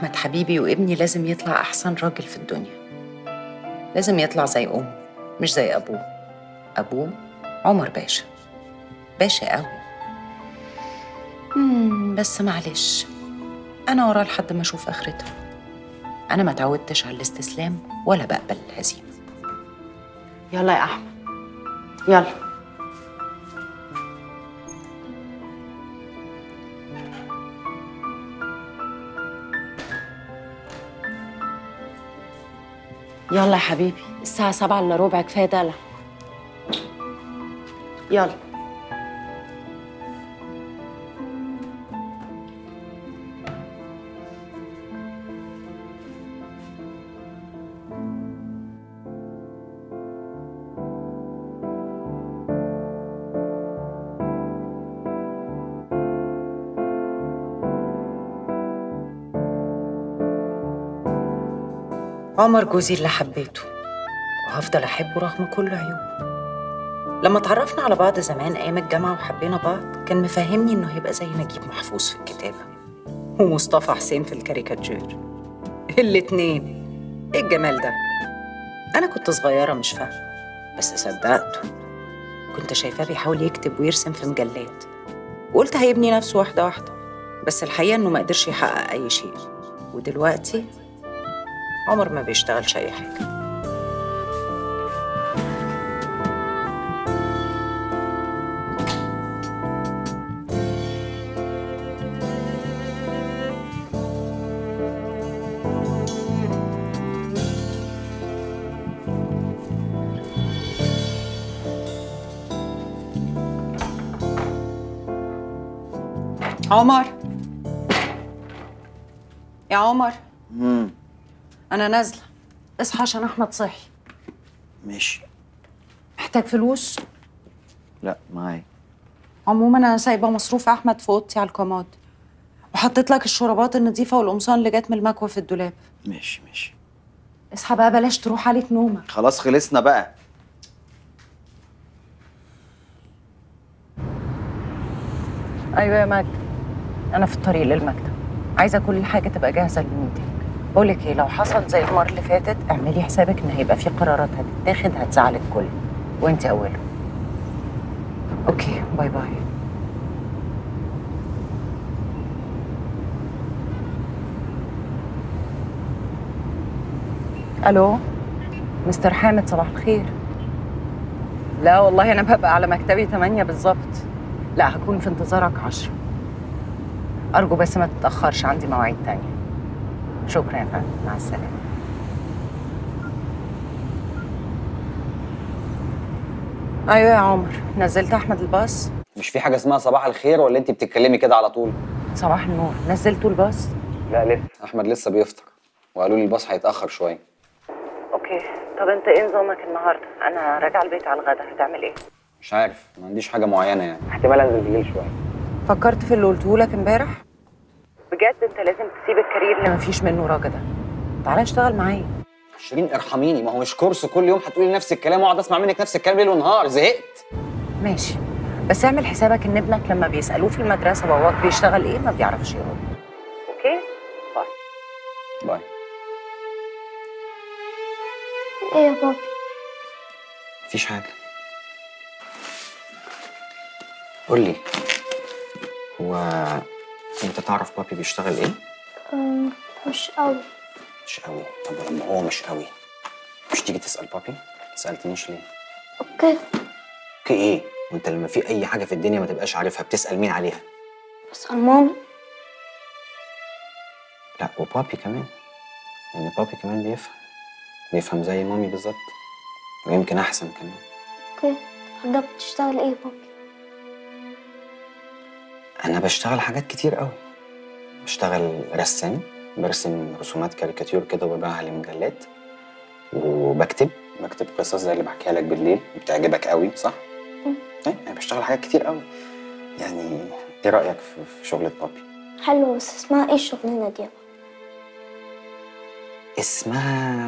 أحمد حبيبي وابني لازم يطلع أحسن راجل في الدنيا لازم يطلع زي أمه مش زي أبوه أبوه عمر باشا باشا قوي مم، بس معلش أنا وراه لحد ما أشوف آخرتها أنا ما تعودتش على الاستسلام ولا بقبل الهزيمة يلا يا احمد يلا يلا يا حبيبي الساعة سبعة إلا ربع كفاية دلع يلا عمر جوزي اللي حبيته وهفضل أحبه رغم كل عيوبه لما اتعرفنا على بعض زمان أيام الجامعة وحبينا بعض كان مفهمني إنه هيبقى زي نجيب محفوظ في الكتابة ومصطفى حسين في الكاريكاتير الاتنين إيه الجمال ده؟ أنا كنت صغيرة مش فاهمة بس صدقته كنت شايفاه بيحاول يكتب ويرسم في مجلات وقلت هيبني نفسه واحدة واحدة بس الحقيقة إنه ما قدرش يحقق أي شيء ودلوقتي عمر ما بيشتغلش أي حاجة عمر يا عمر امم أنا نازلة اصحى عشان أحمد صحي ماشي محتاج فلوس لا معايا عموما أنا سايبة مصروف أحمد في أوضتي على الكومود وحطيت لك الشرابات النظيفة والقمصان اللي جت من المكوى في الدولاب ماشي ماشي اصحى بقى بلاش تروح عليك نومك خلاص خلصنا بقى ايوه يا مجد انا في الطريق للمكتب عايزه كل حاجه تبقى جاهزه للميتنج بقول لك ايه لو حصل زي المره اللي فاتت اعملي حسابك ان هيبقى في قرارات هتتاخد هتزعل الكل وانت اوله اوكي باي باي الو مستر حامد صباح الخير لا والله انا ببقى على مكتبي 8 بالظبط لا هكون في انتظارك 10 ارجو بس ما تتاخرش عندي مواعيد تانية شكرا يا فندم مع السلامه ايوه يا عمر نزلت احمد الباص مش في حاجه اسمها صباح الخير ولا انت بتتكلمي كده على طول صباح النور نزلتوا الباص لا لسه احمد لسه بيفطر وقالوا لي الباص هيتاخر شويه اوكي طب انت ايه نظامك النهارده انا راجعه البيت على الغدا هتعمل ايه مش عارف ما عنديش حاجه معينه يعني احتمال انزل بالليل شويه فكرت في اللي قلته لك امبارح بجد انت لازم تسيب الكارير اللي مفيش منه رجا ده تعالى اشتغل معايا شيرين ارحميني ما هو مش كورس كل يوم هتقولي نفس الكلام واقعد اسمع منك نفس الكلام ليل ونهار زهقت ماشي بس اعمل حسابك ان ابنك لما بيسالوه في المدرسه باباك بيشتغل ايه ما بيعرفش يرد اوكي باي باي ايه يا بابي مفيش حاجه قول لي هو انت تعرف بابي بيشتغل ايه أم، مش قوي مش قوي طب ولما هو مش قوي مش تيجي تسال بابي ما سالتنيش ليه اوكي اوكي ايه وانت لما في اي حاجه في الدنيا ما تبقاش عارفها بتسال مين عليها بس ماما لا وبابي كمان يعني بابي كمان بيفهم بيفهم زي مامي بالظبط ويمكن احسن كمان اوكي حضرتك بتشتغل ايه يا بابي انا بشتغل حاجات كتير قوي بشتغل رسام برسم رسومات كاريكاتير كده وببيعها لمجلات وبكتب بكتب قصص زي اللي بحكيها لك بالليل بتعجبك قوي صح؟ مم. ايه انا بشتغل حاجات كتير قوي يعني ايه رايك في في شغلة بابي؟ حلو بس اسمها ايه الشغلانه دي يا بابا اسمها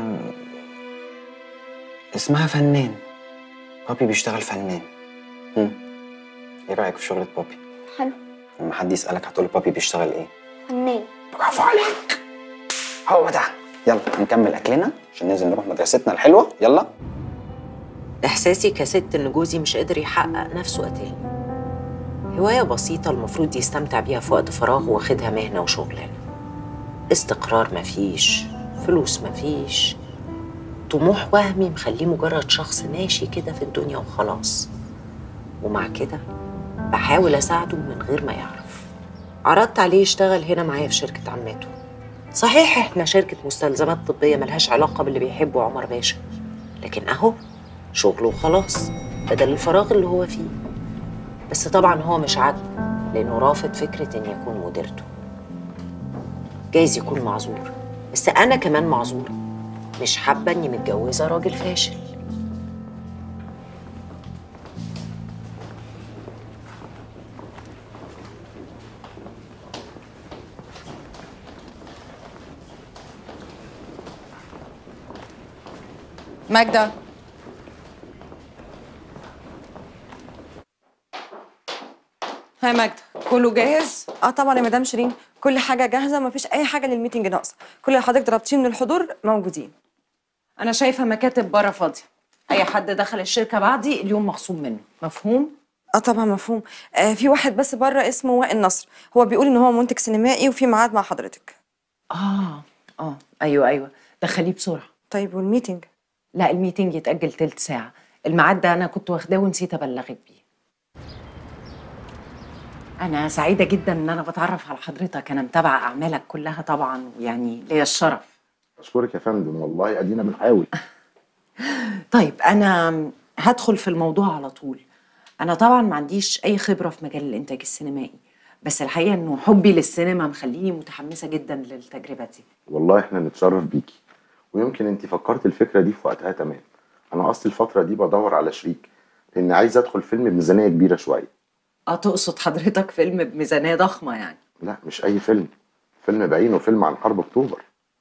اسمها فنان بابي بيشتغل فنان مم. ايه رايك في شغلة بابي؟ حلو لما حد يسألك هتقول بابي بيشتغل ايه؟ فنان برافو عليك هو ده يلا نكمل اكلنا عشان ننزل نروح مدرستنا الحلوه يلا إحساسي كست إن جوزي مش قادر يحقق نفسه قاتلني هواية بسيطة المفروض يستمتع بيها في وقت فراغه واخدها مهنة وشغلانة استقرار مفيش فلوس مفيش طموح وهمي مخليه مجرد شخص ماشي كده في الدنيا وخلاص ومع كده بحاول أساعده من غير ما يعرف عرضت عليه يشتغل هنا معايا في شركة عماته صحيح احنا شركة مستلزمات طبية ملهاش علاقة باللي بيحبه عمر باشا لكن أهو شغله وخلاص بدل الفراغ اللي هو فيه بس طبعا هو مش عاجبه لأنه رافض فكرة إن يكون مديرته جايز يكون معذور بس أنا كمان معذورة مش حابة إني متجوزة راجل فاشل ماجدة هاي ماجدة كله جاهز؟ اه طبعا يا مدام شيرين كل حاجه جاهزه مفيش اي حاجه للميتنج ناقصه كل اللي حضرتك ضربتيه من الحضور موجودين انا شايفه مكاتب بره فاضيه اي حد دخل الشركه بعدي اليوم مخصوم منه مفهوم اه طبعا مفهوم آه في واحد بس بره اسمه وائل نصر هو بيقول ان هو منتج سينمائي وفي ميعاد مع حضرتك اه اه ايوه ايوه دخليه بسرعه طيب والميتنج لا الميتنج يتاجل تلت ساعه الميعاد ده انا كنت واخداه ونسيت ابلغك بيه انا سعيده جدا ان انا بتعرف على حضرتك انا متابعه اعمالك كلها طبعا ويعني ليا الشرف اشكرك يا فندم والله ادينا بنحاول طيب انا هدخل في الموضوع على طول انا طبعا ما عنديش اي خبره في مجال الانتاج السينمائي بس الحقيقه انه حبي للسينما مخليني متحمسه جدا للتجربه دي والله احنا نتشرف بيكي ويمكن انت فكرت الفكره دي في وقتها تمام انا اصلي الفتره دي بدور على شريك لان عايز ادخل فيلم بميزانيه كبيره شويه اه تقصد حضرتك فيلم بميزانيه ضخمه يعني لا مش اي فيلم فيلم بعينه فيلم عن حرب اكتوبر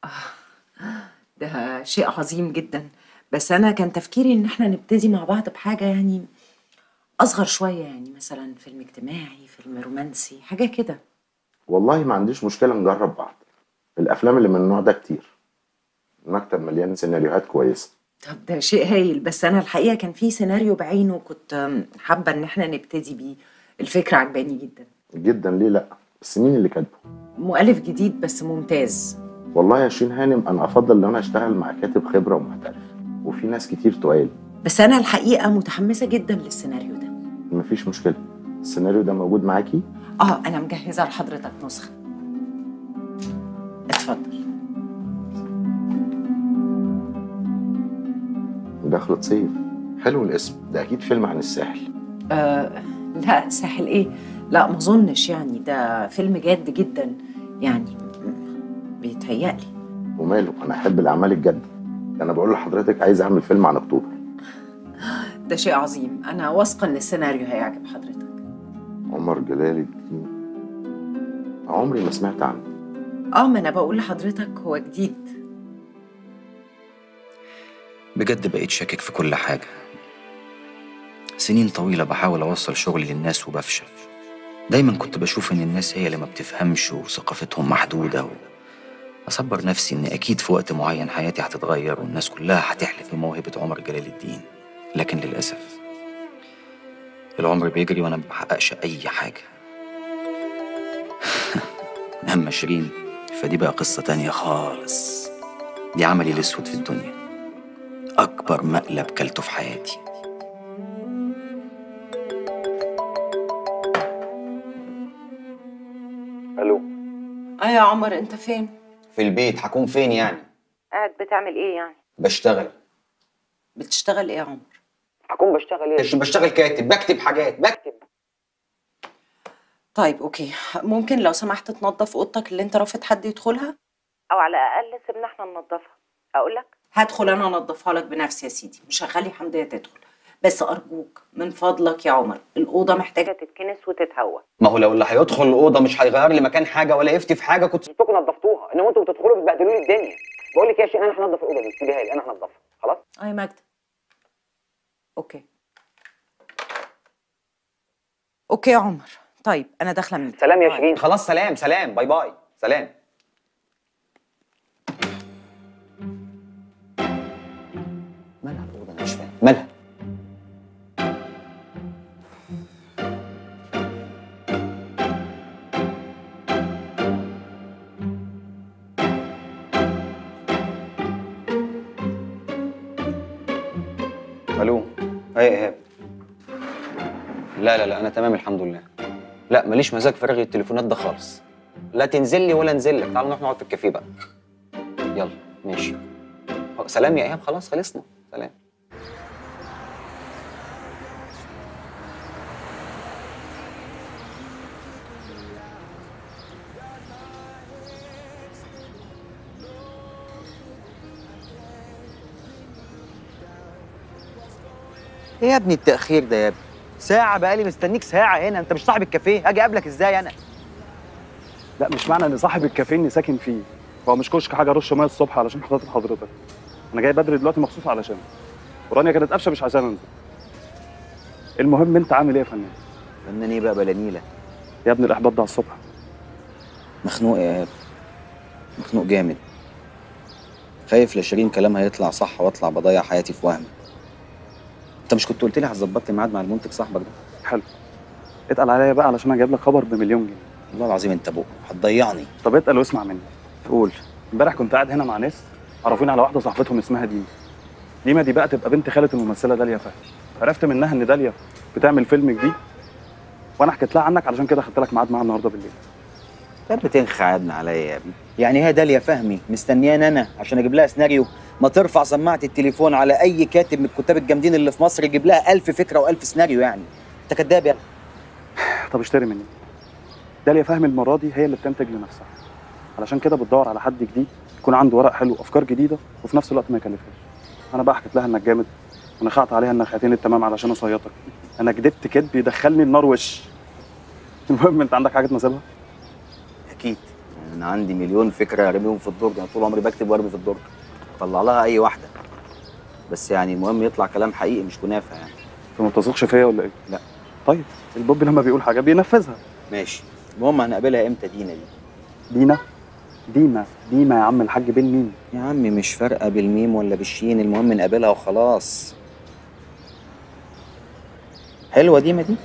ده شيء عظيم جدا بس انا كان تفكيري ان احنا نبتدي مع بعض بحاجه يعني اصغر شويه يعني مثلا فيلم اجتماعي فيلم رومانسي حاجه كده والله ما عنديش مشكله نجرب بعض الافلام اللي من النوع ده كتير المكتب مليان سيناريوهات كويسه طب ده شيء هايل بس انا الحقيقه كان في سيناريو بعينه كنت حابه ان احنا نبتدي بيه الفكره عجباني جدا جدا ليه لا بس مين اللي كاتبه مؤلف جديد بس ممتاز والله يا شيرين هانم انا افضل لو انا اشتغل مع كاتب خبره ومحترف وفي ناس كتير تقال بس انا الحقيقه متحمسه جدا للسيناريو ده مفيش مشكله السيناريو ده موجود معاكي اه انا مجهزه لحضرتك نسخه اتفضل دخلة صيف حلو الاسم ده اكيد فيلم عن الساحل آه لا ساحل ايه لا ما اظنش يعني ده فيلم جاد جدا يعني بيتهيألي وماله انا احب الاعمال الجاده انا بقول لحضرتك عايز اعمل فيلم عن اكتوبر ده شيء عظيم انا واثقه ان السيناريو هيعجب حضرتك عمر جلال الدين عمري ما سمعت عنه اه ما انا بقول لحضرتك هو جديد بجد بقيت شاكك في كل حاجة سنين طويلة بحاول أوصل شغلي للناس وبفشل دايما كنت بشوف إن الناس هي اللي ما بتفهمش وثقافتهم محدودة و... أصبر نفسي إن أكيد في وقت معين حياتي هتتغير والناس كلها هتحلف بموهبة عمر جلال الدين لكن للأسف العمر بيجري وأنا ما بحققش أي حاجة أما شيرين فدي بقى قصة تانية خالص دي عملي الأسود في الدنيا أكبر مقلب كلته في حياتي الو اه يا عمر انت فين في البيت هكون فين يعني قاعد بتعمل ايه يعني بشتغل بتشتغل ايه يا عمر هكون بشتغل ايه عشان بشتغل كاتب بكتب حاجات بكتب طيب اوكي ممكن لو سمحت تنظف اوضتك اللي انت رافض حد يدخلها او على الاقل سيبنا احنا ننظفها اقول لك هدخل انا انظفها لك بنفسي يا سيدي مش هخلي حمديه تدخل بس ارجوك من فضلك يا عمر الاوضه محتاجه تتكنس وتتهوى ما هو لو اللي هيدخل الاوضه مش هيغير لي مكان حاجه ولا يفتي في حاجه كنت سبتكم نظفتوها انما انتوا بتدخلوا بتبهدلوا لي الدنيا بقول لك يا شيخ انا هنضف الاوضه دي سيبيها لي انا هنضفها خلاص اه يا ماجدة اوكي اوكي يا عمر طيب انا داخله من سلام يا شيرين خلاص سلام سلام باي باي سلام مالها الو ايه ايهاب لا لا لا انا تمام الحمد لله لا ماليش مزاج في رغي التليفونات ده خالص لا تنزل لي ولا انزل لك تعال نروح نقعد في الكافيه بقى يلا ماشي سلام يا ايهاب خلاص خلصنا سلام ايه يا ابني التأخير ده يا ابني؟ ساعة بقالي مستنيك ساعة هنا، أنت مش صاحب الكافيه، أجي أقابلك إزاي أنا؟ لا مش معنى ان صاحب الكافيه اني ساكن فيه هو مش كشك حاجه ارش ميه الصبح علشان خاطر حضرتك انا جاي بدري دلوقتي مخصوص علشان ورانيا كانت قافشه مش عشان انزل المهم انت عامل ايه يا فنان فنان ايه بقى بلانيلة؟ يا ابني الاحباط ده على الصبح مخنوق يا ايهاب مخنوق جامد خايف لشيرين كلامها يطلع صح واطلع بضيع حياتي في وهم انت مش كنت قلت لي هتظبط لي ميعاد مع المنتج صاحبك ده حلو اتقل عليا بقى علشان اجيب لك خبر بمليون جنيه والله العظيم انت بق هتضيعني طب اتقل واسمع مني قول امبارح كنت قاعد هنا مع ناس عرفوني على واحده صاحبتهم اسمها ديما ديما دي بقى تبقى بنت خاله الممثله داليا فهمي عرفت منها ان داليا بتعمل فيلم جديد وانا حكيت لها عنك علشان كده خدت لك ميعاد معاها النهارده بالليل طب بتنخى عادنا عليا يا ابني يعني هي داليا فهمي مستنياني انا عشان اجيب لها سيناريو ما ترفع سماعه التليفون على اي كاتب من الكتاب الجامدين اللي في مصر يجيب لها ألف فكره وألف سيناريو يعني انت كداب يا ابني. طب اشتري مني داليا فهمي المره دي هي اللي بتنتج لنفسها علشان كده بتدور على حد جديد يكون عنده ورق حلو افكار جديده وفي نفس الوقت ما يكلفهاش انا بقى حكيت لها انك جامد ونخعت عليها انك خاتين التمام علشان اصيطك انا كدبت كدب يدخلني النار وش المهم انت عندك حاجه تمثلها اكيد انا عندي مليون فكره ارميهم في الدرج انا طول عمري بكتب وارمي في الدرج طلع لها اي واحده بس يعني المهم يطلع كلام حقيقي مش كنافه يعني انت ما بتثقش فيا ولا ايه لا طيب البوب لما بيقول حاجه بينفذها ماشي المهم هنقابلها امتى دينا دي دينا ديما ديما يا عم الحاج بين مين يا عم مش فارقه بالميم ولا بالشين المهم نقابلها وخلاص حلوه ديما دي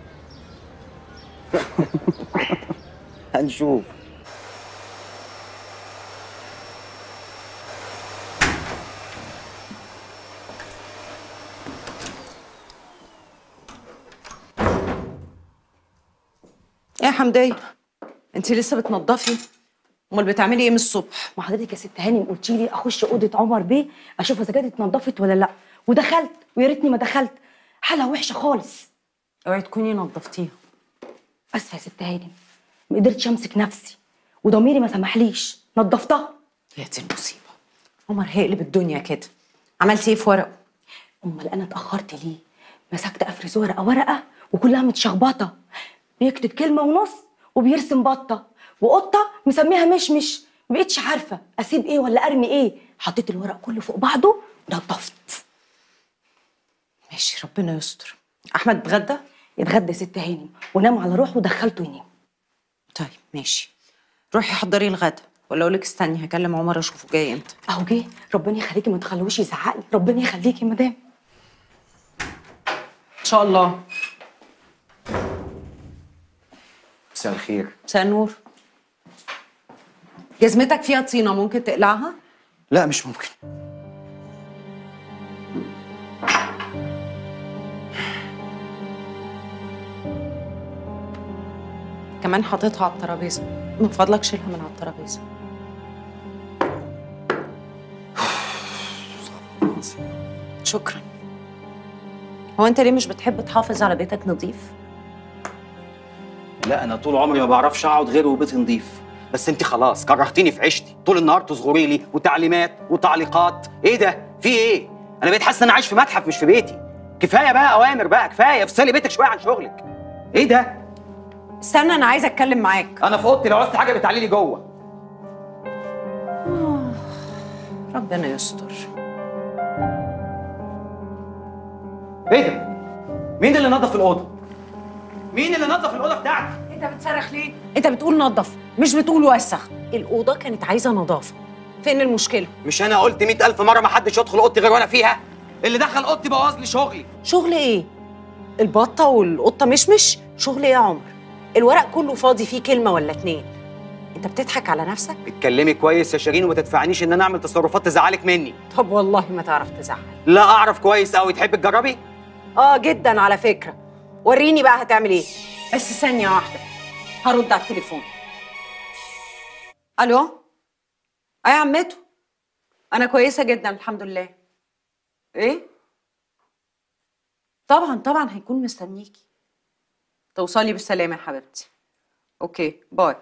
هنشوف ايه يا حمدية انت لسه بتنضفي امال بتعملي ايه من الصبح ما حضرتك يا ست هاني قلتي لي اخش اوضه عمر بيه اشوف اذا كانت اتنضفت ولا لا ودخلت ويا ريتني ما دخلت حالها وحشه خالص اوعي تكوني نضفتيها اسفه يا ست هاني ما قدرتش امسك نفسي وضميري ما سمحليش نضفتها يا دي المصيبه عمر هيقلب الدنيا كده عملتي ايه في ورقه امال انا اتاخرت ليه مسكت افرز ورقه ورقه وكلها متشخبطه بيكتب كلمه ونص وبيرسم بطه وقطه مسميها مشمش ما بقتش عارفه اسيب ايه ولا ارمي ايه حطيت الورق كله فوق بعضه نضفت ماشي ربنا يستر احمد اتغدى اتغدى يا ست هانم ونام على روحه ودخلته ينام طيب ماشي روحي حضري الغدا ولا اقول لك استني هكلم عمر اشوفه جاي امتى اهو جه ربنا يخليكي ما تخلوش يزعقلي ربنا يخليكي يا مدام ان شاء الله مساء الخير مساء النور جزمتك فيها طينه ممكن تقلعها لا مش ممكن كمان حاططها على الترابيزه من فضلك شيلها من على الترابيزه شكرا هو انت ليه مش بتحب تحافظ على بيتك نظيف لا انا طول عمري ما بعرفش اقعد غير وبيتي نضيف بس انت خلاص كرهتيني في عيشتي طول النهار تصغري لي وتعليمات وتعليقات ايه ده في ايه انا بقيت حاسس ان انا عايش في متحف مش في بيتي كفايه بقى اوامر بقى كفايه افصلي بيتك شويه عن شغلك ايه ده استنى انا عايزه اتكلم معاك انا في اوضتي لو عاوزت حاجه بتعلي لي جوه ربنا يستر ايه ده مين اللي نظف الاوضه مين اللي نظف الاوضه بتاعتي انت بتصرخ ليه انت بتقول نظف مش بتقول وسخ الاوضه كانت عايزه نظافه فين المشكله مش انا قلت مئة ألف مره ما حدش يدخل اوضتي غير وانا فيها اللي دخل اوضتي بوظ لي شغلي شغل ايه البطه والقطه مشمش شغل ايه يا عمر الورق كله فاضي فيه كلمه ولا اتنين انت بتضحك على نفسك اتكلمي كويس يا شيرين وما تدفعنيش ان انا اعمل تصرفات تزعلك مني طب والله ما تعرف تزعل لا اعرف كويس قوي تحبي تجربي اه جدا على فكره وريني بقى هتعمل ايه بس ثانيه واحده هرد على التليفون الو اه يا عمته انا كويسه جدا الحمد لله ايه طبعا طبعا هيكون مستنيكي توصلي بالسلامه يا حبيبتي اوكي باي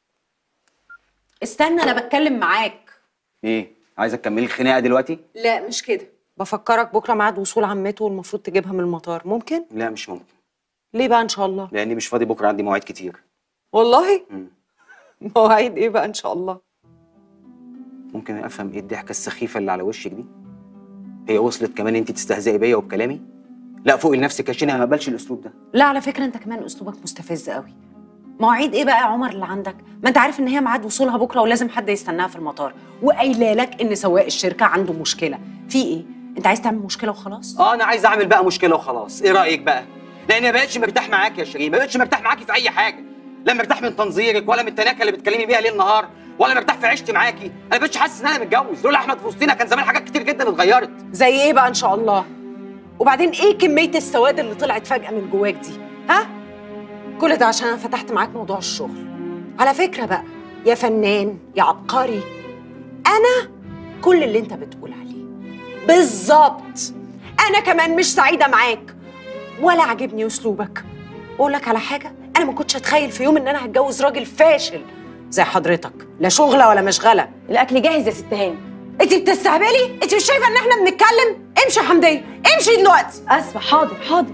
استنى انا بتكلم معاك ايه عايزه تكملي الخناقه دلوقتي لا مش كده بفكرك بكره ميعاد وصول عمته والمفروض تجيبها من المطار ممكن لا مش ممكن ليه بقى ان شاء الله لاني مش فاضي بكره عندي مواعيد كتير والله مم. مواعيد ايه بقى ان شاء الله ممكن افهم ايه الضحكه السخيفه اللي على وشك دي هي وصلت كمان انت تستهزئي بيا وبكلامي لا فوقي لنفسك يا شيرين انا ما بقبلش الاسلوب ده لا على فكره انت كمان اسلوبك مستفز قوي مواعيد ايه بقى يا عمر اللي عندك ما انت عارف ان هي ميعاد وصولها بكره ولازم حد يستناها في المطار وقايله لك ان سواق الشركه عنده مشكله في ايه انت عايز تعمل مشكله وخلاص اه انا عايز اعمل بقى مشكله وخلاص ايه رايك بقى لاني ما بقتش مرتاح معاك يا شيرين ما بقتش مرتاح معاكي في اي حاجه لا مرتاح من تنظيرك ولا من التناكه اللي بتكلمي بيها ليل نهار ولا مرتاح في عيشتي معاكي انا ما بقتش حاسس ان انا متجوز لولا احمد في وسطينا كان زمان حاجات كتير جدا اتغيرت زي ايه بقى ان شاء الله وبعدين ايه كميه السواد اللي طلعت فجاه من جواك دي ها كل ده عشان انا فتحت معاك موضوع الشغل على فكره بقى يا فنان يا عبقري انا كل اللي انت بتقول عليه بالظبط انا كمان مش سعيده معاك ولا عاجبني اسلوبك اقول لك على حاجه انا ما كنتش اتخيل في يوم ان انا هتجوز راجل فاشل زي حضرتك لا شغله ولا مشغله الاكل جاهز يا ست هاني انت بتستهبلي انت مش شايفه ان احنا بنتكلم امشي يا حمديه امشي دلوقتي اسفه حاضر حاضر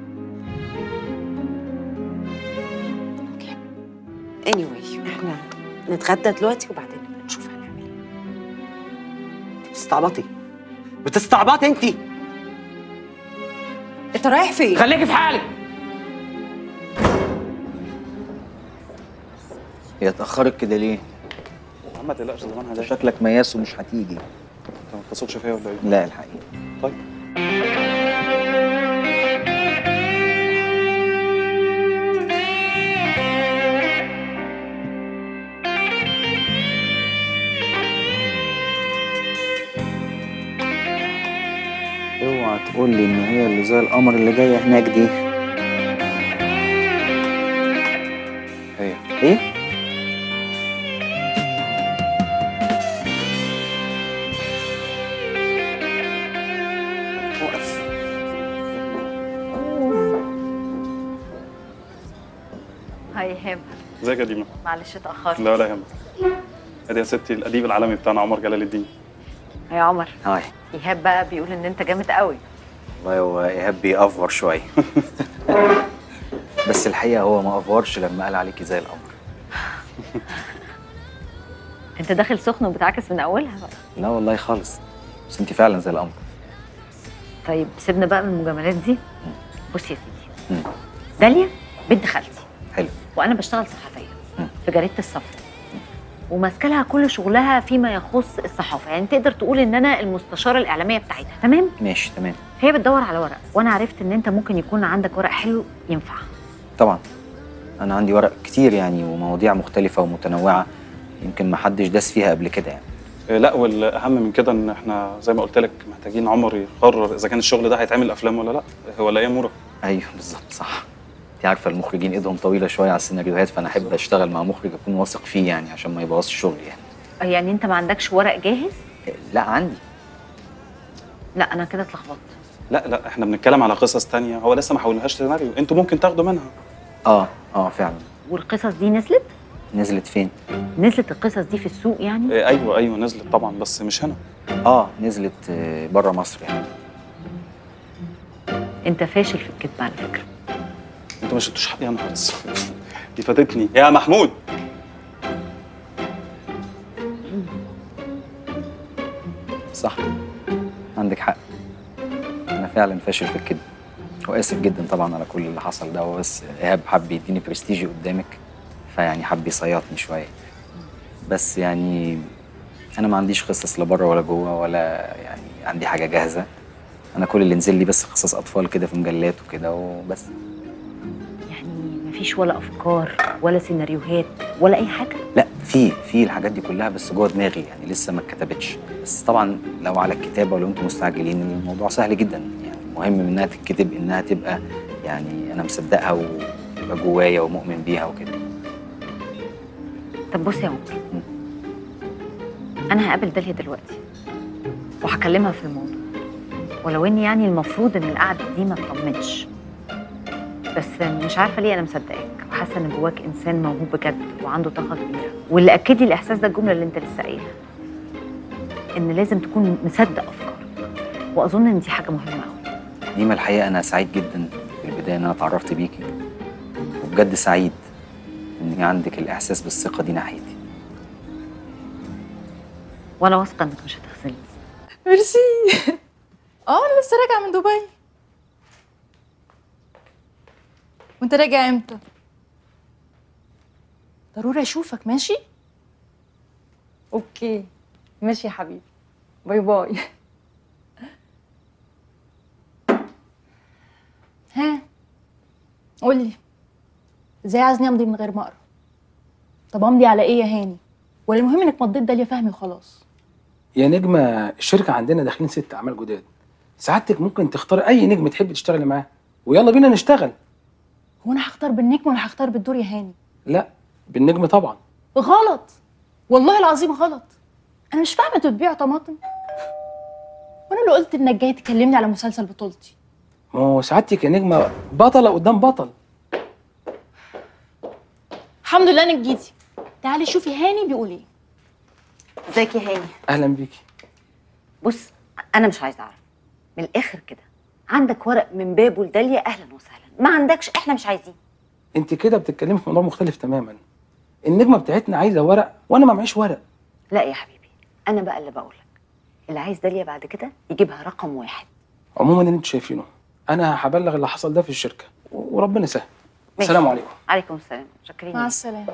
anyway احنا نتغدى دلوقتي وبعدين نبقى نشوف هنعمل ايه انت بتستعبطي بتستعبطي انت انت رايح فين خليكي في حالك هي اتاخرت كده ليه يا عم ما تقلقش زمانها جاي شكلك مياس ومش هتيجي انت ما بتثقش فيا ولا ايه؟ لا الحقيقه طيب اوعى تقول لي ان هي اللي زي القمر اللي جايه هناك دي هي ايه وقف هاي هبه ازيك يا ديما؟ معلش اتاخرت لا ولا يهمك ادي يا ستي الاديب العالمي بتاعنا عمر جلال الدين يا عمر هاي ايهاب بقى بيقول ان انت جامد قوي والله هو ايهاب بيأفور شويه بس الحقيقه هو ما افورش لما قال عليكي زي القمر انت داخل سخن وبتعكس من اولها بقى لا والله خالص بس انت فعلا زي القمر طيب سيبنا بقى من المجاملات دي بص يا سيدي مم. داليا بنت خالتي حلو وانا بشتغل صحفيه مم. في جريده الصفر وماسكه لها كل شغلها فيما يخص الصحافه يعني تقدر تقول ان انا المستشاره الاعلاميه بتاعتها تمام ماشي تمام هي بتدور على ورق وانا عرفت ان انت ممكن يكون عندك ورق حلو ينفع طبعا انا عندي ورق كتير يعني ومواضيع مختلفه ومتنوعه يمكن ما حدش داس فيها قبل كده يعني إيه، لا والاهم من كده ان احنا زي ما قلت لك محتاجين عمر يقرر اذا كان الشغل ده هيتعمل افلام ولا لا ولا ايه يا مورا ايوه بالظبط صح انت عارفه المخرجين ايدهم طويله شويه على السيناريوهات فانا احب اشتغل مع مخرج اكون واثق فيه يعني عشان ما يبوظش شغلي يعني يعني انت ما عندكش ورق جاهز لا عندي لا انا كده اتلخبطت لا لا احنا بنتكلم على قصص تانية هو لسه ما حولناهاش سيناريو انتوا ممكن تاخدوا منها اه اه فعلا والقصص دي نزلت نزلت فين نزلت القصص دي في السوق يعني إيه، ايوه ايوه نزلت طبعا بس مش هنا اه نزلت بره مصر يعني انت فاشل في الكذب على فكره انتوا ما شفتوش حق يا نهار اسود دي فاتتني يا محمود صح عندك حق انا فعلا فاشل في الكذب واسف جدا طبعا على كل اللي حصل ده هو بس ايهاب حب يديني برستيجي قدامك فيعني حب يصيطني شويه بس يعني انا ما عنديش قصص لا بره ولا جوه ولا يعني عندي حاجه جاهزه انا كل اللي نزل لي بس قصص اطفال كده في مجلات وكده وبس يعني مفيش ولا افكار ولا سيناريوهات ولا اي حاجه لا في في الحاجات دي كلها بس جوه دماغي يعني لسه ما اتكتبتش بس طبعا لو على الكتابه ولو انتم مستعجلين الموضوع سهل جدا يعني المهم من انها تتكتب انها تبقى يعني انا مصدقها وتبقى جوايا ومؤمن بيها وكده طب بص يا عمر انا هقابل داليا دلوقتي وهكلمها في الموضوع ولو اني يعني المفروض ان القعده دي ما تطمنش بس مش عارفه ليه انا مصدقاك وحاسه ان جواك انسان موهوب بجد وعنده طاقه كبيره واللي اكد لي الاحساس ده الجمله اللي انت لسه قايلها ان لازم تكون مصدق افكارك واظن ان دي حاجه مهمه قوي ديما الحقيقه انا سعيد جدا في البدايه ان انا اتعرفت بيكي وبجد سعيد ان عندك الاحساس بالثقه دي ناحيتي وانا واثقه انك مش هتخذلني ميرسي اه انا لسه راجعه من دبي وانت راجع امتى ضروري اشوفك ماشي اوكي ماشي يا حبيبي باي باي ها قولي ازاي عايزني امضي من غير ما اقرا طب امضي على ايه يا هاني ولا المهم انك مضيت داليا فهمي وخلاص يا نجمة الشركة عندنا داخلين ست أعمال جداد سعادتك ممكن تختار أي نجم تحب تشتغلي معاه ويلا بينا نشتغل هو انا هختار بالنجم ولا هختار بالدور يا هاني لا بالنجم طبعا غلط والله العظيم غلط انا مش فاهمه انتوا بتبيعوا طماطم وانا اللي قلت انك جاي تكلمني على مسلسل بطولتي ما هو سعادتك يا نجمة بطلة قدام بطل الحمد لله انك جيتي تعالي شوفي هاني بيقول ايه ازيك يا هاني أهلا بيكي بص انا مش عايزه اعرف من الاخر كده عندك ورق من بابه لداليا اهلا وسهلا ما عندكش احنا مش عايزين أنت كده بتتكلمي في موضوع مختلف تماما النجمة بتاعتنا عايزة ورق وأنا ما معيش ورق لا يا حبيبي انا بقى اللي بقول لك اللي عايز داليا بعد كده يجيبها رقم واحد عموما اللي أنتوا شايفينه أنا هبلغ اللي حصل ده في الشركة و- وربنا يسهل ماشي. السلام عليكم عليكم السلام شكرين مع السلامه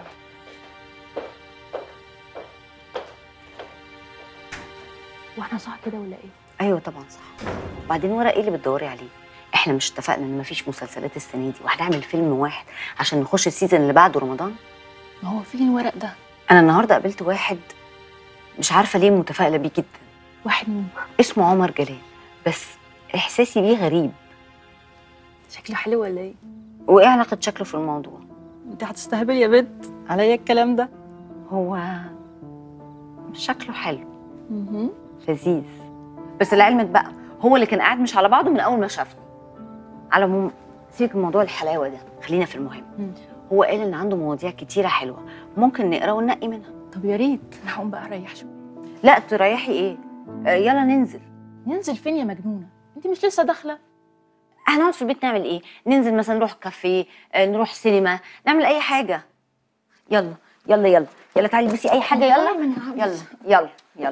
واحنا صح كده ولا ايه ايوه طبعا صح وبعدين ورق ايه اللي بتدوري عليه احنا مش اتفقنا ان مفيش مسلسلات السنه دي وهنعمل فيلم واحد عشان نخش السيزون اللي بعده رمضان ما هو فين الورق ده انا النهارده قابلت واحد مش عارفه ليه متفائله بيه جدا واحد مين اسمه عمر جلال بس احساسي بيه غريب شكله حلو ولا ايه وايه علاقه شكله في الموضوع انت هتستهبل يا بنت عليا الكلام ده هو شكله حلو مهم. لذيذ بس لعلمك بقى هو اللي كان قاعد مش على بعضه من اول ما شافني على العموم سيبك من موضوع الحلاوه ده خلينا في المهم هو قال ان عنده مواضيع كتيره حلوه ممكن نقرا وننقي منها طب يا ريت انا هقوم بقى اريح شويه لا تريحي ايه آه يلا ننزل ننزل فين يا مجنونه انت مش لسه داخله هنقعد في البيت نعمل ايه ننزل مثلا نروح كافيه آه نروح سينما نعمل اي حاجه يلا يلا يلا يلا تعالي بصي اي حاجه يلا يلا يلا يلا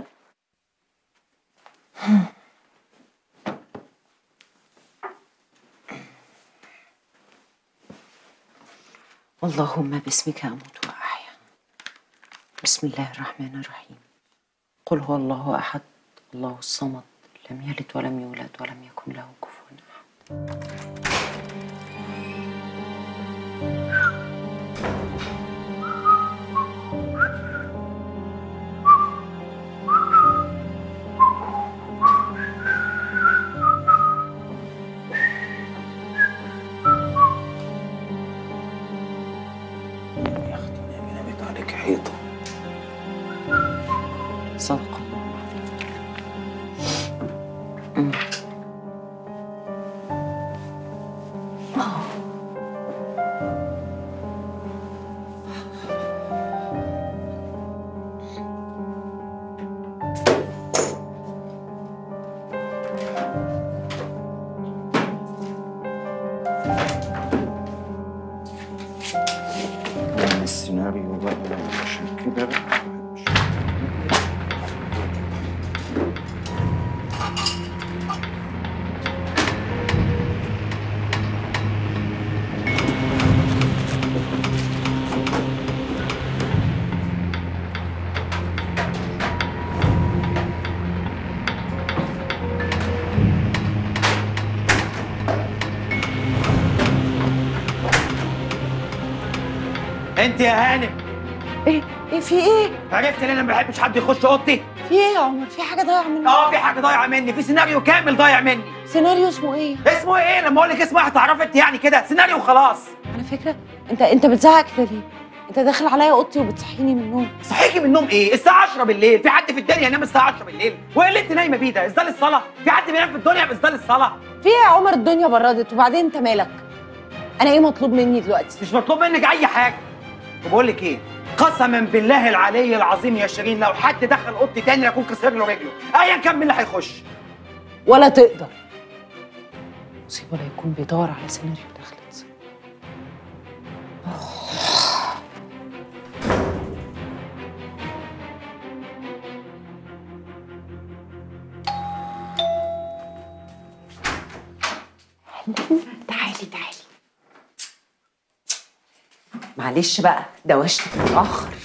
اللهم باسمك أموت وأحيا بسم الله الرحمن الرحيم قل هو الله أحد الله الصمد لم يلد ولم يولد ولم يكن له كفوا أحد نامت عليك حيطة صدق الله السيناريو بقى عشان كده انت يا هانم ايه ايه في ايه عرفت ليه انا ما بحبش حد يخش اوضتي في ايه يا عمر في حاجه ضايعه مني اه في حاجه ضايعه مني في سيناريو كامل ضايع مني سيناريو اسمه ايه اسمه ايه لما اقول لك اسمه هتعرفي انت يعني كده سيناريو خلاص على فكره انت انت بتزعق كده ليه انت داخل عليا اوضتي وبتصحيني من النوم صحيكي من النوم ايه الساعه 10 بالليل في حد في الدنيا ينام الساعه 10 بالليل وايه اللي انت نايمه بيه ده اصدار الصلاه في حد بينام في الدنيا باصدار الصلاه في ايه يا عمر الدنيا بردت وبعدين انت مالك انا ايه مطلوب مني دلوقتي مش مطلوب منك اي حاجه وبقول لك ايه قسما بالله العلي العظيم يا شيرين لو حد دخل اوضتي تاني اكون كسر له رجله ايا كان مين اللي هيخش ولا تقدر مصيبه لا يكون بيدور على سيناريو دخلت تعالي تعالي معلش بقى دوشتك متأخر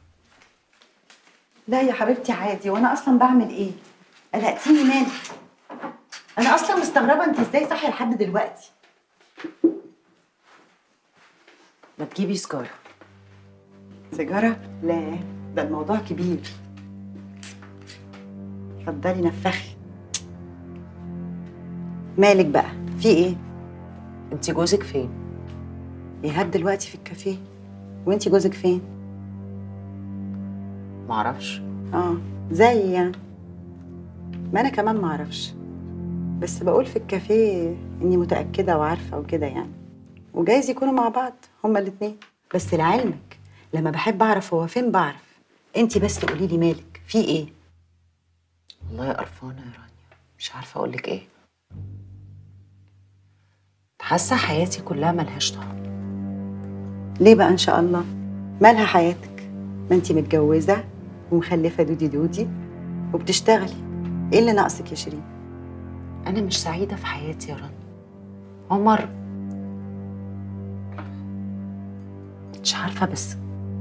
لا يا حبيبتي عادي وانا اصلا بعمل ايه قلقتيني مالك انا اصلا مستغربه انت ازاي صاحيه لحد دلوقتي ما تجيبي سجارة سيجاره لا ده الموضوع كبير اتفضلي نفخي مالك بقى في ايه انت جوزك فين ايهاب دلوقتي في الكافيه وانت جوزك فين معرفش اه زي يعني ما انا كمان معرفش بس بقول في الكافيه اني متاكده وعارفه وكده يعني وجايز يكونوا مع بعض هما الاتنين بس لعلمك لما بحب اعرف هو فين بعرف انت بس تقولي لي مالك في ايه والله قرفانة يا رانيا مش عارفة أقول لك إيه حاسة حياتي كلها ملهاش طعم ليه بقى ان شاء الله مالها حياتك ما انت متجوزه ومخلفه دودي دودي وبتشتغلي ايه اللي ناقصك يا شيرين أنا مش سعيدة في حياتي يا رنا عمر مش عارفة بس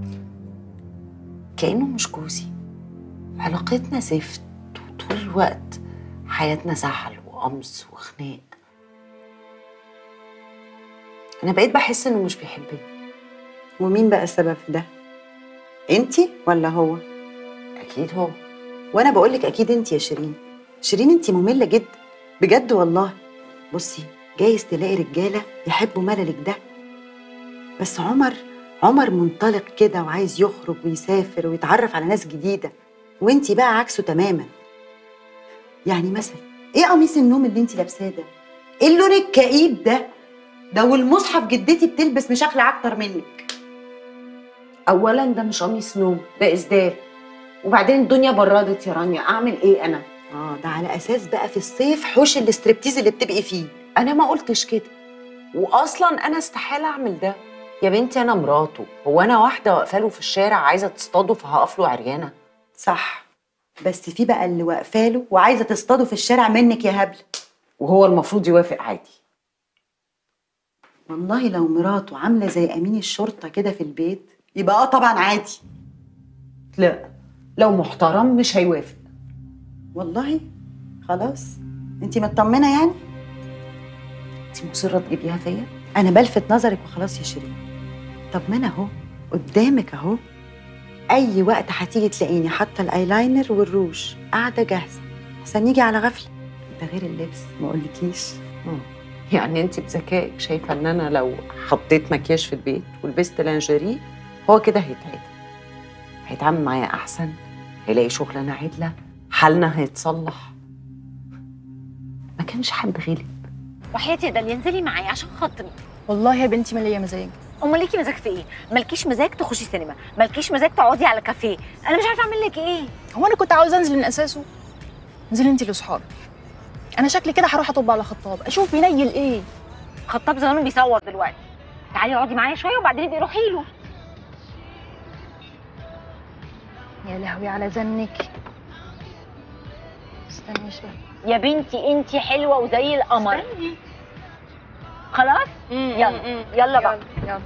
كأنه مش جوزي علاقتنا زفت وطول الوقت حياتنا زعل وقمص وخناق أنا بقيت بحس إنه مش بيحبني ومين بقى السبب في ده انت ولا هو اكيد هو وانا بقول لك اكيد انت يا شيرين شيرين انت ممله جدا بجد والله بصي جايز تلاقي رجاله يحبوا مللك ده بس عمر عمر منطلق كده وعايز يخرج ويسافر ويتعرف على ناس جديده وانت بقى عكسه تماما يعني مثلا ايه قميص النوم اللي انت لابساه ده ايه اللون الكئيب ده ده والمصحف جدتي بتلبس مشاكل اكتر منك اولا ده مش قميص نوم ده اسدال وبعدين الدنيا بردت يا رانيا اعمل ايه انا اه ده على اساس بقى في الصيف حوش الاستريبتيز اللي بتبقي فيه انا ما قلتش كده واصلا انا استحاله اعمل ده يا بنتي انا مراته هو انا واحده واقفه له في الشارع عايزه تصطاده فهقف له عريانه صح بس في بقى اللي واقفه له وعايزه تصطاده في الشارع منك يا هبل وهو المفروض يوافق عادي والله لو مراته عامله زي امين الشرطه كده في البيت يبقى اه طبعا عادي لا لو محترم مش هيوافق والله خلاص انت مطمنه يعني انت مصره تجيبيها فيا انا بلفت نظرك وخلاص يا شيرين طب ما انا اهو قدامك اهو اي وقت هتيجي تلاقيني حاطه الايلاينر والروج قاعده جاهزه عشان يجي على غفله ده غير اللبس ما اقولكيش يعني انت بذكائك شايفه ان انا لو حطيت مكياج في البيت ولبست لانجيري هو كده هيتعدل هيتعامل معايا احسن هيلاقي شغلانه عدله حالنا هيتصلح ما كانش حد غلب وحياتي ده اللي ينزلي معايا عشان خاطري والله يا بنتي ما ليا مزاج امال ليكي مزاج في ايه مالكيش مزاج تخشي سينما مالكيش مزاج تقعدي على كافيه انا مش عارفه اعمل لك ايه هو انا كنت عاوزه انزل من اساسه انزلي انت لاصحابك انا شكلي كده هروح اطب على خطاب اشوف بينيل ايه خطاب زمانه بيصور دلوقتي تعالي اقعدي معايا شويه وبعدين ابقي روحي له يا لهوي على زنك استني شويه يا بنتي انتي حلوه وزي القمر خلاص يلا يلا بقى يلا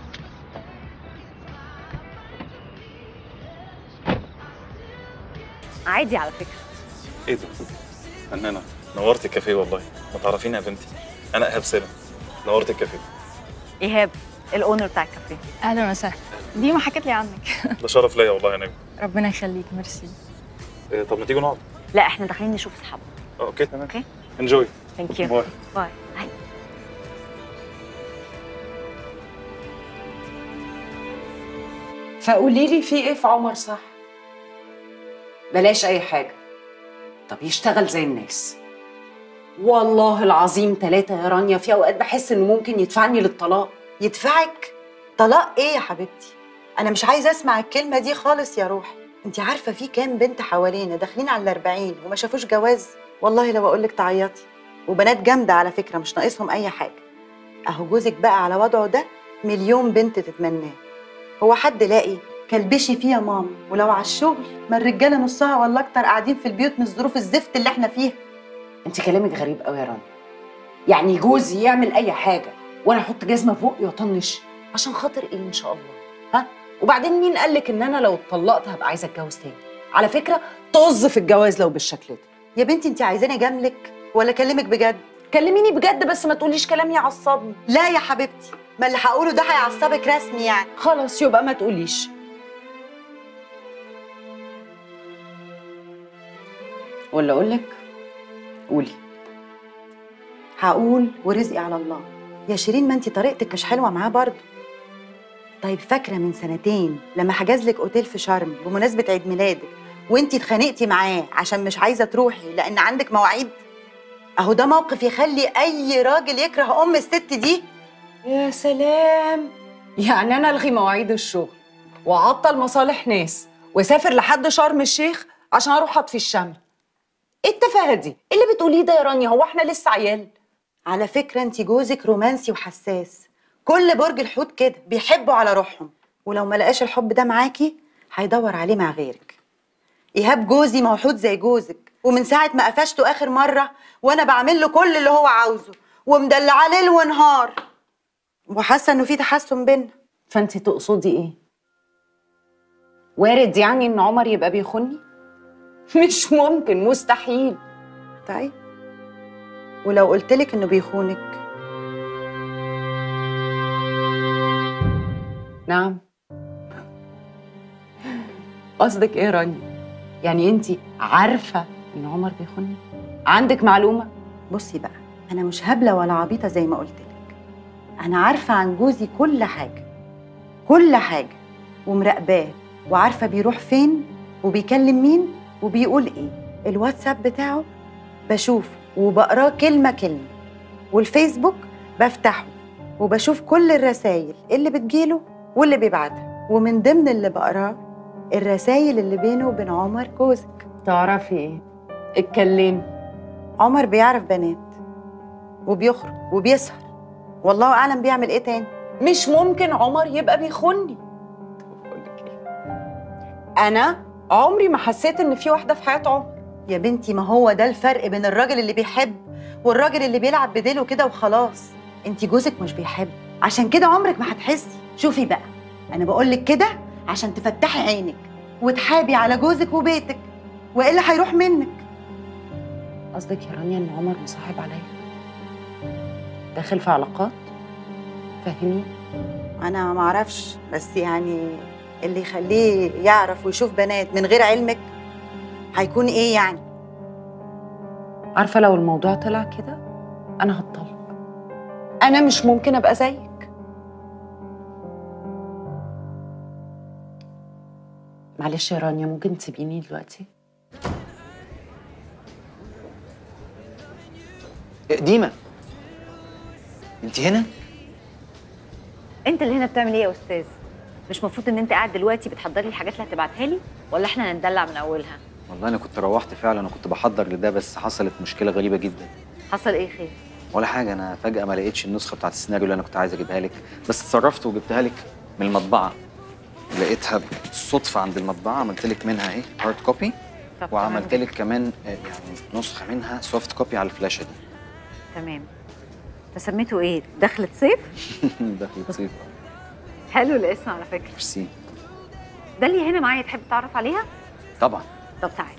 عادي على فكره ايه ده؟ فنانة نورت الكافيه والله ما تعرفيني يا بنتي انا ايهاب سالم نورت الكافيه ايهاب الاونر بتاع الكافيه اهلا وسهلا دي ما حكت لي عنك ده شرف ليا والله يا نجم ربنا يخليك ميرسي إيه طب ما تيجي نقعد لا احنا داخلين نشوف اصحابنا آه، اوكي تمام اوكي انجوي ثانك يو باي باي باي فقولي لي في ايه في عمر صح بلاش اي حاجه طب يشتغل زي الناس والله العظيم ثلاثة يا رانيا في اوقات بحس انه ممكن يدفعني للطلاق يدفعك طلاق ايه يا حبيبتي انا مش عايزه اسمع الكلمه دي خالص يا روحي انت عارفه في كام بنت حوالينا داخلين على الأربعين وما شافوش جواز والله لو اقول لك تعيطي وبنات جامده على فكره مش ناقصهم اي حاجه اهو جوزك بقى على وضعه ده مليون بنت تتمناه هو حد لاقي كلبشي فيه يا ماما ولو على الشغل ما الرجاله نصها ولا اكتر قاعدين في البيوت من الظروف الزفت اللي احنا فيها انت كلامك غريب قوي يا رانيا يعني جوزي يعمل اي حاجه وانا احط جزمه في بقي واطنش عشان خاطر ايه ان شاء الله ها وبعدين مين قال لك ان انا لو اتطلقت هبقى عايزه اتجوز تاني على فكره طز في الجواز لو بالشكل ده يا بنتي انت عايزاني اجاملك ولا اكلمك بجد كلميني بجد بس ما تقوليش كلام يعصبني لا يا حبيبتي ما اللي هقوله ده هيعصبك رسمي يعني خلاص يبقى ما تقوليش ولا اقول لك قولي هقول ورزقي على الله يا شيرين ما انت طريقتك مش حلوه معاه برضه طيب فاكره من سنتين لما حجز لك اوتيل في شرم بمناسبه عيد ميلادك وانت اتخانقتي معاه عشان مش عايزه تروحي لان عندك مواعيد اهو ده موقف يخلي اي راجل يكره ام الست دي يا سلام يعني انا الغي مواعيد الشغل واعطل مصالح ناس واسافر لحد شرم الشيخ عشان اروح اطفي الشمع ايه التفاهه دي إيه اللي بتقوليه ده يا رانيا هو احنا لسه عيال على فكره انت جوزك رومانسي وحساس كل برج الحوت كده بيحبوا على روحهم ولو ما لقاش الحب ده معاكي هيدور عليه مع غيرك ايهاب جوزي ما هو حوت زي جوزك ومن ساعه ما قفشته اخر مره وانا بعمل له كل اللي هو عاوزه ومدلعاه ليل ونهار وحاسه انه في تحسن بينا فانت تقصدي ايه وارد يعني ان عمر يبقى بيخوني مش ممكن مستحيل طيب ولو قلت لك انه بيخونك نعم قصدك ايه يا رانيا يعني انت عارفه ان عمر بيخوني عندك معلومه بصي بقى انا مش هبله ولا عبيطه زي ما قلت لك انا عارفه عن جوزي كل حاجه كل حاجه ومراقباه وعارفه بيروح فين وبيكلم مين وبيقول ايه الواتساب بتاعه بشوفه وبقراه كلمه كلمه والفيسبوك بفتحه وبشوف كل الرسائل اللي بتجيله واللي بيبعتها ومن ضمن اللي بقراه الرسائل اللي بينه وبين عمر جوزك تعرفي ايه اتكلمي عمر بيعرف بنات وبيخرج وبيسهر والله اعلم بيعمل ايه تاني مش ممكن عمر يبقى بيخوني انا عمري ما حسيت ان في واحده في حياه عمر يا بنتي ما هو ده الفرق بين الراجل اللي بيحب والراجل اللي بيلعب بديله كده وخلاص انت جوزك مش بيحب عشان كده عمرك ما هتحسي شوفي بقى انا بقول لك كده عشان تفتحي عينك وتحابي على جوزك وبيتك والا هيروح منك قصدك يا رانيا ان عمر مصاحب عليا داخل في علاقات فاهمين انا ما اعرفش بس يعني اللي يخليه يعرف ويشوف بنات من غير علمك هيكون ايه يعني عارفه لو الموضوع طلع كده انا هتطلق انا مش ممكن ابقى زيك معلش يا رانيا ممكن تسيبيني دلوقتي ديما انت هنا انت اللي هنا بتعمل ايه يا استاذ مش المفروض ان انت قاعد دلوقتي بتحضر لي الحاجات اللي هتبعتها لي ولا احنا هندلع من اولها والله انا كنت روحت فعلا وكنت بحضر لده بس حصلت مشكله غريبه جدا حصل ايه خير ولا حاجه انا فجاه ما لقيتش النسخه بتاعت السيناريو اللي انا كنت عايز اجيبها لك بس اتصرفت وجبتها لك من المطبعه لقيتها بالصدفه عند المطبعه عملت لك منها ايه هارد كوبي طب وعملت تمام. لك كمان آه، يعني نسخه منها سوفت كوبي على الفلاشه دي تمام انت سميته ايه دخلة صيف دخلت صيف حلو الاسم على فكره ميرسي ده اللي هنا معايا تحب تعرف عليها طبعا طب تعال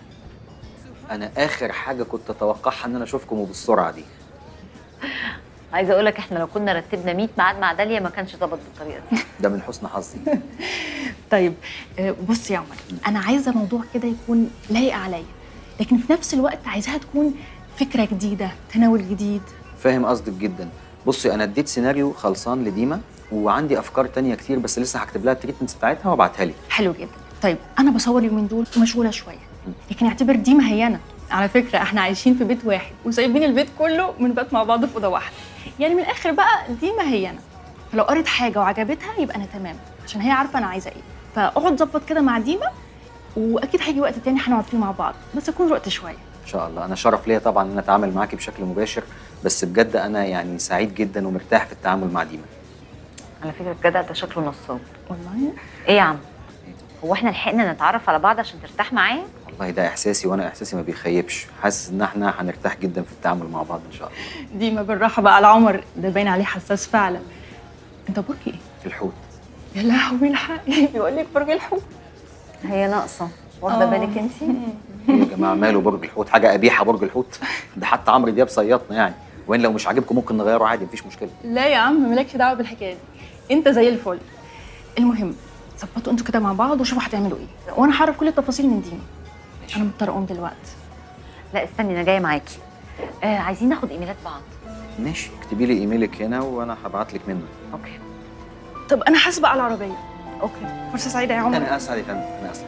انا اخر حاجه كنت اتوقعها ان انا اشوفكم وبالسرعه دي عايزه اقول لك احنا لو كنا رتبنا 100 ميعاد مع داليا ما كانش ظبط بالطريقه دي ده من حسن حظي طيب آه، بص يا عمر انا عايزه موضوع كده يكون لايق عليا لكن في نفس الوقت عايزاها تكون فكره جديده تناول جديد فاهم قصدك جدا بصي انا اديت سيناريو خلصان لديما وعندي افكار تانية كتير بس لسه هكتب لها التريتمنتس بتاعتها وابعتها لك حلو جدا طيب انا بصور اليومين دول مشغوله شويه لكن اعتبر دي مهينه على فكره احنا عايشين في بيت واحد وسايبين البيت كله بنبات مع بعض في اوضه واحده يعني من الاخر بقى دي مهينه فلو قريت حاجه وعجبتها يبقى انا تمام عشان هي عارفه انا عايزه ايه فاقعد ظبط كده مع ديما واكيد هيجي وقت تاني هنقعد فيه مع بعض بس يكون وقت شويه ان شاء الله انا شرف ليا طبعا ان انا اتعامل معاكي بشكل مباشر بس بجد انا يعني سعيد جدا ومرتاح في التعامل مع ديما على فكره الجدع ده شكله نصاب والله ايه يا عم هو احنا لحقنا نتعرف على بعض عشان ترتاح معايا والله ده احساسي وانا احساسي ما بيخيبش حاسس ان احنا هنرتاح جدا في التعامل مع بعض ان شاء الله ديما بالراحه بقى على عمر ده باين عليه حساس فعلا انت برج ايه الحوت يا لهوي الحقي بيقول لك برج الحوت هي ناقصه واخده آه. بالك انت يا جماعه ماله برج الحوت حاجه قبيحه برج الحوت ده حتى عمرو دياب صيطنا يعني وين لو مش عاجبكم ممكن نغيره عادي مفيش مشكله لا يا عم مالكش دعوه بالحكايه دي انت زي الفل المهم ظبطوا انتوا كده مع بعض وشوفوا هتعملوا ايه وانا هعرف كل التفاصيل من ديما انا مضطره اقوم دلوقتي لا استني انا جايه معاكي آه عايزين ناخد ايميلات بعض ماشي اكتبي لي ايميلك هنا وانا هبعت لك منه اوكي طب انا حاسبه على العربيه اوكي فرصه سعيده يا عمر انا اسعد يا فندم انا اسعد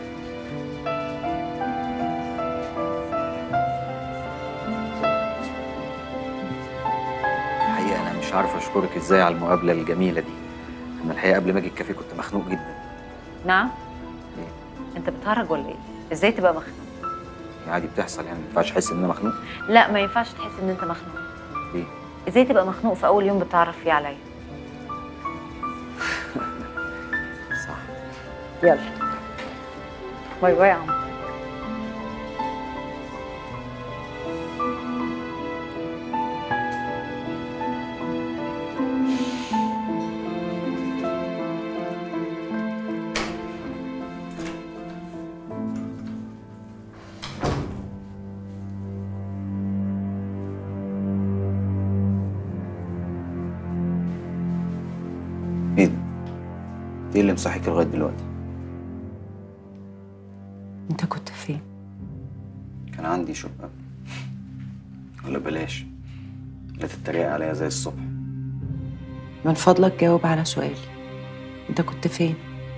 الحقيقه انا مش عارف اشكرك ازاي على المقابله الجميله دي انا الحقيقه قبل ما اجي الكافيه كنت مخنوق جدا نعم انت بتهرج ولا ايه ازاي تبقى مخنوق هي عادي بتحصل يعني ما ينفعش احس ان انا مخنوق لا ما ينفعش تحس ان انت مخنوق ليه ازاي تبقى مخنوق في اول يوم بتعرف فيه عليا صح يلا باي باي يا عم ايه ده؟ ايه اللي مصحيك لغايه دلوقتي؟ انت كنت فين؟ كان عندي شقه ولا بلاش لا تتريق عليا زي الصبح من فضلك جاوب على سؤالي انت كنت فين؟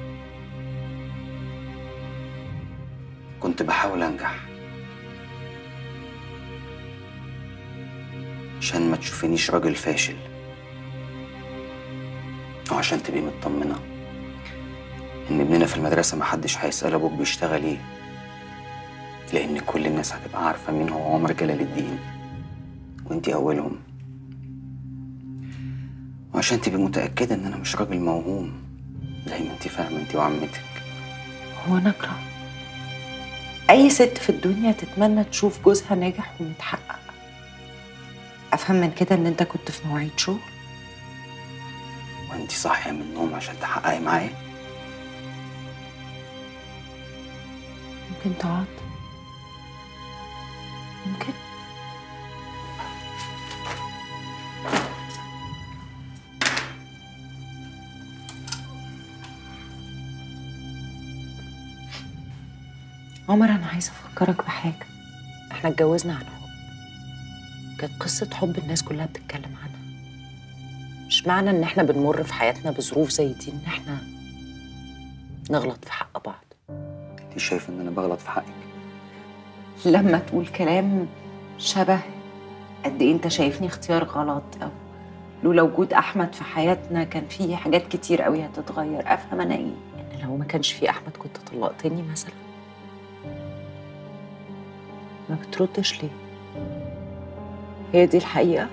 كنت بحاول انجح عشان ما تشوفينيش راجل فاشل وعشان تبقي مطمنة إن ابننا في المدرسة محدش هيسأل أبوك بيشتغل إيه لأن كل الناس هتبقى عارفة مين هو عمر جلال الدين وإنتي أولهم وعشان تبقي متأكدة إن أنا مش راجل موهوم زي ما إنتي فاهمة إنتي وعمتك هو نكره أي ست في الدنيا تتمنى تشوف جوزها ناجح ومتحقق أفهم من كده إن أنت كنت في مواعيد شغل وإنتي صاحية من النوم عشان تحققي معايا ممكن تقعد ممكن عمر أنا عايزة أفكرك بحاجة إحنا اتجوزنا عن حب كانت قصة حب الناس كلها بتتكلم عنها مش معنى إن إحنا بنمر في حياتنا بظروف زي دي إن إحنا نغلط في حق بعض إنتي شايفة إن أنا بغلط في حقك لما تقول كلام شبه قد ايه انت شايفني اختيار غلط او لولا وجود احمد في حياتنا كان في حاجات كتير قوي هتتغير افهم انا ايه ان لو ما كانش في احمد كنت طلقتني مثلا ما بتردش ليه هي دي الحقيقه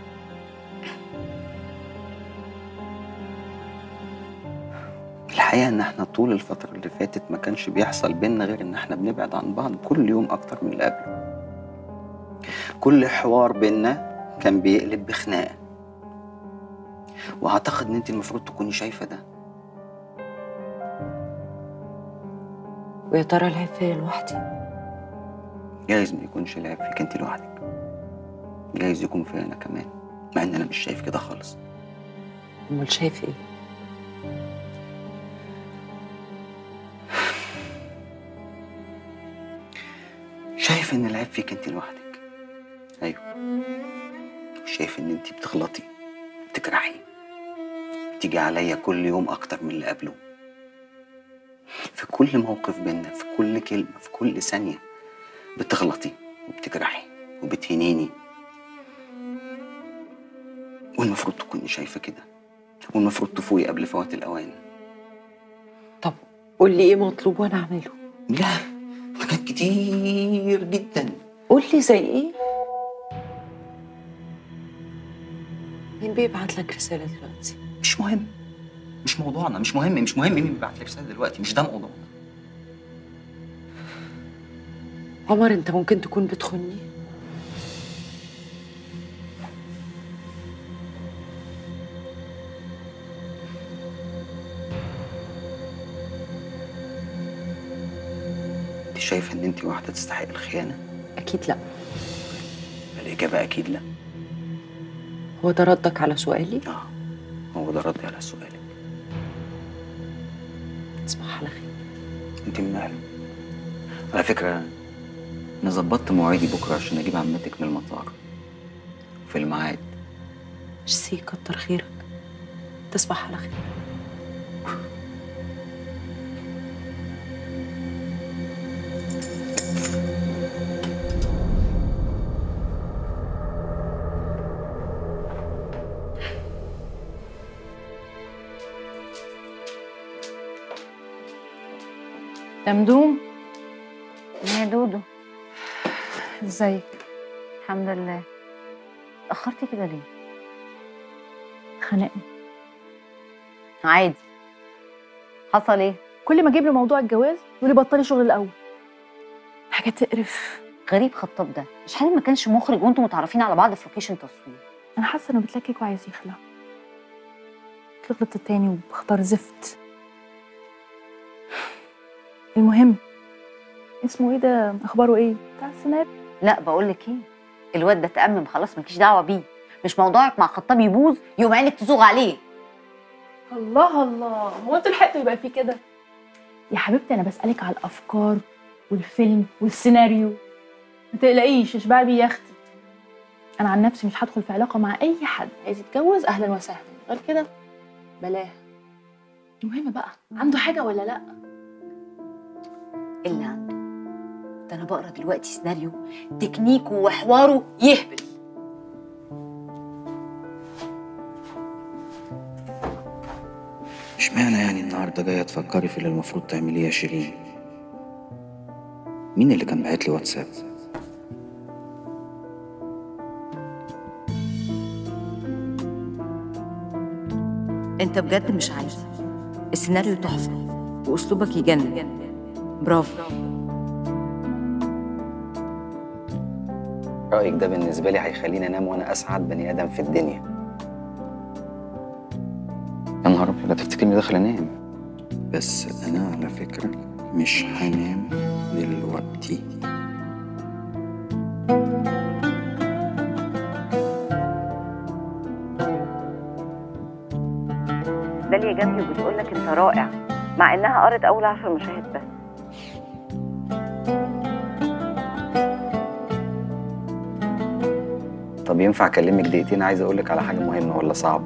الحقيقة إن إحنا طول الفترة اللي فاتت ما كانش بيحصل بينا غير إن إحنا بنبعد عن بعض كل يوم أكتر من اللي قبله. كل حوار بينا كان بيقلب بخناقة. وأعتقد إن أنت المفروض تكوني شايفة ده. ويا ترى العيب فيا لوحدي جايز ما يكونش العيب فيك أنت لوحدك. جايز يكون فيا أنا كمان. مع ان انا مش شايف كده خالص امال شايف ايه شايف ان العيب فيك انت لوحدك ايوه شايف ان انت بتغلطي بتجرحي بتيجي عليا كل يوم اكتر من اللي قبله في كل موقف بينا في كل كلمه في كل ثانيه بتغلطي وبتجرحي وبتهينيني والمفروض تكوني شايفه كده والمفروض تفوقي قبل فوات الاوان قول لي ايه مطلوب وانا اعمله لا حاجات كتير جدا قول لي زي ايه مين بيبعت لك رساله دلوقتي مش مهم مش موضوعنا مش مهم مش مهم مين بيبعت لك رساله دلوقتي مش ده موضوعنا عمر انت ممكن تكون بتخوني انت شايفه ان انت واحده تستحق الخيانه اكيد لا الاجابه اكيد لا هو ده ردك على سؤالي اه هو ده ردي على سؤالك تصبح على خير انت من اهله على فكره انا ظبطت مواعيدي بكره عشان اجيب عمتك من المطار في الميعاد ميرسي كتر خيرك تصبح على خير دمدوم يا دودو ازيك الحمد لله اتأخرتي كده ليه؟ خانقني عادي حصل ايه؟ كل ما اجيب له موضوع الجواز يقول لي بطلي شغل الاول حاجه تقرف غريب خطاب ده مش حالي ما كانش مخرج وانتم متعرفين على بعض في لوكيشن تصوير انا حاسه انه بتلكك وعايز يخلع غلطت تاني وبختار زفت المهم اسمه ايه ده اخباره ايه بتاع السيناريو لا بقول لك ايه الواد ده تأمم خلاص مالكيش دعوه بيه مش موضوعك مع خطاب يبوظ يوم عينك تزوغ عليه الله الله هو انتوا لحقتوا يبقى في كده يا حبيبتي انا بسالك على الافكار والفيلم والسيناريو ما تقلقيش اشبعي بيه يا اختي انا عن نفسي مش هدخل في علاقه مع اي حد عايز يتجوز اهلا وسهلا غير كده بلاها المهم بقى عنده حاجه ولا لا اللي عنده ده انا بقرا دلوقتي سيناريو تكنيكه وحواره يهبل اشمعنى يعني النهارده جايه تفكري في اللي المفروض تعمليه يا شيرين مين اللي كان باعت لي واتساب انت بجد مش عايز السيناريو تحفه واسلوبك يجنن برافو رايك ده بالنسبه لي هيخليني انام وانا اسعد بني ادم في الدنيا يا نهار ابيض هتفتكرني داخل انام بس انا على فكره مش هنام دلوقتي داليا جنبي وبتقول لك انت رائع مع انها قرت اول عشر مشاهد بس طب ينفع اكلمك دقيقتين عايز اقول لك على حاجه مهمه ولا صعب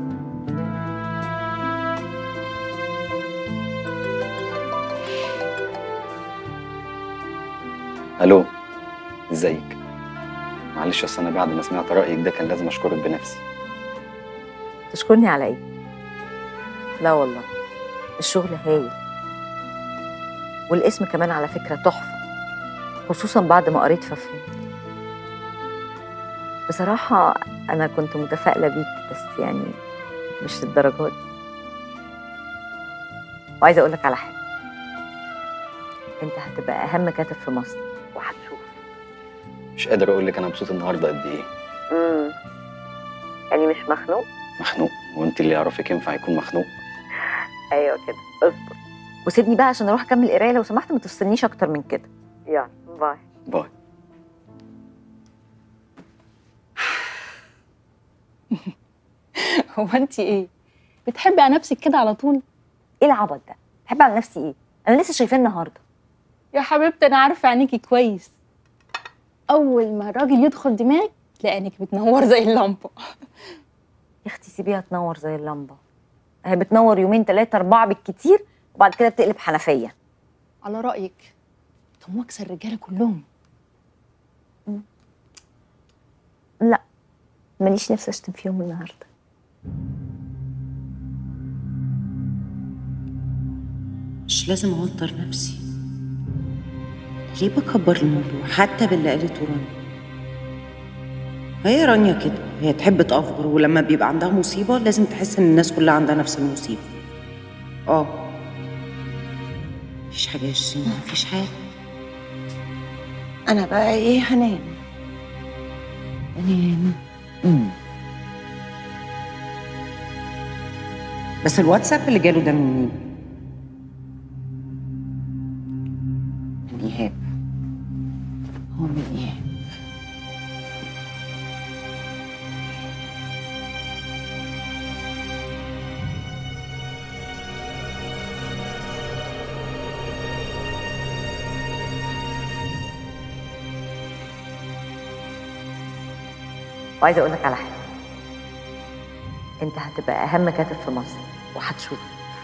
الو ازيك معلش اصل انا بعد ما سمعت رايك ده كان لازم اشكرك بنفسي تشكرني على ايه لا والله الشغل هايل والاسم كمان على فكرة تحفة خصوصا بعد ما قريت ففهمت بصراحة أنا كنت متفائلة بيك بس يعني مش للدرجة دي وعايزة أقول لك على حاجة أنت هتبقى أهم كاتب في مصر وهتشوف مش قادر اقول لك انا مبسوط النهارده قد ايه امم يعني مش مخنوق مخنوق وانت اللي يعرفك ينفع يكون مخنوق ايوه كده اصبر وسيبني بقى عشان اروح اكمل قرايه لو سمحت ما تفصلنيش اكتر من كده يلا باي باي هو انت ايه بتحبي على نفسك كده على طول ايه العبط ده بحب على نفسي ايه انا لسه شايفاه النهارده يا حبيبتي انا عارفه عينيكي كويس اول ما الراجل يدخل دماغك تلاقي عينيك بتنور زي اللمبه يا اختي سيبيها تنور زي اللمبه هي بتنور يومين ثلاثه اربعه بالكتير وبعد كده بتقلب حنفيه على رايك طب واكسر الرجاله كلهم لا ماليش نفسي اشتم فيهم النهارده مش لازم اوتر نفسي ليه بكبر الموضوع حتى باللي قالته رانيا هي رانيا كده هي تحب تأفور ولما بيبقى عندها مصيبة لازم تحس ان الناس كلها عندها نفس المصيبة اه مفيش حاجة يا شيرين مفيش حاجة انا بقى ايه هنام انام مم. بس الواتساب اللي جاله ده من مين؟ من ايهاب هو من ايهاب وعايزه اقول لك على حاجه انت هتبقى اهم كاتب في مصر وهتشوف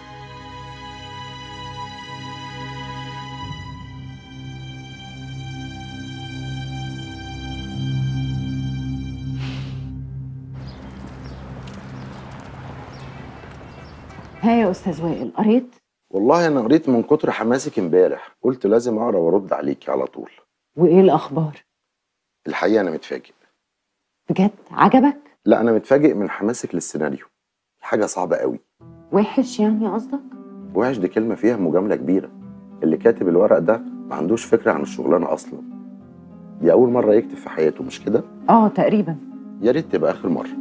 ها يا استاذ وائل قريت والله انا قريت من كتر حماسك امبارح قلت لازم اقرا وارد عليكي على طول وايه الاخبار الحقيقه انا متفاجئ بجد عجبك لا انا متفاجئ من حماسك للسيناريو حاجه صعبه قوي وحش يعني قصدك وحش دي كلمه فيها مجامله كبيره اللي كاتب الورق ده ما عندوش فكره عن الشغلانه اصلا دي اول مره يكتب في حياته مش كده اه تقريبا يا ريت تبقى اخر مره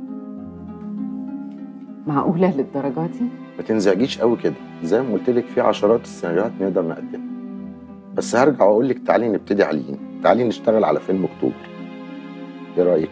معقوله للدرجه دي ما تنزعجيش قوي كده زي ما قلت لك في عشرات السيناريوهات نقدر نقدمها بس هرجع واقول لك تعالي نبتدي عليين تعالي نشتغل على فيلم اكتوبر ايه رايك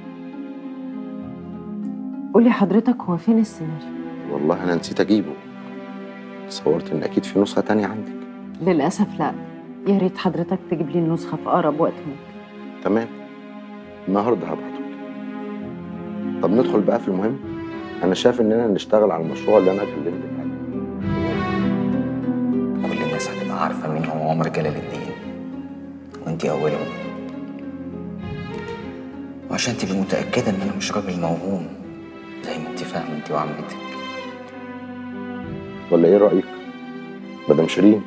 قولي حضرتك هو فين السيناريو والله انا نسيت اجيبه تصورت ان اكيد في نسخه تانية عندك للاسف لا يا ريت حضرتك تجيب لي النسخه في اقرب وقت ممكن تمام النهارده هبعته لك طب ندخل بقى في المهم انا شايف اننا نشتغل على المشروع اللي انا كلمتك عليه كل الناس هتبقى عارفة مين هو عمر جلال الدين وانتي أولهم وعشان تبقي متأكدة إن أنا مش راجل موهوم زي ما انتي فاهمة انتي وعمتك ولا ايه رايك مدام شيرين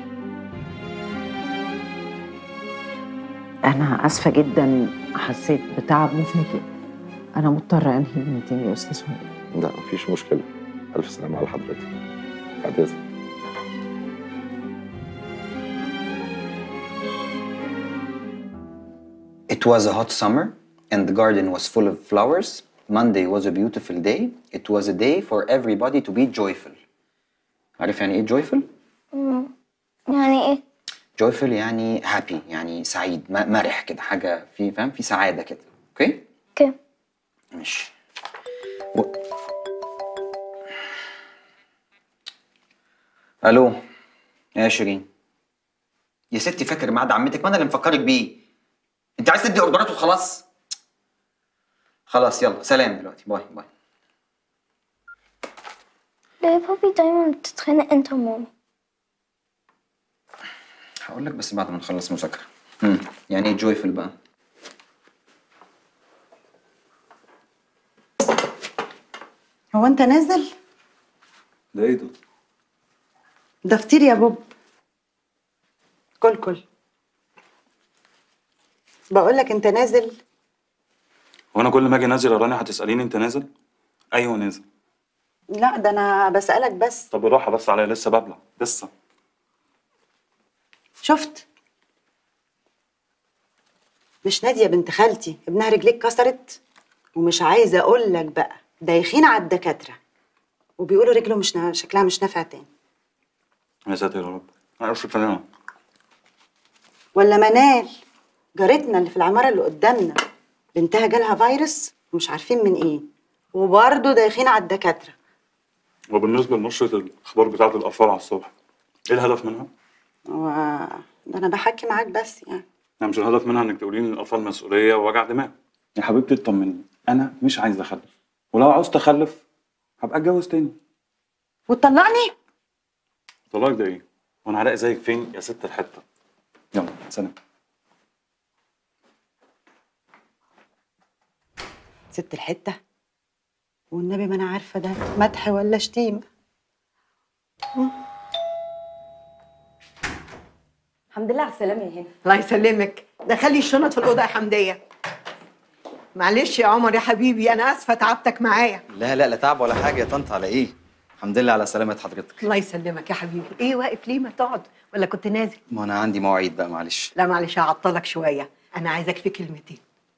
انا اسفه جدا حسيت بتعب مفاجئ انا مضطره انهي الميتنج يا استاذ وائل لا مفيش مشكله الف سلامه على حضرتك بعد اذنك It was a hot summer and the garden was full of flowers. Monday was a beautiful day. It was a day for everybody to be joyful. عارف يعني ايه joyful؟ مم. يعني ايه joyful يعني happy يعني سعيد م- مرح كده حاجة في فاهم في سعادة كده اوكي؟ اوكي ماشي و... الو يا شيرين يا ستي فاكر ميعاد عمتك ما انا اللي مفكرك بيه انت عايز تدي اوردرات وخلاص خلاص يلا سلام دلوقتي باي باي ليه يا بابي دايما بتتخانق انت ومامي هقول لك بس بعد ما نخلص مذاكره امم يعني ايه جويفل بقى هو انت نازل ده ايه ده؟ ده فطير يا بوب كل كل بقول لك انت نازل هو انا كل ما اجي نازل يا رانيا هتساليني انت نازل؟ ايوه نازل لا ده انا بسألك بس طب بالراحه بس عليا لسه ببلع لسه شفت مش نادية بنت خالتي ابنها رجليك كسرت ومش عايزة اقول لك بقى دايخين على الدكاترة وبيقولوا رجله مش نا... شكلها مش نافع تاني يا ساتر يا رب انا اشرب فنانة ولا منال جارتنا اللي في العمارة اللي قدامنا بنتها جالها فيروس ومش عارفين من ايه وبرضه دايخين على الدكاتره وبالنسبه لنشره الاخبار بتاعه الاطفال على الصبح ايه الهدف منها؟ و... ده انا بحكي معاك بس يعني يعني مش الهدف منها انك تقولي ان الاطفال مسؤوليه ووجع دماغ يا حبيبتي اطمني انا مش عايز اخلف ولو عاوز اخلف هبقى اتجوز تاني وتطلعني طلاق ده ايه؟ وانا هلاقي زيك فين يا ست الحته يلا سلام ست الحته والنبي ما انا عارفه ده مدح ولا شتيمه الحمد لله على السلامه يا هنا الله يسلمك دخلي الشنط في الاوضه يا حمديه معلش يا عمر يا حبيبي انا اسفه تعبتك معايا لا لا لا تعب ولا حاجه يا طنط على ايه الحمد لله على سلامه حضرتك الله يسلمك يا حبيبي ايه واقف ليه ما تقعد ولا كنت نازل ما انا عندي مواعيد بقى معلش لا معلش هعطلك شويه انا عايزك في كلمتين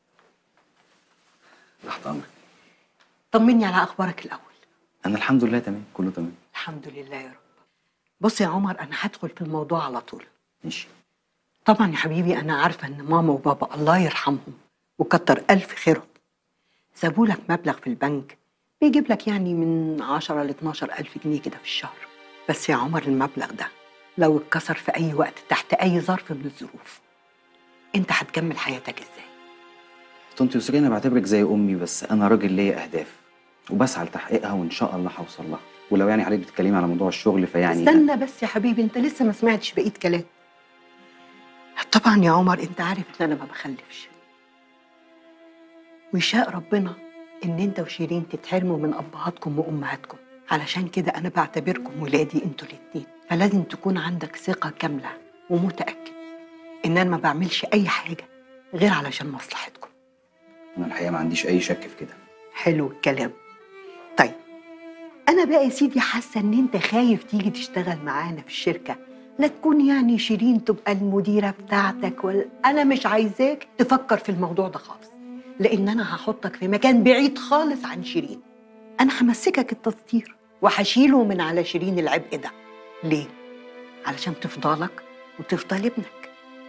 تحت امرك طمني على اخبارك الاول انا الحمد لله تمام كله تمام الحمد لله يا رب بص يا عمر انا هدخل في الموضوع على طول ماشي طبعا يا حبيبي انا عارفه ان ماما وبابا الله يرحمهم وكتر الف خيرهم سابوا لك مبلغ في البنك بيجيب لك يعني من 10 ل 12 الف جنيه كده في الشهر بس يا عمر المبلغ ده لو اتكسر في اي وقت تحت اي ظرف من الظروف انت هتكمل حياتك ازاي طنط يسري انا بعتبرك زي امي بس انا راجل ليا اهداف وبسعى لتحقيقها وان شاء الله هوصل لها ولو يعني عليك بتتكلمي على موضوع الشغل فيعني استنى بس يا حبيبي انت لسه ما سمعتش بقيه كلام طبعا يا عمر انت عارف ان انا ما بخلفش ويشاء ربنا ان انت وشيرين تتحرموا من ابهاتكم وامهاتكم علشان كده انا بعتبركم ولادي انتوا الاتنين فلازم تكون عندك ثقه كامله ومتاكد ان انا ما بعملش اي حاجه غير علشان مصلحتكم انا الحقيقه ما عنديش اي شك في كده حلو الكلام طيب انا بقى يا سيدي حاسه ان انت خايف تيجي تشتغل معانا في الشركه لا تكون يعني شيرين تبقى المديره بتاعتك ولا انا مش عايزاك تفكر في الموضوع ده خالص لان انا هحطك في مكان بعيد خالص عن شيرين انا همسكك التستير وهشيله من على شيرين العبء ده ليه علشان تفضلك وتفضل ابنك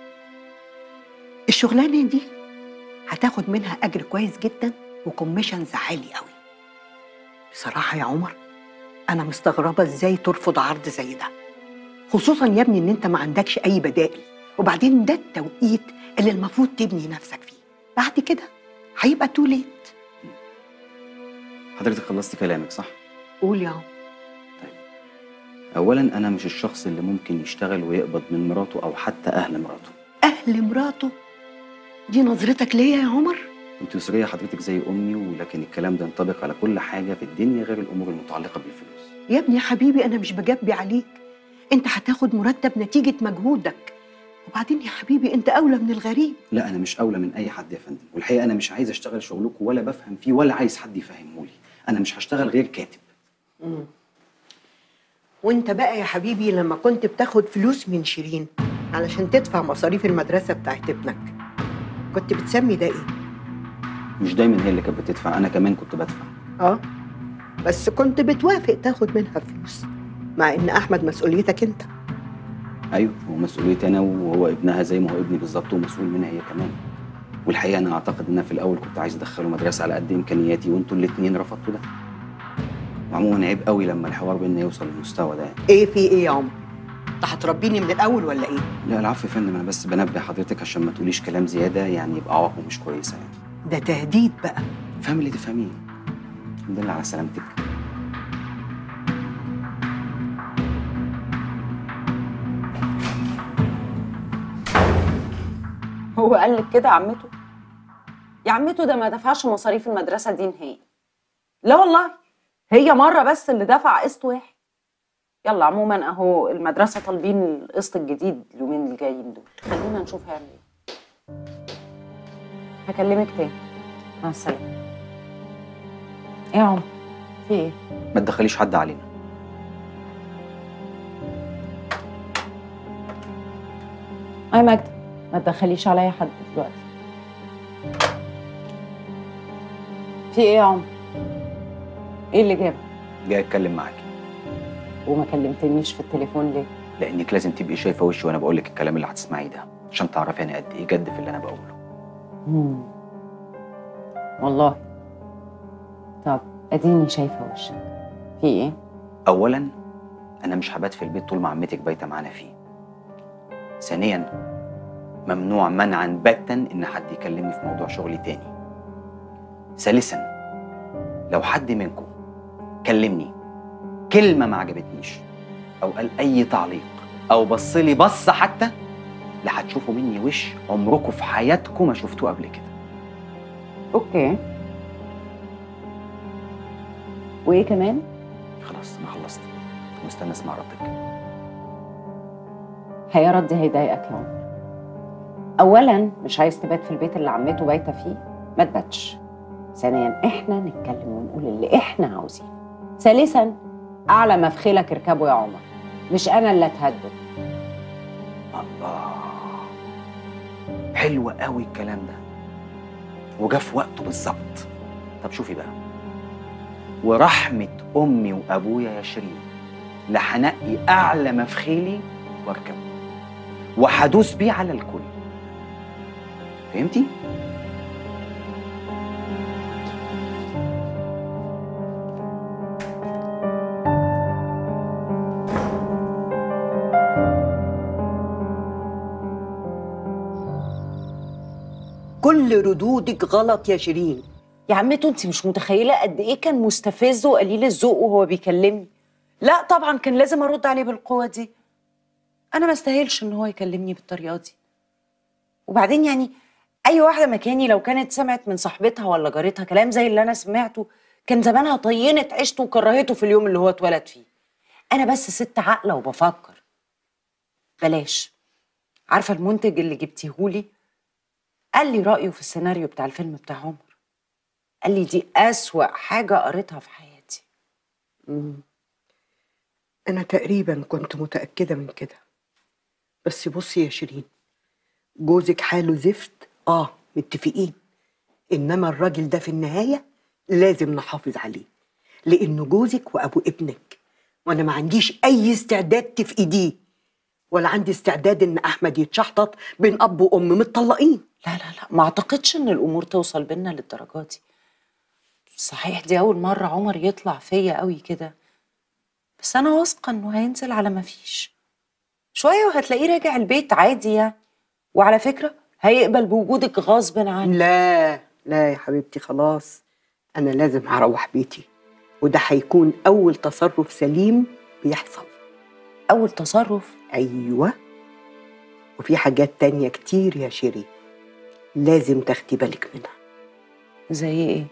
الشغلانه دي هتاخد منها اجر كويس جدا وكوميشنز عالي قوي بصراحه يا عمر انا مستغربه ازاي ترفض عرض زي ده خصوصا يا ابني ان انت ما عندكش اي بدائل وبعدين ده التوقيت اللي المفروض تبني نفسك فيه بعد كده هيبقى تو ليت حضرتك خلصتي كلامك صح قول يا عمر اولا انا مش الشخص اللي ممكن يشتغل ويقبض من مراته او حتى اهل مراته اهل مراته دي نظرتك ليا يا عمر انت يسرية حضرتك زي امي ولكن الكلام ده ينطبق على كل حاجه في الدنيا غير الامور المتعلقه بالفلوس يا ابني يا حبيبي انا مش بجبي عليك انت هتاخد مرتب نتيجه مجهودك وبعدين يا حبيبي انت اولى من الغريب لا انا مش اولى من اي حد يا فندم والحقيقه انا مش عايز اشتغل شغلكم ولا بفهم فيه ولا عايز حد يفهمه لي انا مش هشتغل غير كاتب مم. وانت بقى يا حبيبي لما كنت بتاخد فلوس من شيرين علشان تدفع مصاريف المدرسه بتاعت ابنك كنت بتسمي ده ايه مش دايما هي اللي كانت بتدفع انا كمان كنت بدفع اه بس كنت بتوافق تاخد منها فلوس مع ان احمد مسؤوليتك انت ايوه هو مسؤوليتي انا وهو ابنها زي ما هو ابني بالظبط ومسؤول منها هي كمان والحقيقه انا اعتقد ان أنا في الاول كنت عايز ادخله مدرسه على قد امكانياتي وانتوا الاثنين رفضتوا ده وعموما عيب قوي لما الحوار بيننا يوصل للمستوى ده يعني. ايه في ايه يا عمر انت هتربيني من الاول ولا ايه لا العفو يا فندم انا بس بنبه حضرتك عشان ما تقوليش كلام زياده يعني يبقى عواقبه مش كويسه يعني ده تهديد بقى فاهم اللي تفهميه الحمد لله على سلامتك هو قال لك كده عمته يا عمته ده ما دفعش مصاريف المدرسه دي نهائي لا والله هي مره بس اللي دفع قسط واحد يلا عموما اهو المدرسه طالبين القسط الجديد اليومين الجايين دول خلينا نشوف هيعمل ايه هكلمك تاني مع السلامه ايه يا عمر في ايه ما تدخليش حد علينا اي ماجدة ما تدخليش عليا حد دلوقتي في ايه يا عمر ايه اللي جابك جاي اتكلم معاكي وما كلمتنيش في التليفون ليه لانك لازم تبقي شايفه وشي وانا بقول لك الكلام اللي هتسمعيه ده عشان تعرفي انا قد ايه جد في اللي انا بقوله مم. والله طب اديني شايفه وشك في ايه اولا انا مش هبات في البيت طول ما عمتك بايته معانا فيه ثانيا ممنوع منعا باتا ان حد يكلمني في موضوع شغلي تاني ثالثا لو حد منكم كلمني كلمه ما عجبتنيش او قال اي تعليق او بص لي بصه حتى لا هتشوفوا مني وش عمركم في حياتكم ما شفتوه قبل كده اوكي وايه كمان خلاص انا خلصت مستني اسمع ردك هي ردي هيضايقك يا عمر اولا مش عايز تبات في البيت اللي عمته بايته فيه ما تباتش ثانيا احنا نتكلم ونقول اللي احنا عاوزينه ثالثا اعلى ما في خيلك اركبه يا عمر مش انا اللي اتهدد الله حلو قوي الكلام ده وجا في وقته بالظبط طب شوفي بقى ورحمة أمي وأبويا يا شيرين لهنقي أعلى ما في خيلي وأركبه وهدوس بيه على الكل فهمتي؟ كل ردودك غلط يا شيرين يا عمته انت مش متخيله قد ايه كان مستفز وقليل الذوق وهو بيكلمني لا طبعا كان لازم ارد عليه بالقوه دي انا ما استاهلش ان هو يكلمني بالطريقه دي وبعدين يعني اي واحده مكاني لو كانت سمعت من صاحبتها ولا جارتها كلام زي اللي انا سمعته كان زمانها طينت عيشته وكرهته في اليوم اللي هو اتولد فيه انا بس ست عاقله وبفكر بلاش عارفه المنتج اللي جبتيهولي قال لي رايه في السيناريو بتاع الفيلم بتاع عمر قال لي دي أسوأ حاجة قريتها في حياتي مم. أنا تقريبا كنت متأكدة من كده بس بصي يا شيرين جوزك حاله زفت آه متفقين إنما الراجل ده في النهاية لازم نحافظ عليه لأنه جوزك وأبو ابنك وأنا ما عنديش أي استعداد تفقديه ولا عندي استعداد إن أحمد يتشحطط بين أب وأم متطلقين لا لا لا ما أعتقدش إن الأمور توصل بينا للدرجة دي صحيح دي أول مرة عمر يطلع فيا قوي كده بس أنا واثقة إنه هينزل على ما فيش شوية وهتلاقيه راجع البيت عادي يعني وعلى فكرة هيقبل بوجودك غصب عنه لا لا يا حبيبتي خلاص أنا لازم هروح بيتي وده هيكون أول تصرف سليم بيحصل أول تصرف؟ أيوة وفي حاجات تانية كتير يا شيري لازم تاخدي بالك منها زي إيه؟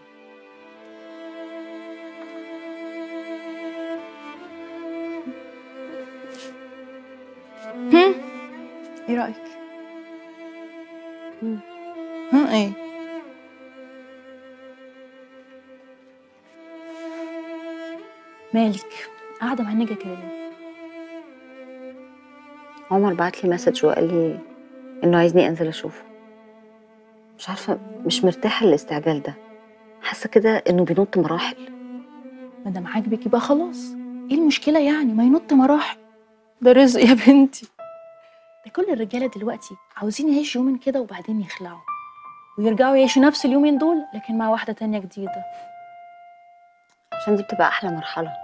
هم؟ ايه رأيك؟ ها ايه؟ مالك قاعدة مهنجة كده ليه؟ عمر بعت لي مسج وقال لي انه عايزني انزل اشوفه مش عارفه مش مرتاحه للاستعجال ده حاسه كده انه بينط مراحل ما دام عاجبك يبقى خلاص ايه المشكلة يعني ما ينط مراحل ده رزق يا بنتي ده كل الرجالة دلوقتي عاوزين يعيشوا يومين كده وبعدين يخلعوا ويرجعوا يعيشوا نفس اليومين دول لكن مع واحدة تانية جديدة عشان دي بتبقى احلى مرحله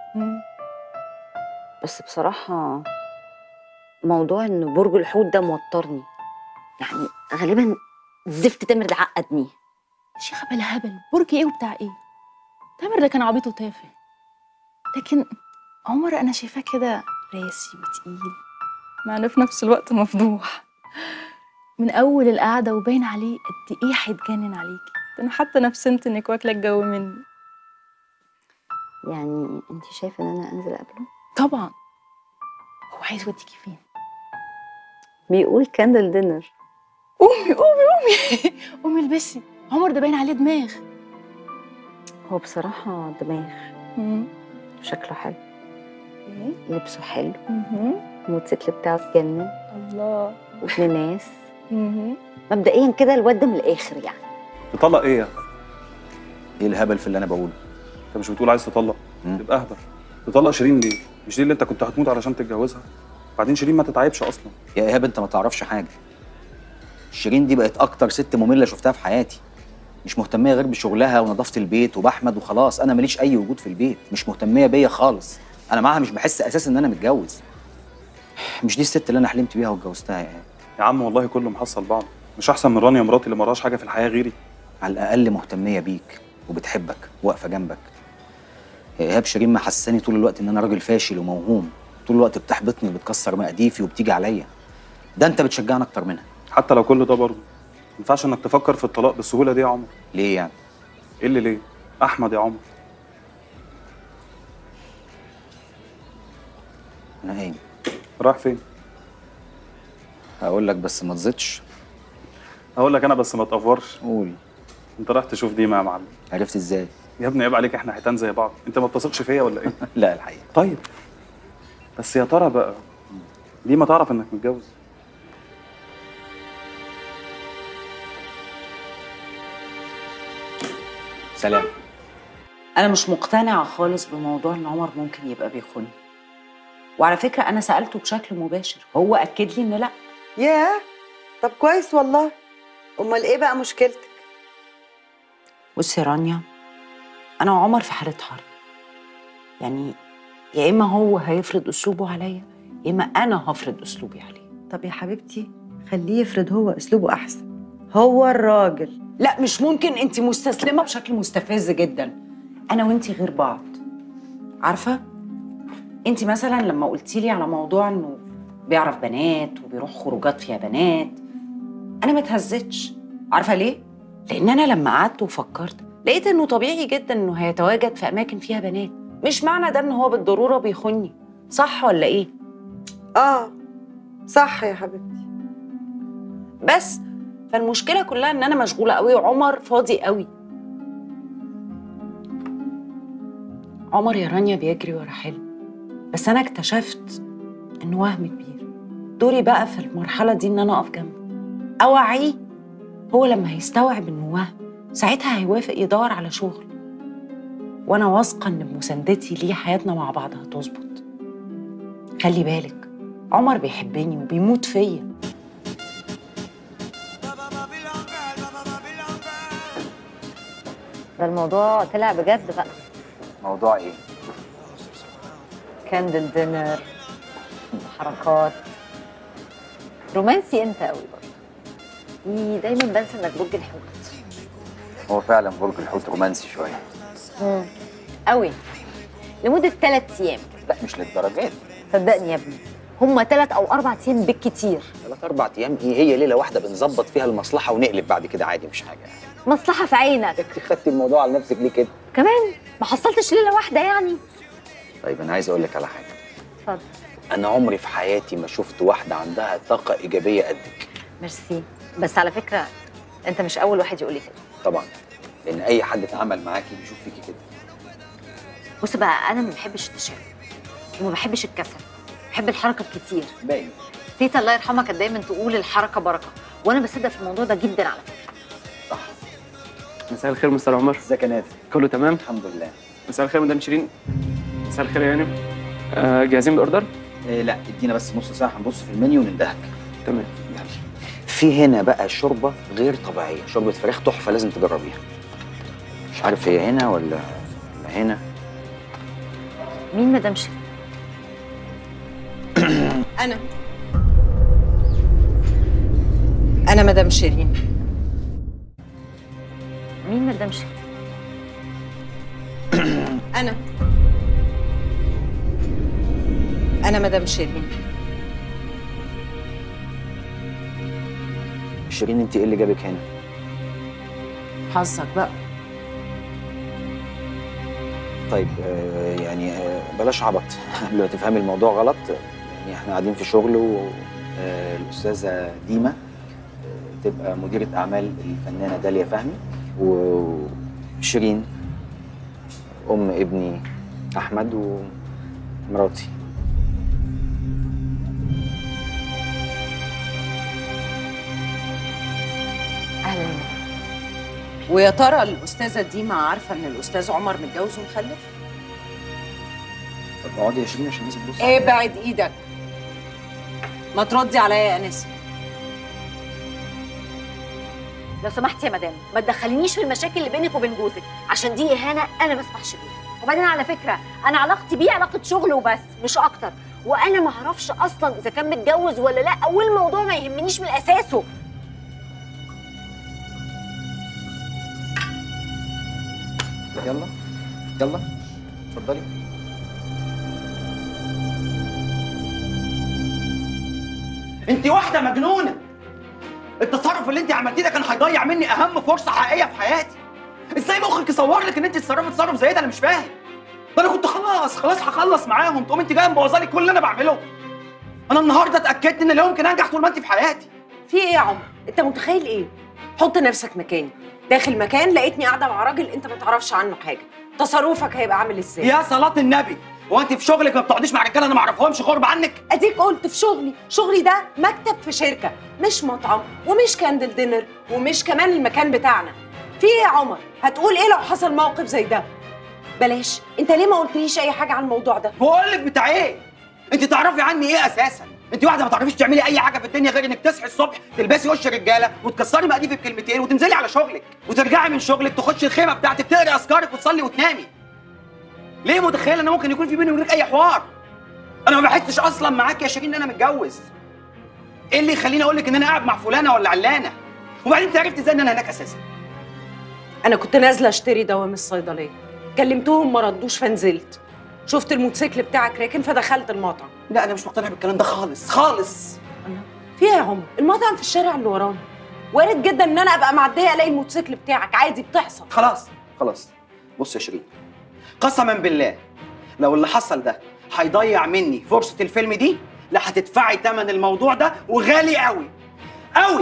بس بصراحه موضوع ان برج الحوت ده موترني يعني غالبا زفت تامر ده عقدني شيخة بلا هبل برج ايه وبتاع ايه تامر ده كان عبيط وتافه لكن عمر انا شايفاه كده راسي وتقيل مع انه في نفس الوقت مفضوح من اول القعده وباين عليه قد ايه هيتجنن عليكي ده انا حتى نفسنت انك واكله الجو مني يعني انت شايفه ان انا انزل قبله طبعا هو عايز يوديكي فين بيقول كاندل دينر قومي قومي قومي قومي البسي عمر ده باين عليه دماغ هو بصراحه دماغ شكله حلو لبسه حلو الموتوسيكل بتاعه اتجنن الله وابن ناس مبدئيا كده الواد ده من الاخر يعني تطلق ايه يعني؟ ايه الهبل في اللي انا بقوله انت مش بتقول عايز تطلق تبقى اهبل تطلق شيرين ليه مش دي اللي انت كنت هتموت علشان تتجوزها بعدين شيرين ما تتعبش اصلا يا ايهاب انت ما تعرفش حاجه شيرين دي بقت اكتر ست ممله شفتها في حياتي مش مهتميه غير بشغلها ونظافه البيت وباحمد وخلاص انا ماليش اي وجود في البيت مش مهتميه بيا خالص انا معاها مش بحس اساسا ان انا متجوز مش دي الست اللي انا حلمت بيها واتجوزتها يعني يا عم والله كله محصل بعض مش احسن من رانيا مراتي اللي مراش حاجه في الحياه غيري على الاقل مهتميه بيك وبتحبك واقفه جنبك ايهاب شيرين محساني طول الوقت ان انا راجل فاشل وموهوم طول الوقت بتحبطني وبتكسر مقاديفي وبتيجي عليا ده انت بتشجعني اكتر منها حتى لو كل ده برضه ما ينفعش انك تفكر في الطلاق بالسهوله دي يا عمر ليه يعني ايه اللي ليه احمد يا عمر انا قايم رايح فين هقول لك بس ما تزيدش هقول لك انا بس ما تقفرش قول انت رايح تشوف ديما يا معلم عرفت ازاي يا ابني عيب عليك احنا حيتان زي بعض انت ما بتثقش فيا ولا ايه لا الحقيقه طيب بس يا ترى بقى ديما تعرف انك متجوز سلام انا مش مقتنعه خالص بموضوع ان عمر ممكن يبقى بيخوني وعلى فكره انا سالته بشكل مباشر هو اكد لي ان لا ياه طب كويس والله امال ايه بقى مشكلتك بصي يا رانيا انا وعمر في حاله حرب يعني يا اما هو هيفرض اسلوبه عليا يا اما انا هفرض اسلوبي عليه طب يا حبيبتي خليه يفرض هو اسلوبه احسن هو الراجل لا مش ممكن انت مستسلمه بشكل مستفز جدا انا وانت غير بعض عارفه انت مثلا لما قلتي لي على موضوع انه بيعرف بنات وبيروح خروجات فيها بنات انا ما اتهزتش عارفه ليه لان انا لما قعدت وفكرت لقيت انه طبيعي جدا انه هيتواجد في اماكن فيها بنات مش معنى ده ان هو بالضروره بيخوني صح ولا ايه اه صح يا حبيبتي بس فالمشكله كلها ان انا مشغوله قوي وعمر فاضي قوي عمر يا رانيا بيجري ورا حلم بس انا اكتشفت انه وهم كبير دوري بقى في المرحله دي ان انا اقف جنبه اوعيه هو لما هيستوعب انه وهم ساعتها هيوافق يدور على شغل وانا واثقه ان بمساندتي ليه حياتنا مع بعض هتظبط خلي بالك عمر بيحبني وبيموت فيا ده الموضوع طلع بجد بقى موضوع ايه كاندل دينر حركات رومانسي انت قوي برضه إيه، دايما بنسى انك برج الحوت هو فعلا برج الحوت رومانسي شويه مم. قوي لمده ثلاث ايام لا مش للدرجات صدقني يا ابني هما ثلاث او اربع ايام بالكتير ثلاث اربع ايام ايه هي ليله واحده بنظبط فيها المصلحه ونقلب بعد كده عادي مش حاجه مصلحه في عينك خدتي الموضوع على نفسك ليه كده كمان ما حصلتش ليله واحده يعني طيب انا عايز اقول لك على حاجه اتفضل انا عمري في حياتي ما شفت واحده عندها طاقه ايجابيه قدك ميرسي بس على فكره انت مش اول واحد يقول لي كده طبعا لان اي حد اتعامل معاكي بيشوف فيكي كده بص بقى انا ما بحبش التشاؤم وما بحبش الكسل بحب الحركه الكتير باين تيتا الله يرحمها كانت دايما تقول الحركه بركه وانا بصدق في الموضوع ده جدا على فكره مساء الخير مستر عمر ازيك يا نادر كله تمام الحمد لله مساء الخير مدام شيرين مساء الخير يا هانم آه جاهزين بالاوردر إيه لا ادينا بس نص ساعه هنبص في المنيو ونندهك تمام في هنا بقى شوربه غير طبيعيه شوربه فراخ تحفه لازم تجربيها مش عارف هي هنا ولا ولا هنا مين مدام شيرين انا انا مدام شيرين مين مدام شيرين انا انا مدام شيرين شيرين انت ايه اللي جابك هنا حظك بقى طيب آه يعني آه بلاش عبط قبل ما تفهمي الموضوع غلط يعني احنا قاعدين في شغل والاستاذه ديما آه، تبقى مديره اعمال الفنانه داليا فهمي وشيرين ام ابني احمد ومراتي اهلا ويا ترى الاستاذه ديما عارفه ان الاستاذ عمر متجوز ومخلف طب اقعدي يا شيرين عشان الناس تبص ابعد ايدك ما تردي عليا يا انسه لو سمحتي يا مدام ما تدخلينيش في المشاكل اللي بينك وبين جوزك عشان دي اهانه انا ما اسمحش بيها وبعدين على فكره انا علاقتي بيه علاقه شغل وبس مش اكتر وانا ما اعرفش اصلا اذا كان متجوز ولا لا والموضوع ما يهمنيش من اساسه يلا يلا اتفضلي انت واحده مجنونه التصرف اللي انت عملتيه ده كان هيضيع مني اهم فرصه حقيقيه في حياتي ازاي مخك يصور لك ان انت تتصرفي تصرف زي ده انا مش فاهم ده انا كنت خلاص خلاص هخلص معاهم تقوم انت جايه مبوظه لي كل اللي انا بعمله انا النهارده اتاكدت ان لا يمكن انجح طول ما انت في حياتي في ايه يا عمر انت متخيل ايه حط نفسك مكاني داخل مكان لقيتني قاعده مع راجل انت ما تعرفش عنه حاجه تصرفك هيبقى عامل ازاي يا صلاه النبي هو انت في شغلك ما بتقعديش مع رجاله انا ما اعرفهمش غرب عنك اديك قلت في شغلي شغلي ده مكتب في شركه مش مطعم ومش كاندل دينر ومش كمان المكان بتاعنا في ايه يا عمر هتقول ايه لو حصل موقف زي ده بلاش انت ليه ما قلتليش اي حاجه عن الموضوع ده بقول لك بتاع ايه انت تعرفي عني ايه اساسا انت واحده ما تعرفيش تعملي اي حاجه في الدنيا غير انك تصحي الصبح تلبسي وش رجاله وتكسري مقاديف بكلمتين وتنزلي على شغلك وترجعي من شغلك تخشي الخيمه بتاعتك تقري اذكارك وتصلي وتنامي ليه متخيله ان ممكن يكون في بيني وبينك اي حوار انا ما بحسش اصلا معاك يا شيرين ان انا متجوز ايه اللي يخليني اقول لك ان انا قاعد مع فلانه ولا علانه وبعدين انت عرفت ازاي ان انا هناك اساسا انا كنت نازله اشتري دواء من الصيدليه كلمتهم ما ردوش فنزلت شفت الموتوسيكل بتاعك راكن فدخلت المطعم لا انا مش مقتنع بالكلام ده خالص خالص في ايه يا عمر المطعم في الشارع اللي ورانا وارد جدا ان انا ابقى معديه الاقي الموتوسيكل بتاعك عادي بتحصل خلاص خلاص بص يا شيرين قسما بالله لو اللي حصل ده هيضيع مني فرصه الفيلم دي لا هتدفعي ثمن الموضوع ده وغالي قوي قوي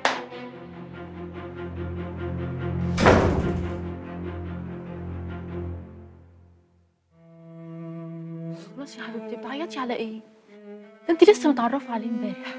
خلاص يا حبيبتي بتعيطي على ايه؟ ده انت لسه متعرفه عليه امبارح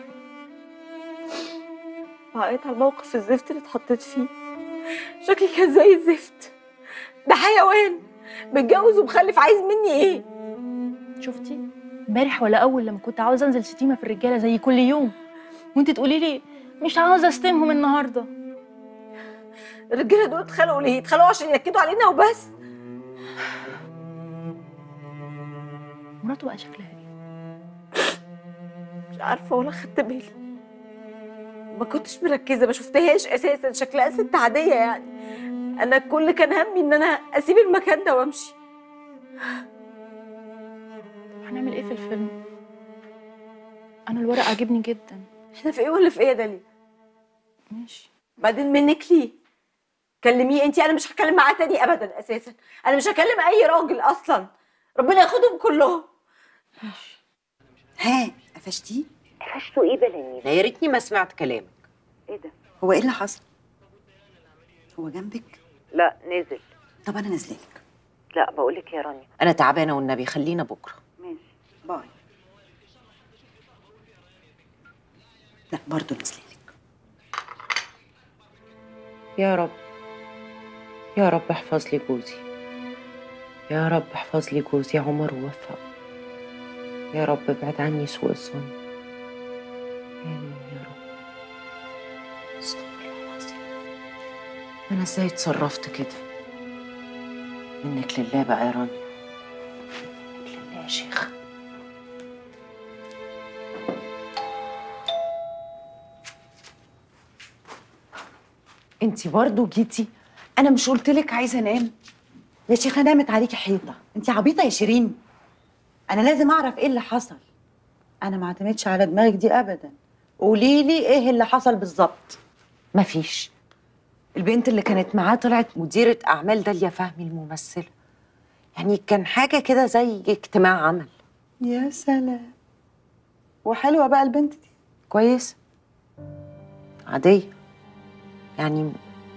بعيط على الموقف الزفت اللي اتحطيت فيه شكلي كان زي الزفت ده حيوان متجوز ومخلف عايز مني ايه شفتي امبارح ولا اول لما كنت عاوزه انزل شتيمه في الرجاله زي كل يوم وانت تقولي لي مش عاوزه اشتمهم النهارده الرجاله دول اتخانقوا ليه اتخانقوا عشان ينكدوا علينا وبس مراته بقى شكلها ايه مش عارفه ولا خدت بالي ما كنتش مركزه ما شفتهاش اساسا شكلها ست عاديه يعني انا كل كان همي ان انا اسيب المكان ده وامشي هنعمل ايه في الفيلم انا الورق عاجبني جدا احنا في ايه ولا في ايه يا داليا ماشي بعدين منك ليه كلميه انت انا مش هتكلم معاه تاني ابدا اساسا انا مش هكلم اي راجل اصلا ربنا ياخدهم كلهم ها قفشتيه قفشته ايه بلاني يا ريتني ما سمعت كلامك ايه ده هو ايه اللي حصل هو جنبك لا نزل طب انا نازله لك لا بقول لك يا رانيا انا تعبانه والنبي خلينا بكره ماشي باي لا برضه نازله لك يا رب يا رب احفظ لي جوزي يا رب احفظ لي جوزي عمر ووفقه يا رب ابعد عني سوء الظن امين يا رب استغفر الله العظيم انا ازاي اتصرفت كده منك لله بقى يا رانيا منك لله يا شيخ انتي برضو جيتي انا مش قلت لك عايزه انام يا شيخه نامت عليكي حيطه انت عبيطه يا شيرين انا لازم اعرف ايه اللي حصل انا ما اعتمدش على دماغك دي ابدا قولي لي ايه اللي حصل بالظبط مفيش البنت اللي كانت معاه طلعت مديرة أعمال داليا فهمي الممثلة يعني كان حاجة كده زي اجتماع عمل يا سلام وحلوه بقى البنت دي كويس عادية يعني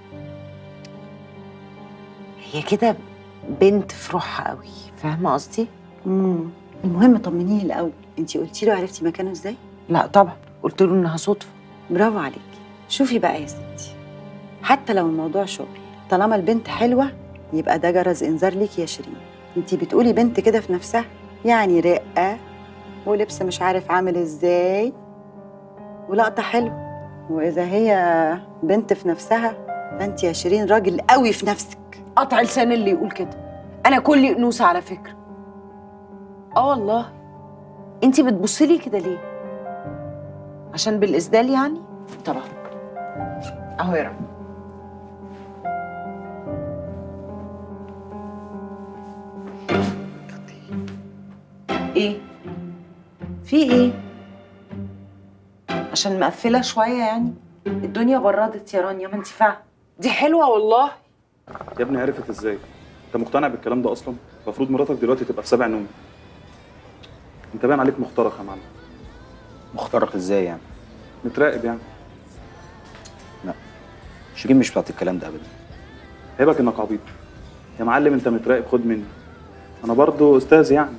هي كده بنت في روحها قوي فاهمة قصدي؟ امم المهم طمنيني الاول انت قلتي له عرفتي مكانه ازاي لا طبعا قلت له انها صدفة برافو عليكي شوفي بقى يا ستي حتى لو الموضوع شغل طالما البنت حلوه يبقى ده جرس انذار ليكي يا شيرين انت بتقولي بنت كده في نفسها يعني رقه ولبس مش عارف عامل ازاي ولقطه حلوه واذا هي بنت في نفسها فانت يا شيرين راجل قوي في نفسك قطع لسان اللي يقول كده انا كلي انوثه على فكره اه والله انت بتبصي لي كده ليه عشان بالاسدال يعني طبعا اهو يا رب ايه في ايه عشان مقفله شويه يعني الدنيا بردت يا رانيا ما انت فاهمه دي حلوه والله يا ابني عرفت ازاي انت مقتنع بالكلام ده اصلا المفروض مراتك دلوقتي تبقى في سبع نوم انت باين عليك مخترق يا معلم مخترق ازاي يعني متراقب يعني لا شيرين مش بتاعت الكلام ده ابدا عيبك انك عبيط يا معلم انت متراقب خد مني انا برضو استاذ يعني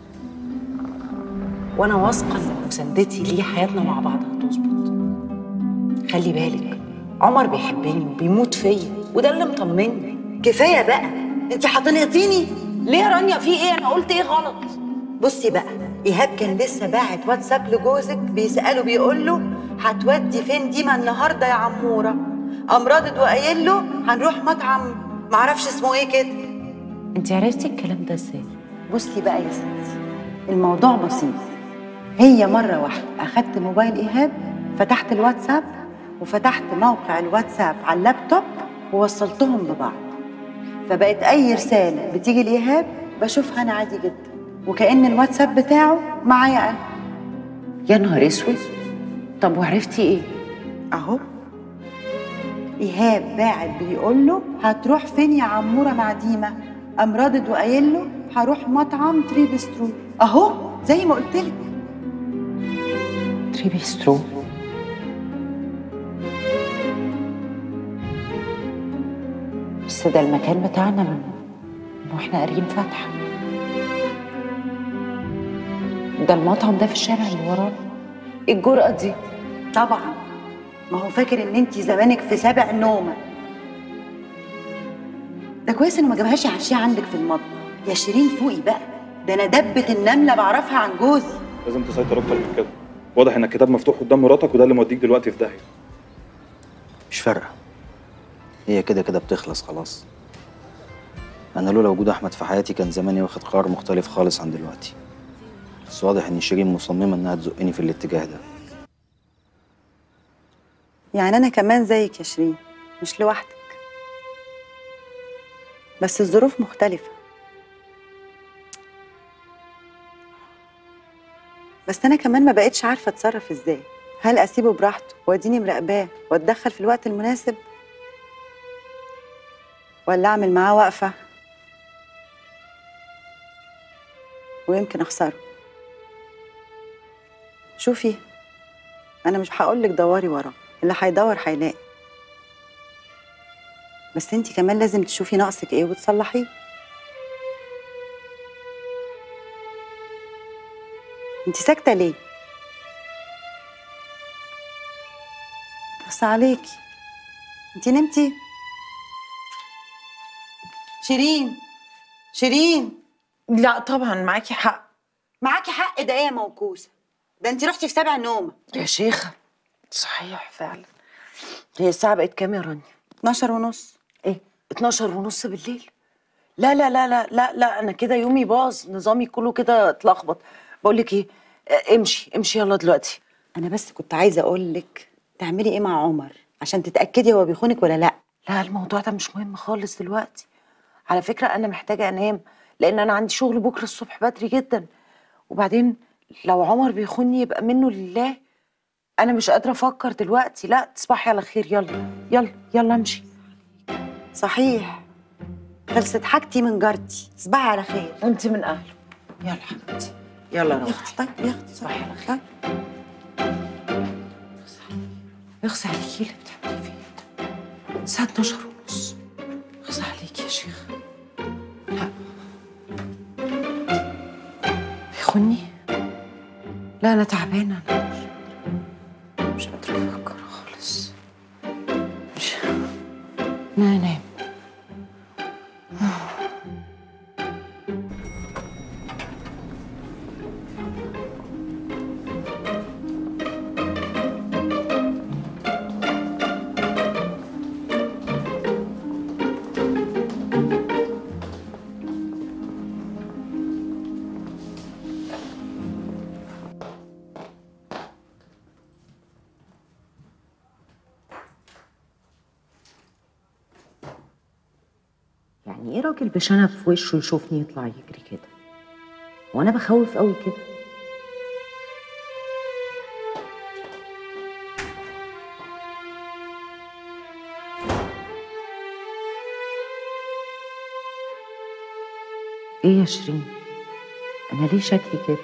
وانا واثقه ان مساندتي ليه حياتنا مع بعض هتظبط خلي بالك عمر بيحبني وبيموت فيا وده اللي مطمني كفايه بقى انت هتنقطيني ليه يا رانيا في ايه انا قلت ايه غلط بصي بقى ايهاب كان لسه باعت واتساب لجوزك بيساله بيقول له هتودي فين ديما النهارده يا عموره قام رادد وقايل له هنروح مطعم معرفش اسمه ايه كده انت عرفتي الكلام ده ازاي بصي بقى يا ستي الموضوع بسيط هي مرة واحدة أخدت موبايل إيهاب فتحت الواتساب وفتحت موقع الواتساب على اللابتوب ووصلتهم ببعض فبقت أي رسالة بتيجي لإيهاب بشوفها أنا عادي جدا وكأن الواتساب بتاعه معايا أنا يا نهار اسود طب وعرفتي ايه أهو إيهاب باعت بيقول له هتروح فين يا عمورة مع ديما قام رادد وقايل له هروح مطعم تري بسترو أهو زي ما قلت لك تري بيسترو بس ده المكان بتاعنا من من واحنا قاريين فاتحه ده المطعم ده في الشارع اللي ورانا ايه الجرأة دي طبعا ما هو فاكر ان انت زمانك في سابع نومه ده كويس انه ما جابهاش يعشيها عندك في المطبخ يا شيرين فوقي بقى ده انا دبة النملة بعرفها عن جوزي لازم تسيطر اكتر من كده واضح ان الكتاب مفتوح قدام مراتك وده اللي موديك دلوقتي في داهيه مش فارقة هي كده كده بتخلص خلاص أنا لولا وجود أحمد في حياتي كان زماني واخد قرار مختلف خالص عن دلوقتي بس واضح إن شيرين مصممة إنها تزقني في الاتجاه ده يعني انا كمان زيك يا شيرين مش لوحدك بس الظروف مختلفة بس انا كمان ما بقتش عارفة اتصرف ازاي هل اسيبه براحته واديني مراقباه واتدخل في الوقت المناسب ولا اعمل معاه وقفة ويمكن اخسره شوفي انا مش هقولك دوري وراه اللي هيدور هيلاقي بس انت كمان لازم تشوفي ناقصك ايه وتصلحيه انت ساكته ليه بس عليكي انت نمتي شيرين شيرين لا طبعا معاكي حق معاكي حق ده ايه يا موكوسه ده انت رحتي في سبع نومه يا شيخة صحيح فعلا هي الساعة بقت كام يا رانيا؟ 12 ونص ايه 12 ونص بالليل لا لا لا لا لا لا انا كده يومي باظ نظامي كله كده اتلخبط بقول لك ايه آه، امشي امشي يلا دلوقتي انا بس كنت عايزه اقول لك تعملي ايه مع عمر عشان تتاكدي هو بيخونك ولا لا لا الموضوع ده مش مهم خالص دلوقتي على فكرة أنا محتاجة أنام لأن أنا عندي شغل بكرة الصبح بدري جدا وبعدين لو عمر بيخوني يبقى منه لله أنا مش قادرة أفكر دلوقتي لا تصبحي على خير يلا يلا يلا امشي صحيح خلصت حاجتي من جارتي صباحي على خير وانت من اهله يلا حبيبتي يلا يا روحي اختي طيب يا اختي صباحي على خير يغصى عليكي اللي بتعملي فيه ده الساعة 12 ونص يغصى عليكي يا شيخ لا بيخوني لا أنا تعبانة أنا مش مش قادرة أفكر خالص مش أنا أنام يعني ايه راجل بشنب في وشه يشوفني يطلع يجري كده وانا بخوف قوي كده ايه يا شيرين انا ليه شكلي كده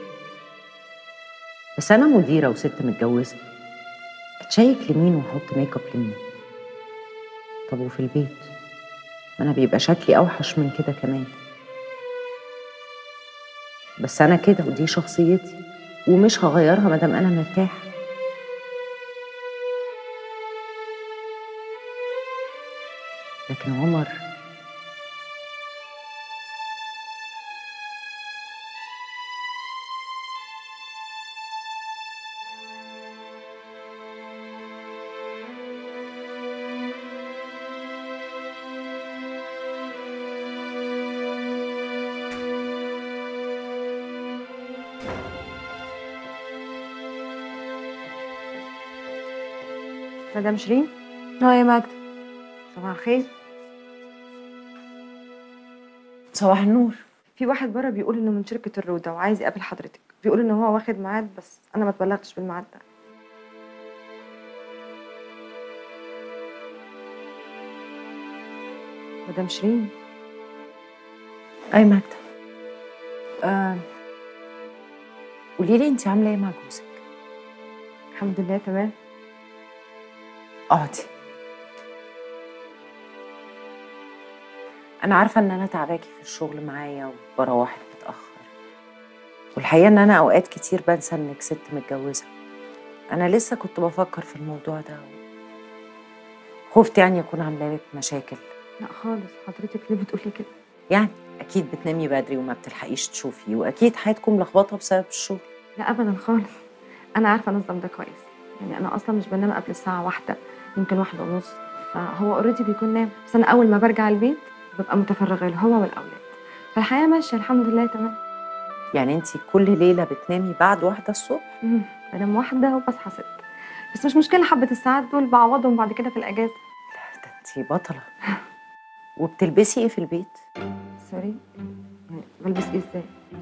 بس انا مديره وست متجوزه اتشيك لمين واحط ميك اب لمين طب وفي البيت ما انا بيبقى شكلي اوحش من كده كمان بس انا كده ودي شخصيتي ومش هغيرها مادام انا مرتاحه لكن عمر مدام شيرين اه يا ماجدة صباح الخير صباح النور في واحد بره بيقول انه من شركة الرودة وعايز يقابل حضرتك بيقول ان هو واخد ميعاد بس انا ما اتبلغتش بالميعاد ده مدام شيرين اي ماجدة آه. قولي لي انت عامله ايه مع جوزك الحمد لله تمام اقعدي انا عارفه ان انا تعباكي في الشغل معايا وبروحك متاخر والحقيقه ان انا اوقات كتير بنسى انك ست متجوزه انا لسه كنت بفكر في الموضوع ده خفت يعني اكون عامله لك مشاكل لا خالص حضرتك ليه بتقولي كده يعني اكيد بتنامي بدري وما بتلحقيش تشوفي واكيد حياتكم ملخبطه بسبب الشغل لا ابدا خالص انا عارفه انظم ده كويس يعني انا اصلا مش بنام قبل الساعه واحدة يمكن واحدة ونص فهو اوريدي بيكون نام بس انا اول ما برجع البيت ببقى متفرغه له هو والاولاد فالحياه ماشيه الحمد لله تمام يعني انت كل ليله بتنامي بعد واحده الصبح مم. بنام واحدة وبصحى ست بس مش مشكله حبه الساعات دول بعوضهم بعد كده في الاجازه انت بطله وبتلبسي ايه في البيت سوري يعني بلبس ايه ازاي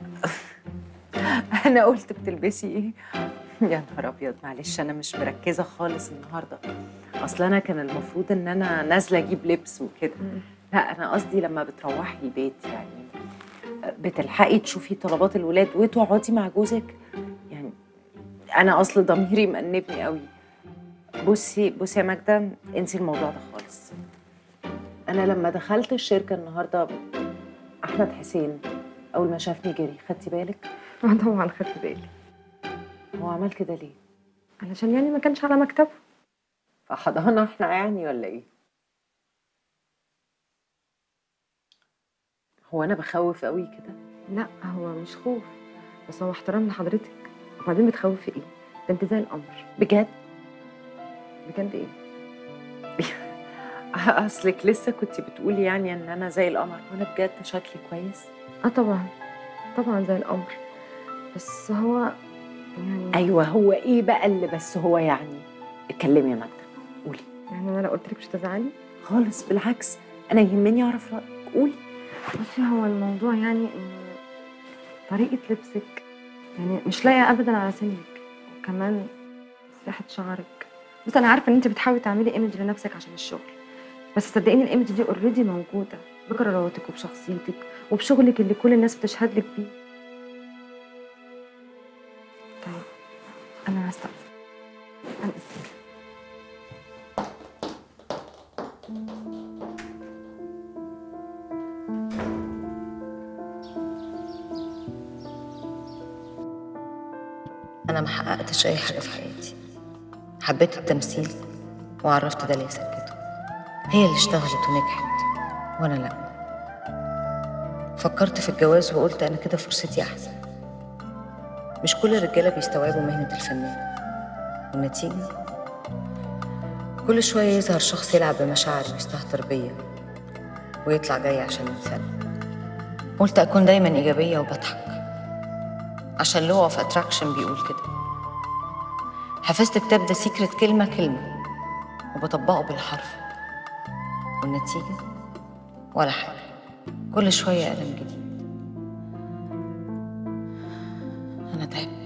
انا قلت بتلبسي ايه يا نهار ابيض معلش انا مش مركزه خالص النهارده اصل انا كان المفروض ان انا نازله اجيب لبس وكده لا انا قصدي لما بتروحي البيت يعني بتلحقي تشوفي طلبات الولاد وتقعدي مع جوزك يعني انا اصل ضميري مأنبني قوي بصي بصي يا ماجده انسي الموضوع ده خالص انا لما دخلت الشركه النهارده احمد حسين اول ما شافني جري خدتي بالك اه طبعا خدت بالي هو عمل كده ليه علشان يعني ما كانش على مكتبه فحضانا احنا يعني ولا ايه هو انا بخوف قوي كده لا هو مش خوف بس هو احترام لحضرتك وبعدين بتخوفي ايه ده انت زي القمر بجد بجد ايه اصلك لسه كنت بتقولي يعني ان انا زي القمر وانا بجد شكلي كويس اه طبعا طبعا زي القمر بس هو يعني ايوه هو ايه بقى اللي بس هو يعني اتكلمي يا ماجده قولي يعني انا لو قلت لك مش هتزعلي خالص بالعكس انا يهمني اعرف رايك قولي بصي هو الموضوع يعني ان طريقه لبسك يعني مش لايقه ابدا على سنك وكمان تسريحه شعرك بس انا عارفه ان انت بتحاولي تعملي ايمج لنفسك عشان الشغل بس صدقيني الايمج دي اوريدي موجوده بقراراتك وبشخصيتك وبشغلك اللي كل الناس بتشهد لك بيه طيب انا هستأذن انا اسفه أنا ما حققتش أي حاجة في حياتي حبيت التمثيل وعرفت ده اللي سكته هي اللي اشتغلت ونجحت وأنا لأ فكرت في الجواز وقلت أنا كده فرصتي أحسن مش كل الرجالة بيستوعبوا مهنة الفنان والنتيجة كل شوية يظهر شخص يلعب بمشاعري ويستهتر بيا ويطلع جاي عشان يتسلى قلت أكون دايما إيجابية وبضحك عشان لو اوف اتراكشن بيقول كده حفظت كتاب ذا سيكريت كلمة كلمة وبطبقه بالحرف والنتيجة ولا حاجة كل شوية ألم جديد أنا تعبت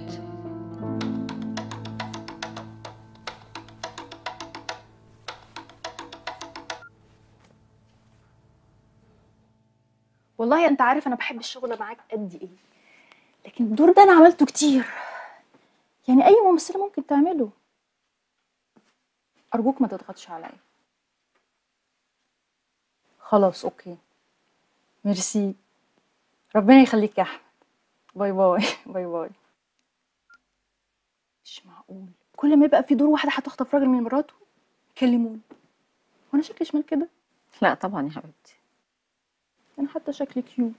والله انت عارف انا بحب الشغل معاك قد ايه لكن الدور ده انا عملته كتير يعني اي ممثله ممكن تعمله ارجوك ما تضغطش عليا خلاص اوكي ميرسي ربنا يخليك يا احمد باي باي باي باي مش معقول كل ما يبقى في دور واحده هتخطف راجل من مراته يكلموني وانا شكلي شمال كده لا طبعا يا حبيبتي انا حتى شكلي كيوت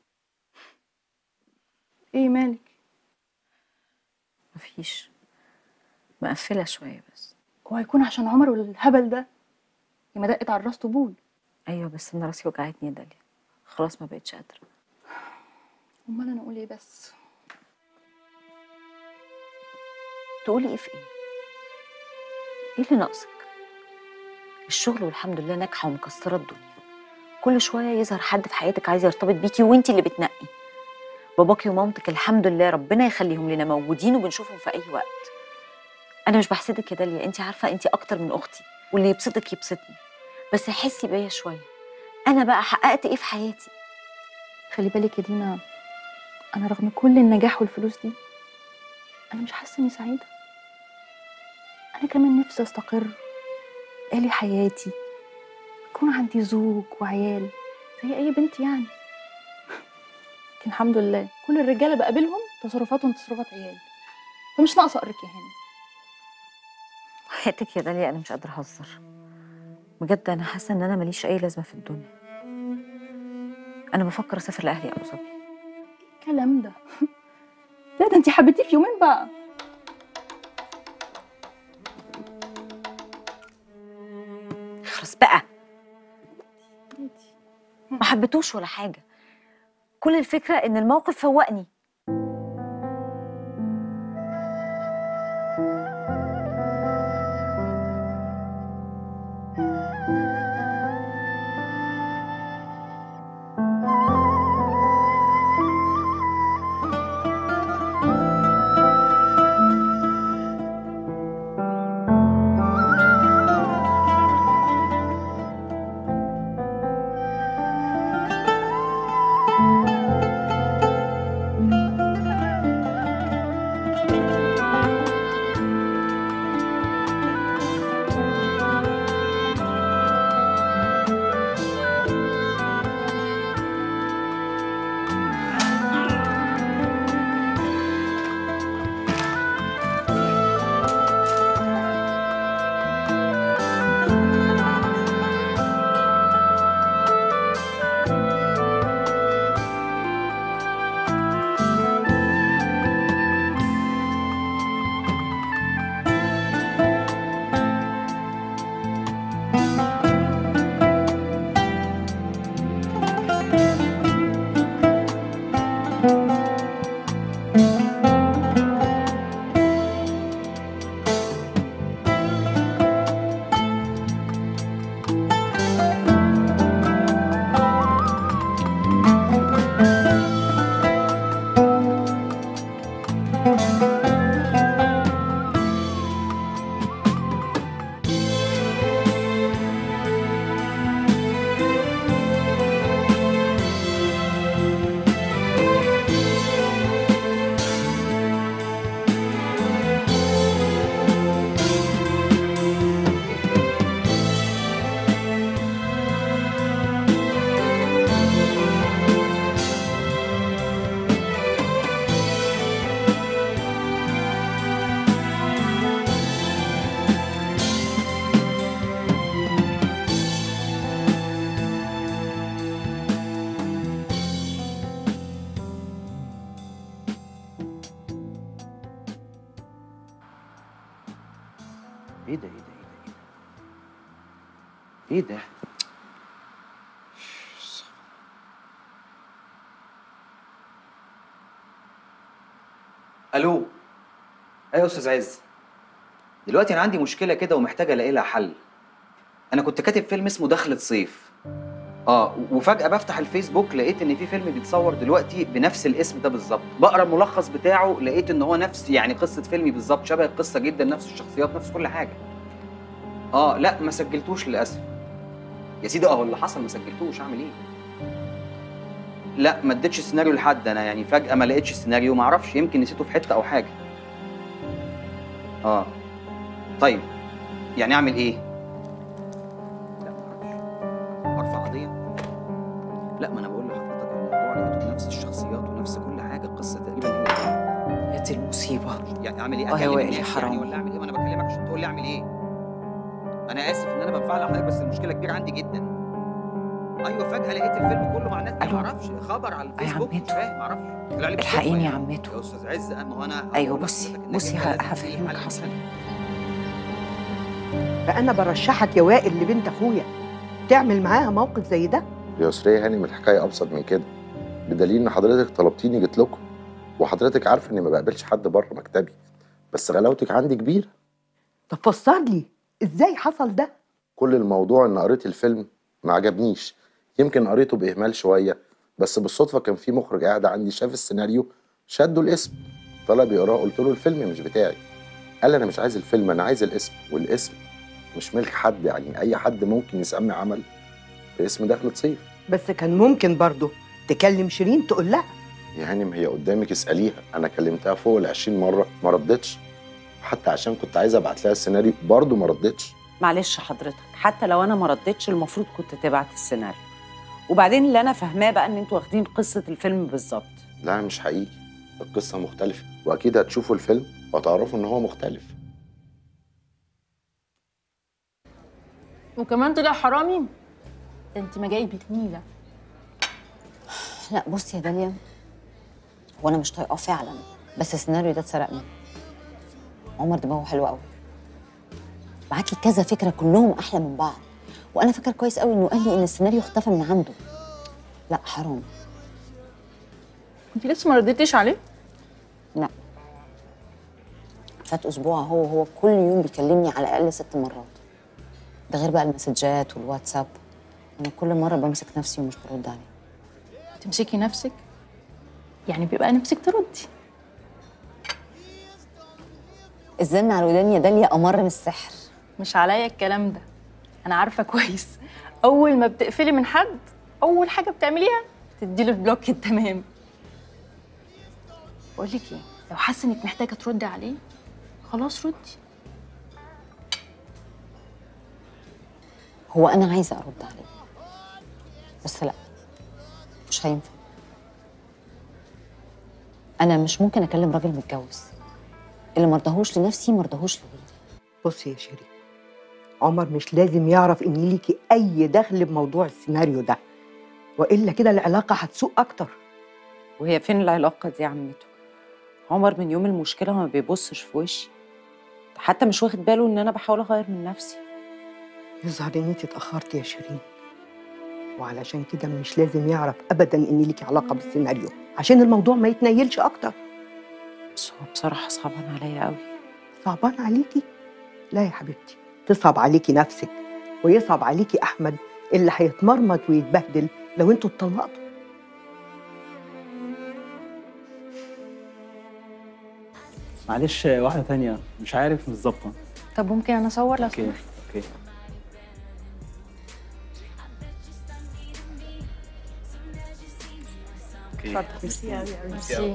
ايه مالك مفيش مقفلة شوية بس هو هيكون عشان عمر والهبل ده يا ما دقت على الراس طبول أيوة بس أنا راسي وجعتني يا داليا خلاص ما بقتش قادرة امال انا اقول ايه بس تقولي إيه في إيه؟ إيه اللي ناقصك؟ الشغل والحمد لله ناجحة ومكسرة الدنيا كل شوية يظهر حد في حياتك عايز يرتبط بيكي وانتي اللي بتنقي باباكي ومامتك الحمد لله ربنا يخليهم لنا موجودين وبنشوفهم في أي وقت أنا مش بحسدك يا داليا انتي عارفة انتي أكتر من أختي واللي يبسطك يبسطني بس حسي بيا شوية أنا بقى حققت إيه في حياتي خلي بالك يا دينا انا رغم كل النجاح والفلوس دي انا مش حاسه اني سعيده انا كمان نفسي استقر يبقى لي حياتي يكون عندي زوج وعيال زي اي بنت يعني لكن الحمد لله كل الرجاله بقابلهم تصرفاتهم تصرفات عيال فمش ناقصه اقرك يا هاني حياتك يا داليا أنا مش قادرة أهزر بجد أنا حاسة إن أنا ماليش أي لازمة في الدنيا أنا بفكر أسافر لأهلي أبو ظبي الكلام ده لا ده انت حبيتيه في يومين بقى خلاص بقى ما حبيتوش ولا حاجة كل الفكرة إن الموقف فوقني ايه ده ايه ده ايه ده ايه ده ايه ده الو ايوه يا استاذ عز دلوقتي انا عندي مشكله كده ومحتاج الاقي لها حل انا كنت كاتب فيلم اسمه دخلة صيف اه وفجاه بفتح الفيسبوك لقيت ان في فيلم بيتصور دلوقتي بنفس الاسم ده بالظبط بقرا الملخص بتاعه لقيت ان هو نفس يعني قصه فيلمي بالظبط شبه القصه جدا نفس الشخصيات نفس كل حاجه اه لا ما سجلتوش للاسف يا سيدي اه اللي حصل ما سجلتوش اعمل ايه لا ما اديتش السيناريو لحد انا يعني فجاه ما لقيتش السيناريو ما اعرفش يمكن نسيته في حته او حاجه اه طيب يعني اعمل ايه لا ما اعرفش ارفع قضيه لا ما انا بقول لحضرتك الموضوع لقيته بنفس الشخصيات ونفس كل حاجه القصه تقريبا هي يا دي المصيبه يعني اعمل ايه آه يا اكلم وائل الناس حرام. يعني ولا اعمل ايه ما انا بكلمك عشان تقول لي اعمل ايه انا اسف ان انا بنفعل حضرتك بس المشكله كبيره عندي جدا ايوه فجاه لقيت الفيلم كله مع ناس ما اعرفش خبر على الفيسبوك مش فاهم ما اعرفش طلع لي بالصدفة الحقيني يا يعني. عمته يا استاذ عز ما هو انا ايوه هقول بصي لحضرتك إنك بصي أنت ه- لازم هفهمك تحل حصل فانا برشحك يا وائل لبنت اخويا تعمل معاها موقف زي ده يا يسرية هانم الحكاية أبسط من كده بدليل إن حضرتك طلبتيني جيت لكم وحضرتك عارفة إني ما بقابلش حد بره مكتبي بس غلاوتك عندي كبيرة طب فسر لي ازاي حصل ده كل الموضوع إن قريت الفيلم ما عجبنيش يمكن قريته بإهمال شوية بس بالصدفة كان في مخرج قاعد عندي شاف السيناريو شده الاسم طلب يقراه قلت له الفيلم مش بتاعي قال لي أنا مش عايز الفيلم أنا عايز الاسم والاسم مش ملك حد يعني أي حد ممكن يسمي عمل باسم دخلة صيف بس كان ممكن برضه تكلم شيرين تقول لها يا هانم هي قدامك اسأليها أنا كلمتها فوق ال 20 مرة ما ردتش حتى عشان كنت عايز أبعت لها السيناريو برضه ما ردتش معلش حضرتك حتى لو انا ما ردتش المفروض كنت تبعت السيناريو وبعدين اللي انا فاهماه بقى ان انتوا واخدين قصه الفيلم بالظبط لا مش حقيقي القصة مختلفة وأكيد هتشوفوا الفيلم وهتعرفوا إن هو مختلف وكمان طلع حرامي ده انت ما جايبك نيله لا بصي يا داليا هو انا مش طايقاه فعلا بس السيناريو ده اتسرق مني عمر دماغه حلو قوي بعت لي كذا فكره كلهم احلى من بعض وانا فاكره كويس قوي انه قال لي ان السيناريو اختفى من عنده لا حرام انت لسه ما رديتيش عليه لا فات اسبوع هو هو كل يوم بيكلمني على الاقل ست مرات ده غير بقى المسجات والواتساب انا كل مره بمسك نفسي ومش برد عليه تمسكي نفسك يعني بيبقى نفسك تردي الزن على وداني يا داليا امر من السحر مش عليا الكلام ده انا عارفه كويس اول ما بتقفلي من حد اول حاجه بتعمليها تديله البلوك التمام بقول لك ايه لو حاسه انك محتاجه تردي عليه خلاص ردي هو انا عايزه ارد عليه بس لا مش هينفع انا مش ممكن اكلم راجل متجوز اللي مرضهوش لنفسي مرضهوش لغيري بصي يا شيرين عمر مش لازم يعرف ان ليكي اي دخل بموضوع السيناريو ده والا كده العلاقه هتسوء اكتر وهي فين العلاقه دي يا عمته عمر من يوم المشكله ما بيبصش في وشي حتى مش واخد باله ان انا بحاول اغير من نفسي يظهر ان انت اتاخرتي يا شيرين وعلشان كده مش لازم يعرف ابدا ان ليكي علاقه بالسيناريو عشان الموضوع ما يتنيلش اكتر بس هو بصراحه صعبان عليا قوي صعبان عليكي لا يا حبيبتي تصعب عليكي نفسك ويصعب عليكي احمد اللي هيتمرمط ويتبهدل لو انتوا اتطلقتوا معلش واحدة تانية مش عارف مش ظابطة طب ممكن انا اصور لو اوكي سمحت اوكي اتفضل ميرسي قوي قوي ميرسي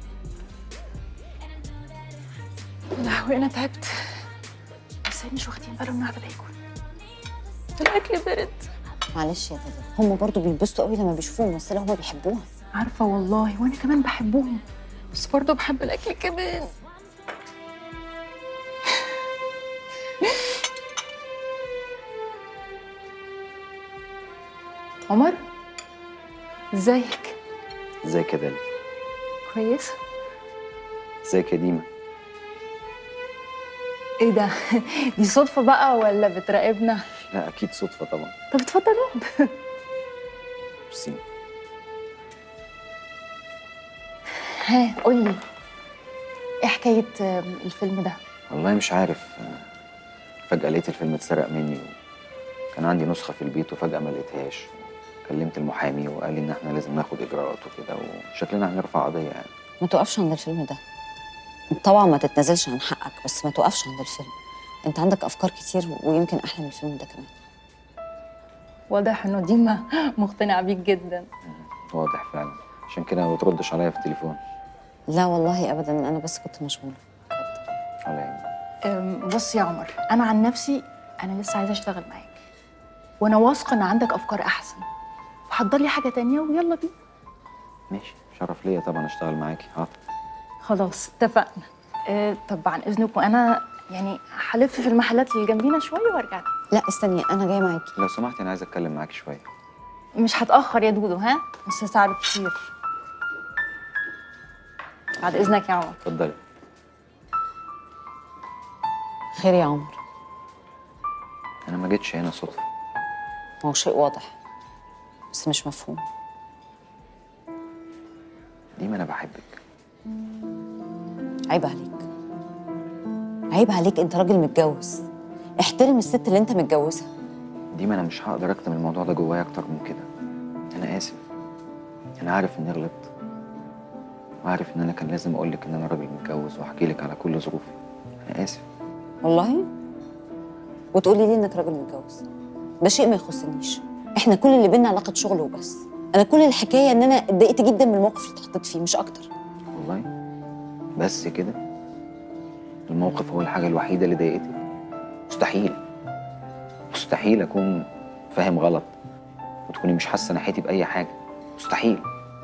لهوي انا تعبت بس مش واخدين بالهم ان انا قاعده باكل الاكل برد معلش يا دادا هم برضو بينبسطوا قوي لما بيشوفوا ممثله هم بيحبوها عارفه والله وانا كمان بحبهم بس برضه بحب الاكل كمان عمر ازيك ازيك يا دالي كويس ازيك يا ديما ايه ده دي صدفه بقى ولا بتراقبنا لا اكيد صدفه طبعا طب اتفضل اقعد ميرسي ها قولي ايه حكايه آم، الفيلم ده والله مش عارف فجأة لقيت الفيلم اتسرق مني كان عندي نسخة في البيت وفجأة ما لقيتهاش كلمت المحامي وقال لي ان احنا لازم ناخد اجراءات وكده وشكلنا هنرفع قضيه يعني ما توقفش عند الفيلم ده انت طبعا ما تتنازلش عن حقك بس ما توقفش عند الفيلم انت عندك افكار كتير ويمكن احلى من الفيلم ده كمان واضح انه ديما مقتنع بيك جدا واضح فعلا عشان كده ما بتردش عليا في التليفون لا والله ابدا انا بس كنت مشغوله ولا يهمك. أم، بص يا عمر انا عن نفسي انا لسه عايزه اشتغل معاك وانا واثقه ان عندك افكار احسن فحضر لي حاجه تانية ويلا بينا ماشي شرف ليا طبعا اشتغل معاكي حاضر خلاص اتفقنا أه طب عن اذنكم انا يعني هلف في المحلات اللي جنبينا شويه وارجع لك. لا استني انا جايه معاكي لو سمحتي انا عايز اتكلم معاكي شويه مش هتاخر يا دودو ها بس ساعة كتير بعد اذنك يا عمر اتفضلي خير يا عمر انا ما جيتش هنا صدفه هو شيء واضح بس مش مفهوم ديما انا بحبك عيب عليك عيب عليك انت راجل متجوز احترم الست اللي انت متجوزها ديما انا مش هقدر اكتم الموضوع ده جوايا اكتر من كده انا اسف انا عارف اني غلطت وعارف ان انا كان لازم اقول لك ان انا راجل متجوز واحكي لك على كل ظروفي انا اسف والله وتقولي لي انك راجل متجوز ده شيء ما يخصنيش احنا كل اللي بينا علاقه شغل وبس انا كل الحكايه ان انا اتضايقت جدا من الموقف اللي اتحطيت فيه مش اكتر والله بس كده الموقف هو الحاجه الوحيده اللي ضايقتك مستحيل مستحيل اكون فاهم غلط وتكوني مش حاسه ناحيتي باي حاجه مستحيل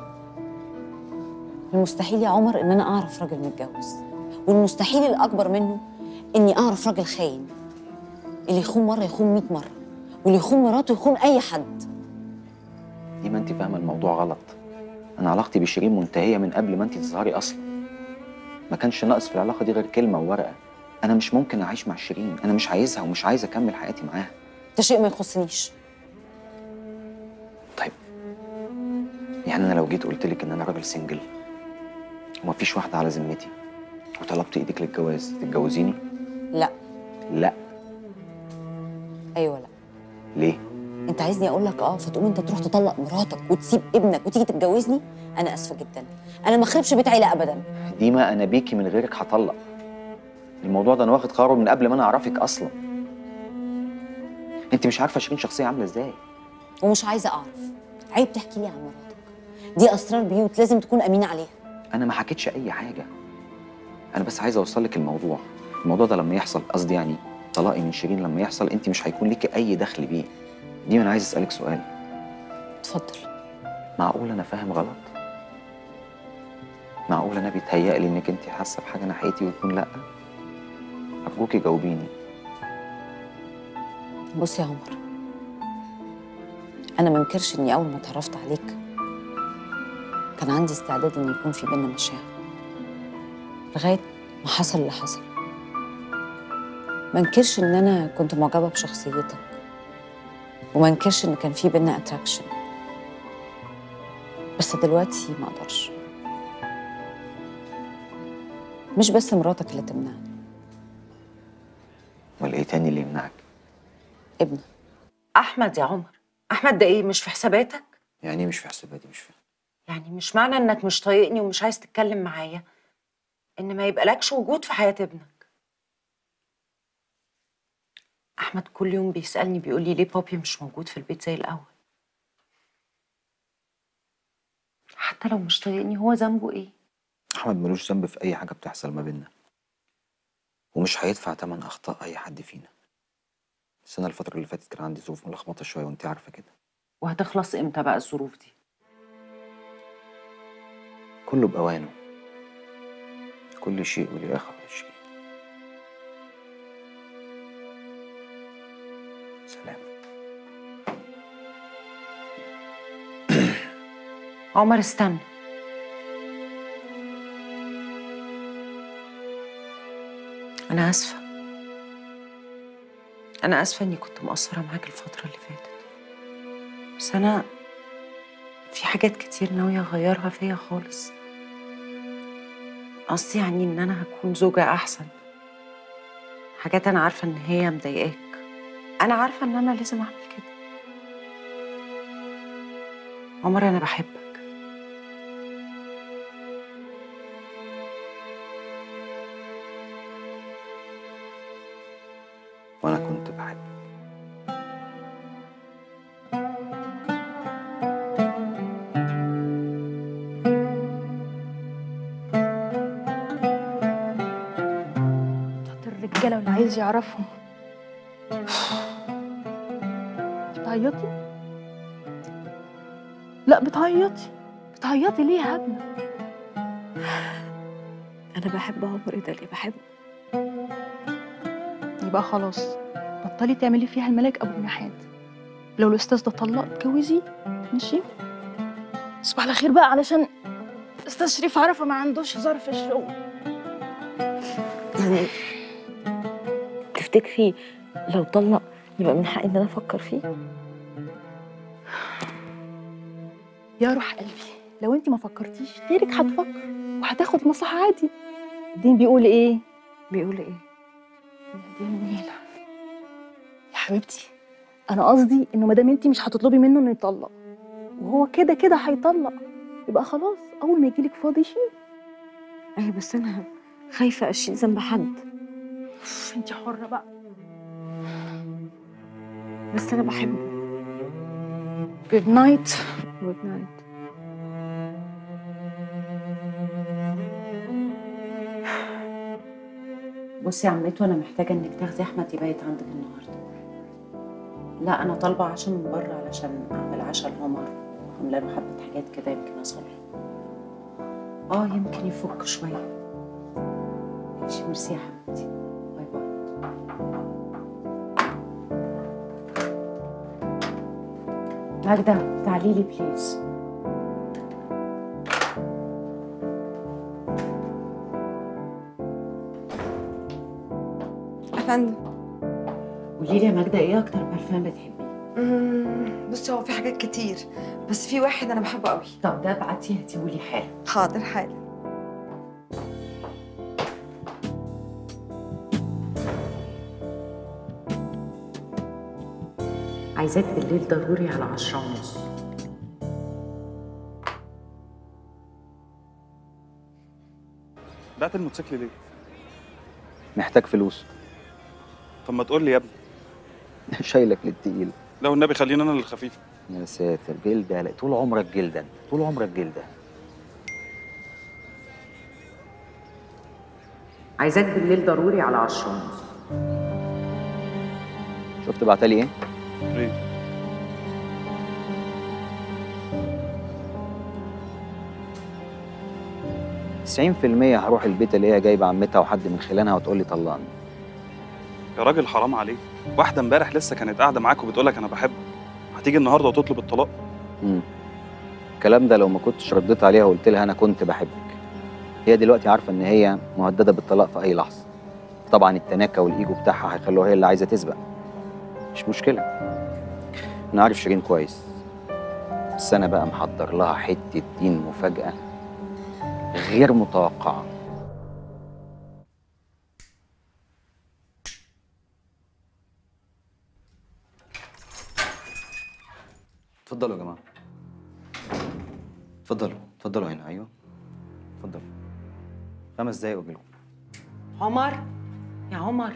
المستحيل يا عمر ان انا اعرف راجل متجوز والمستحيل الاكبر منه اني اعرف راجل خاين اللي يخون مره يخون 100 مره واللي يخون مراته يخون اي حد ديما انت فاهمه الموضوع غلط انا علاقتي بشيرين منتهيه من قبل ما انت تظهري اصلا ما كانش ناقص في العلاقه دي غير كلمه وورقه انا مش ممكن اعيش مع شيرين انا مش عايزها ومش عايز اكمل حياتي معاها ده شيء ما يخصنيش يعني انا لو جيت قلت لك ان انا راجل سنجل ومفيش واحده على ذمتي وطلبت ايدك للجواز تتجوزيني لا لا ايوه لا ليه انت عايزني اقول لك اه فتقوم انت تروح تطلق مراتك وتسيب ابنك وتيجي تتجوزني انا اسفه جدا انا ما اخربش بيت عيله ابدا ديما انا بيكي من غيرك هطلق الموضوع ده انا واخد قراره من قبل ما انا اعرفك اصلا انت مش عارفه شيرين شخصيه عامله ازاي ومش عايزه اعرف عيب تحكي لي عن مراتك دي اسرار بيوت لازم تكون امين عليها انا ما حكيتش اي حاجه انا بس عايز اوصل لك الموضوع الموضوع ده لما يحصل قصدي يعني طلاقي من شيرين لما يحصل انت مش هيكون ليكي اي دخل بيه دي انا عايز اسالك سؤال اتفضل معقول انا فاهم غلط معقول انا بيتهيألي انك انت حاسه بحاجه ناحيتي ويكون لا ارجوكي جاوبيني بص يا عمر انا ما انكرش اني اول ما اتعرفت عليك كان عندي استعداد ان يكون في بينا مشاعر لغايه ما حصل اللي حصل ما انكرش ان انا كنت معجبه بشخصيتك وما انكرش ان كان في بينا اتراكشن بس دلوقتي ما اقدرش مش بس مراتك اللي تمنعني ولا ايه تاني اللي يمنعك ابنك احمد يا عمر احمد ده ايه مش في حساباتك يعني إيه مش في حساباتي مش فاهم يعني مش معنى انك مش طايقني ومش عايز تتكلم معايا ان ما يبقى لكش وجود في حياه ابنك احمد كل يوم بيسالني بيقول لي ليه بابي مش موجود في البيت زي الاول حتى لو مش طايقني هو ذنبه ايه احمد ملوش ذنب في اي حاجه بتحصل ما بيننا ومش هيدفع تمن اخطاء اي حد فينا بس انا الفتره اللي فاتت كان عندي ظروف ملخبطه شويه وانت عارفه كده وهتخلص امتى بقى الظروف دي كله باوانه كل شيء وليه اخر شيء سلام عمر استنى أنا آسفة أنا آسفة إني كنت مقصرة معاك الفترة اللي فاتت بس أنا في حاجات كتير ناوية أغيرها فيا خالص قصدي يعني إن أنا هكون زوجة أحسن حاجات أنا عارفة إن هي مضايقاك أنا عارفة إن أنا لازم أعمل كده عمر انا بحبك وانا كنت بحب بتاعت الرجاله واللي عايز يعرفهم بتعيطي لا بتعيطي بتعيطي ليه يا هبله انا بحب عمر ده اللي بحبه يبقى خلاص بطلي تعملي فيها الملاك ابو جناحات لو الاستاذ ده طلق اتجوزيه ماشي تصبح على خير بقى علشان استاذ شريف عرفه ما عندوش هزار في الشغل يعني تفتكري لو طلق يبقى من حقي ان انا افكر فيه يا روح قلبي لو انت ما فكرتيش غيرك هتفكر وهتاخد مصلحه عادي الدين بيقول ايه بيقول ايه يا النيلة يا حبيبتي انا قصدي انه ما دام انت مش هتطلبي منه انه يطلق وهو كده كده هيطلق يبقى خلاص اول ما يجيلك فاضي شيل ايوه بس انا خايفه اشيل ذنب حد انت حره بقى بس انا بحبه جود نايت جود نايت بصي يا عمته انا محتاجه انك تاخدي احمد يبيت عندك النهارده لا انا طالبه عشاء من بره علشان اعمل عشاء لعمر وعامله له حبه حاجات كده يمكن اصلح اه يمكن يفك شويه ماشي ميرسي يا حبيبتي باي باي ماجدة تعالي لي بليز افندم قولي لي يا ماجدة ايه اكتر برفان بتحبيه أمم، بصي هو في حاجات كتير بس في واحد انا بحبه قوي طب ده ابعتيه هاتيهولي حالا حاضر حالا عايزاك بالليل ضروري على عشرة ونص بعت الموتوسيكل ليه؟ محتاج فلوس طب ما تقول لي يا ابني شايلك للتقيل لو النبي خلينا انا الخفيف يا ساتر جلدة لا طول عمرك جلدا طول عمرك جلدة عايزاك بالليل ضروري على عشرة ونص شفت بعتلي ايه؟ ليه؟ تسعين في المية هروح البيت اللي هي جايبة عمتها وحد من خلانها وتقول لي طلقني يا راجل حرام عليك واحده امبارح لسه كانت قاعده معاك وبتقول لك انا بحبك هتيجي النهارده وتطلب الطلاق مم. الكلام ده لو ما كنتش رديت عليها وقلت لها انا كنت بحبك هي دلوقتي عارفه ان هي مهدده بالطلاق في اي لحظه طبعا التناكه والايجو بتاعها هيخلوها هي اللي عايزه تسبق مش مشكله انا عارف شيرين كويس بس انا بقى محضر لها حته دين مفاجاه غير متوقعه اتفضلوا يا جماعه اتفضلوا اتفضلوا هنا ايوه اتفضلوا خمس دقايق واجيلكم عمر يا عمر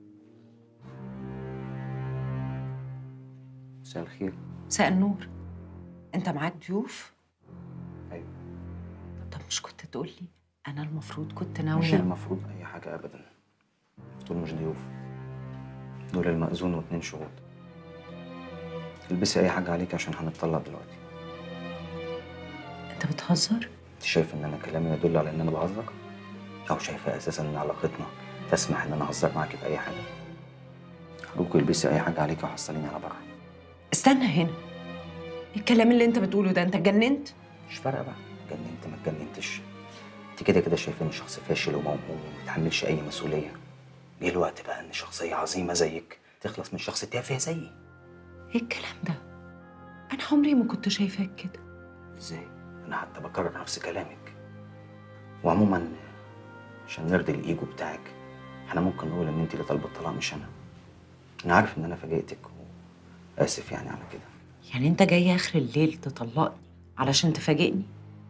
مساء الخير مساء النور انت معاك ضيوف ايوه طب مش كنت تقول لي انا المفروض كنت مش ناويه المفروض اي حاجه ابدا دول مش ضيوف دول المأذون واتنين شهود البسي اي حاجه عليك عشان هنتطلق دلوقتي انت بتهزر انت شايف ان انا كلامي يدل على ان انا بهزر او شايفه اساسا ان علاقتنا تسمح ان انا اهزر معاكي باي حاجه ارجوك البسي اي حاجه عليك وحصليني على بره استنى هنا الكلام اللي انت بتقوله ده انت اتجننت مش فارقه بقى اتجننت ما اتجننتش انت كده كده شايفاني شخص فاشل وموهوم وما بيتحملش اي مسؤوليه جه الوقت بقى ان شخصيه عظيمه زيك تخلص من شخص تافه زيي ايه الكلام ده انا عمري ما كنت شايفاك كده ازاي انا حتى بكرر نفس كلامك وعموما عشان نرضي الايجو بتاعك احنا ممكن نقول ان انت اللي طالبه الطلاق مش انا انا عارف ان انا فاجئتك واسف يعني على كده يعني انت جاي اخر الليل تطلقني علشان تفاجئني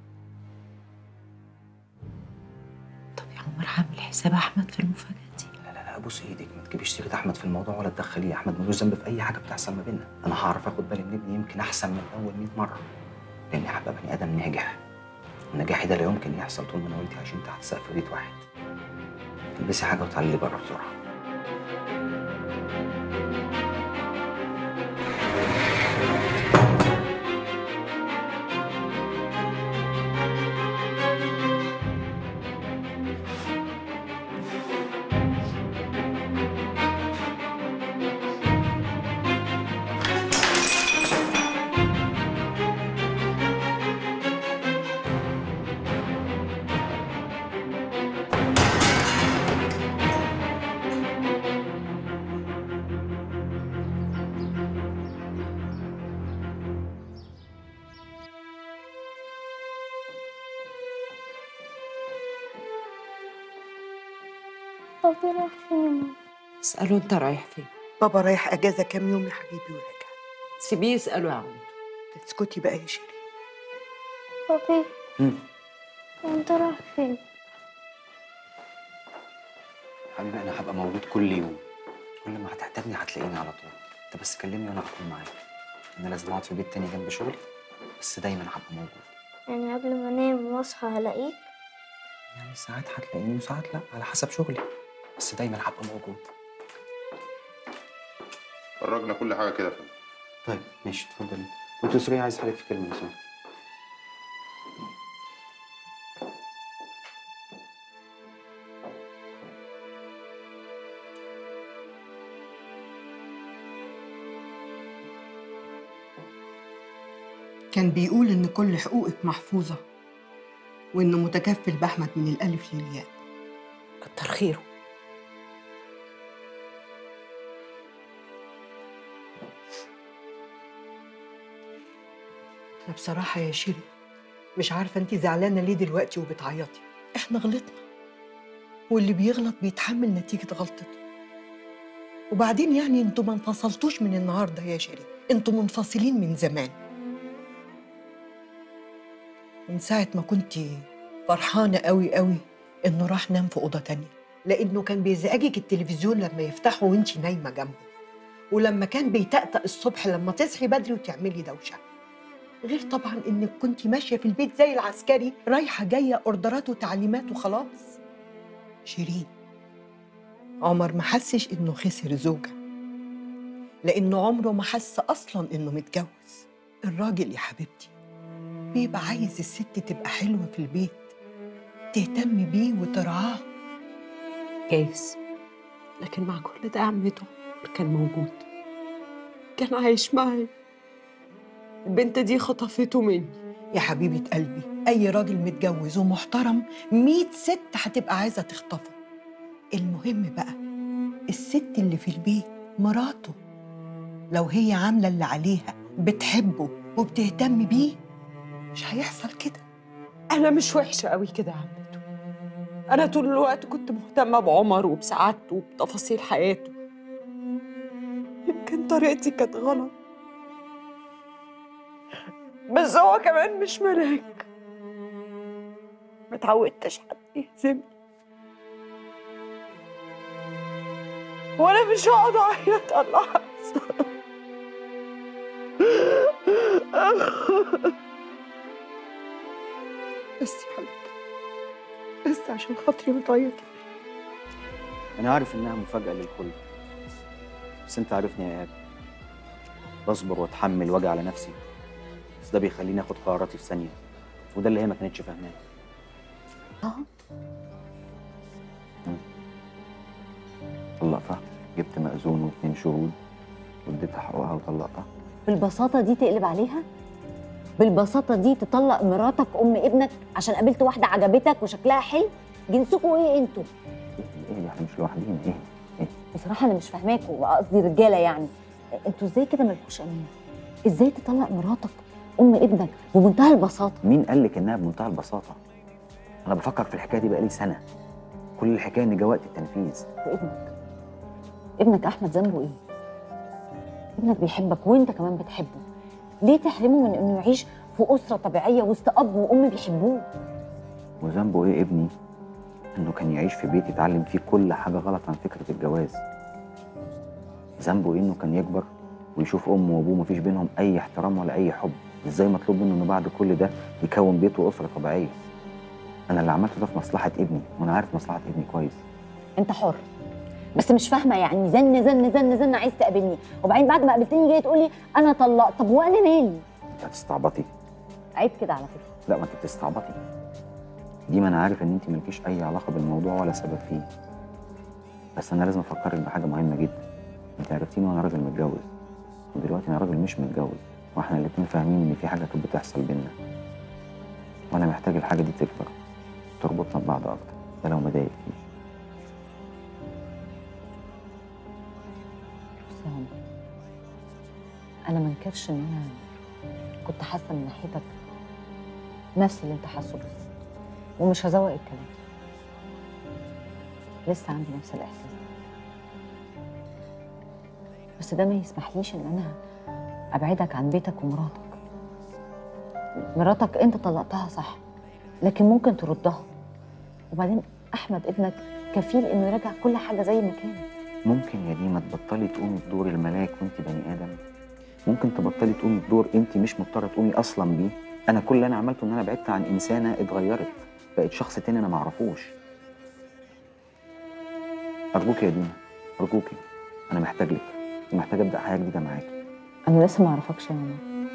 طب يا عمر هعمل حساب احمد في المفاجاه دي لا لا لا بص ايدك ما تجيبيش سيره احمد في الموضوع ولا تدخليه احمد ملوش ذنب في اي حاجه بتحصل ما بيننا انا هعرف اخد بالي من ابني يمكن احسن من اول 100 مره لاني هبقى بني ادم ناجح ونجاحي ده لا يمكن يحصل طول ما انا وانتي عايشين تحت سقف بيت واحد البسي حاجه وتعالي بره بسرعه بابا رايح فين يا ماما اساله انت رايح فين بابا رايح اجازه كام يوم يا حبيبي وراجع سيبيه يساله يا عمود اسكتي بقى يا شيرين بابي انت رايح فين حبيبي انا هبقى موجود كل يوم كل ما هتحتاجني هتلاقيني على طول انت بس كلمني وانا هكون معاك انا لازم اقعد في البيت تاني جنب شغلي بس دايما هبقى موجود يعني قبل ما انام واصحى هلاقيك يعني ساعات هتلاقيني وساعات لا على حسب شغلي بس دايما هبقى موجود فرجنا كل حاجه كده يا فندم طيب ماشي اتفضلي كنت سوري عايز حضرتك في كلمه لو سمحت كان بيقول إن كل حقوقك محفوظة وإنه متكفل بأحمد من الألف للياء كتر خيره أنا بصراحة يا شيري مش عارفة أنت زعلانة ليه دلوقتي وبتعيطي إحنا غلطنا واللي بيغلط بيتحمل نتيجة غلطته وبعدين يعني انتوا ما انفصلتوش من النهارده يا شيري انتوا منفصلين من زمان من ساعة ما كنتي فرحانة قوي قوي إنه راح نام في أوضة تانية لأنه كان بيزعجك التلفزيون لما يفتحه وانتي نايمة جنبه ولما كان بيتأتأ الصبح لما تصحي بدري وتعملي دوشة غير طبعا إنك كنتي ماشية في البيت زي العسكري رايحة جاية أوردرات وتعليمات وخلاص شيرين عمر ما حسش إنه خسر زوجة لأنه عمره ما حس أصلا إنه متجوز الراجل يا حبيبتي بيبقى عايز الست تبقى حلوة في البيت تهتم بيه وترعاه جايز لكن مع كل ده عمته كان موجود كان عايش معايا البنت دي خطفته مني يا حبيبة قلبي أي راجل متجوز ومحترم مية ست هتبقى عايزة تخطفه المهم بقى الست اللي في البيت مراته لو هي عاملة اللي عليها بتحبه وبتهتم بيه مش هيحصل كده أنا مش وحشة قوي كده يا عمته أنا طول الوقت كنت مهتمة بعمر وبسعادته وبتفاصيل حياته يمكن طريقتي كانت غلط بس هو كمان مش ملاك متعودتش حد يهزمني وانا مش هقعد اعيط على اللي حصل بس يا حبيبتي بس عشان خاطري بتعيطي انا عارف انها مفاجاه للكل بس انت عارفني يا اياد بصبر واتحمل واجي على نفسي بس ده بيخليني اخد قراراتي في ثانيه وده اللي هي ما كانتش فاهماه طلقتها جبت مأذون واثنين شهود واديتها حقوقها وطلقتها بالبساطة دي تقلب عليها؟ بالبساطة دي تطلق مراتك أم ابنك عشان قابلت واحدة عجبتك وشكلها حلو؟ جنسكوا إيه أنتوا؟ ايه احنا مش لوحدينا ايه بصراحة أنا مش فاهماكوا قصدي رجالة يعني أنتوا إزاي كده مالكوش أمان؟ إزاي تطلق مراتك أم ابنك بمنتهى البساطة؟ مين قال لك انها بمنتهى البساطه انا بفكر في الحكايه دي بقالي سنه كل الحكايه ان جه وقت التنفيذ وابنك ابنك أحمد ذنبه إيه؟ ابنك بيحبك وأنت كمان بتحبه ليه تحرمه من إنه يعيش في اسره طبيعيه وسط اب وام بيحبوه وذنبه ايه ابني انه كان يعيش في بيت يتعلم فيه كل حاجه غلط عن فكره الجواز ذنبه ايه انه كان يكبر ويشوف امه وابوه مفيش بينهم اي احترام ولا اي حب ازاي مطلوب منه انه بعد كل ده يكون بيت واسره طبيعيه انا اللي عملته ده في مصلحه ابني وانا عارف مصلحه ابني كويس انت حر بس مش فاهمه يعني زن زن زن زن عايز تقابلني وبعدين بعد ما قابلتني جايه تقولي انا طلقت طب وانا مالي انت هتستعبطي عيب كده على فكره لا ما انت بتستعبطي دي ما انا عارف ان انت مالكيش اي علاقه بالموضوع ولا سبب فيه بس انا لازم افكرك بحاجه مهمه جدا انت عرفتيني وانا راجل متجوز ودلوقتي انا راجل مش متجوز واحنا الاتنين فاهمين ان في حاجه كانت بتحصل بينا وانا محتاج الحاجه دي تكبر تربطنا ببعض اكتر ده لو ما ضايقكيش بص يا عمر انا ما انكرش ان انا كنت حاسه من ناحيتك نفس اللي انت حاسه بالظبط ومش هزوق الكلام لسه عندي نفس الاحساس ده بس ده ما يسمحليش ان انا ابعدك عن بيتك ومراتك مراتك انت طلقتها صح لكن ممكن تردها وبعدين احمد ابنك كفيل انه يراجع كل حاجه زي ما كانت ممكن يا ديما تبطلي تقومي بدور الملاك وانت بني ادم ممكن تبطلي تقومي بدور انت مش مضطره تقومي اصلا بيه انا كل اللي انا عملته ان انا بعدت عن انسانه اتغيرت بقت شخص تاني انا معرفوش ارجوك يا دينا ارجوكي انا محتاج لك ومحتاج ابدا حياه جديده معاكي انا لسه ما اعرفكش يا ماما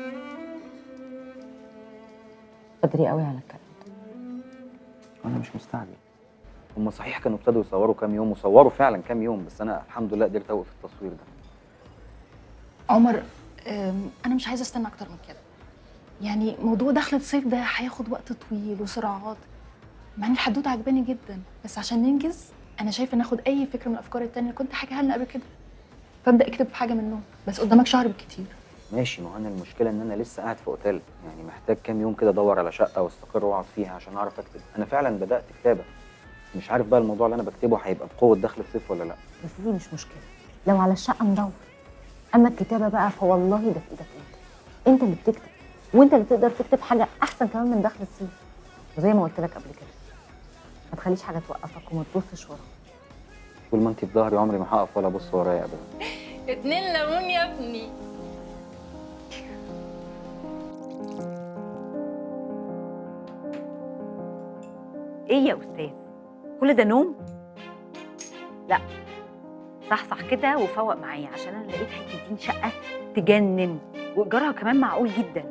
بدري قوي على الكلام انا مش مستعجل هم صحيح كانوا ابتدوا يصوروا كام يوم وصوروا فعلا كام يوم بس انا الحمد لله قدرت اوقف التصوير ده عمر أم، انا مش عايزه استنى اكتر من كده يعني موضوع دخلة صيف ده هياخد وقت طويل وصراعات مع ان الحدوته عجباني جدا بس عشان ننجز انا شايفه ناخد اي فكره من الافكار التانية اللي كنت حاجه لنا قبل كده فابدا اكتب في حاجه منهم بس قدامك شهر بالكتير ماشي ما هو انا المشكله ان انا لسه قاعد في اوتيل يعني محتاج كام يوم كده ادور على شقه واستقر واقعد فيها عشان اعرف اكتب انا فعلا بدات كتابه مش عارف بقى الموضوع اللي انا بكتبه هيبقى بقوه دخل الصيف ولا لا بس دي مش مشكله لو على الشقه ندور اما الكتابه بقى فوالله ده في ايدك انت انت اللي بتكتب وانت اللي تقدر تكتب حاجه احسن كمان من دخل الصيف وزي ما قلت لك قبل كده ما تخليش حاجه توقفك وما تبصش وراك طول ما انت في ظهري عمري ما هقف ولا ابص ورايا ابدا اتنين ليمون يا ابني ايه يا استاذ كل ده نوم لا صحصح كده وفوق معايا عشان انا لقيت حتتين شقه تجنن وايجارها كمان معقول جدا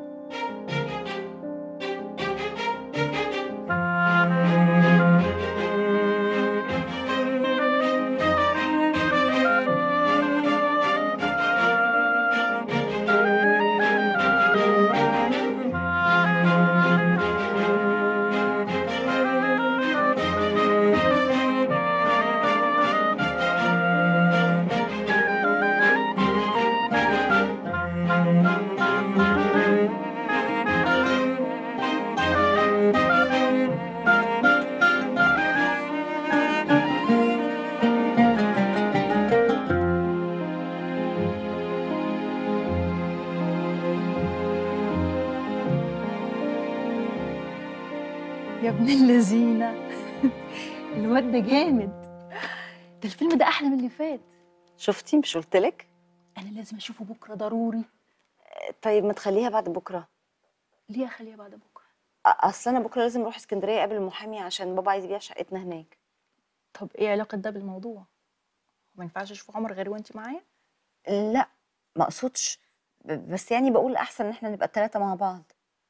يا ابن اللذينه الواد ده جامد ده الفيلم ده احلى من اللي فات شفتي مش قلت لك انا لازم اشوفه بكره ضروري طيب ما تخليها بعد بكره ليه اخليها بعد بكره أ- اصل انا بكره لازم اروح اسكندريه اقابل المحامي عشان بابا عايز يبيع شقتنا هناك طب ايه علاقه ده بالموضوع ما ينفعش اشوف عمر غير وانت معايا لا ما اقصدش ب- بس يعني بقول احسن ان احنا نبقى الثلاثه مع بعض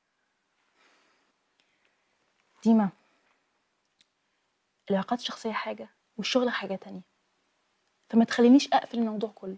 ديما العلاقات الشخصيه حاجه والشغل حاجه تانية فما تخلينيش اقفل الموضوع كله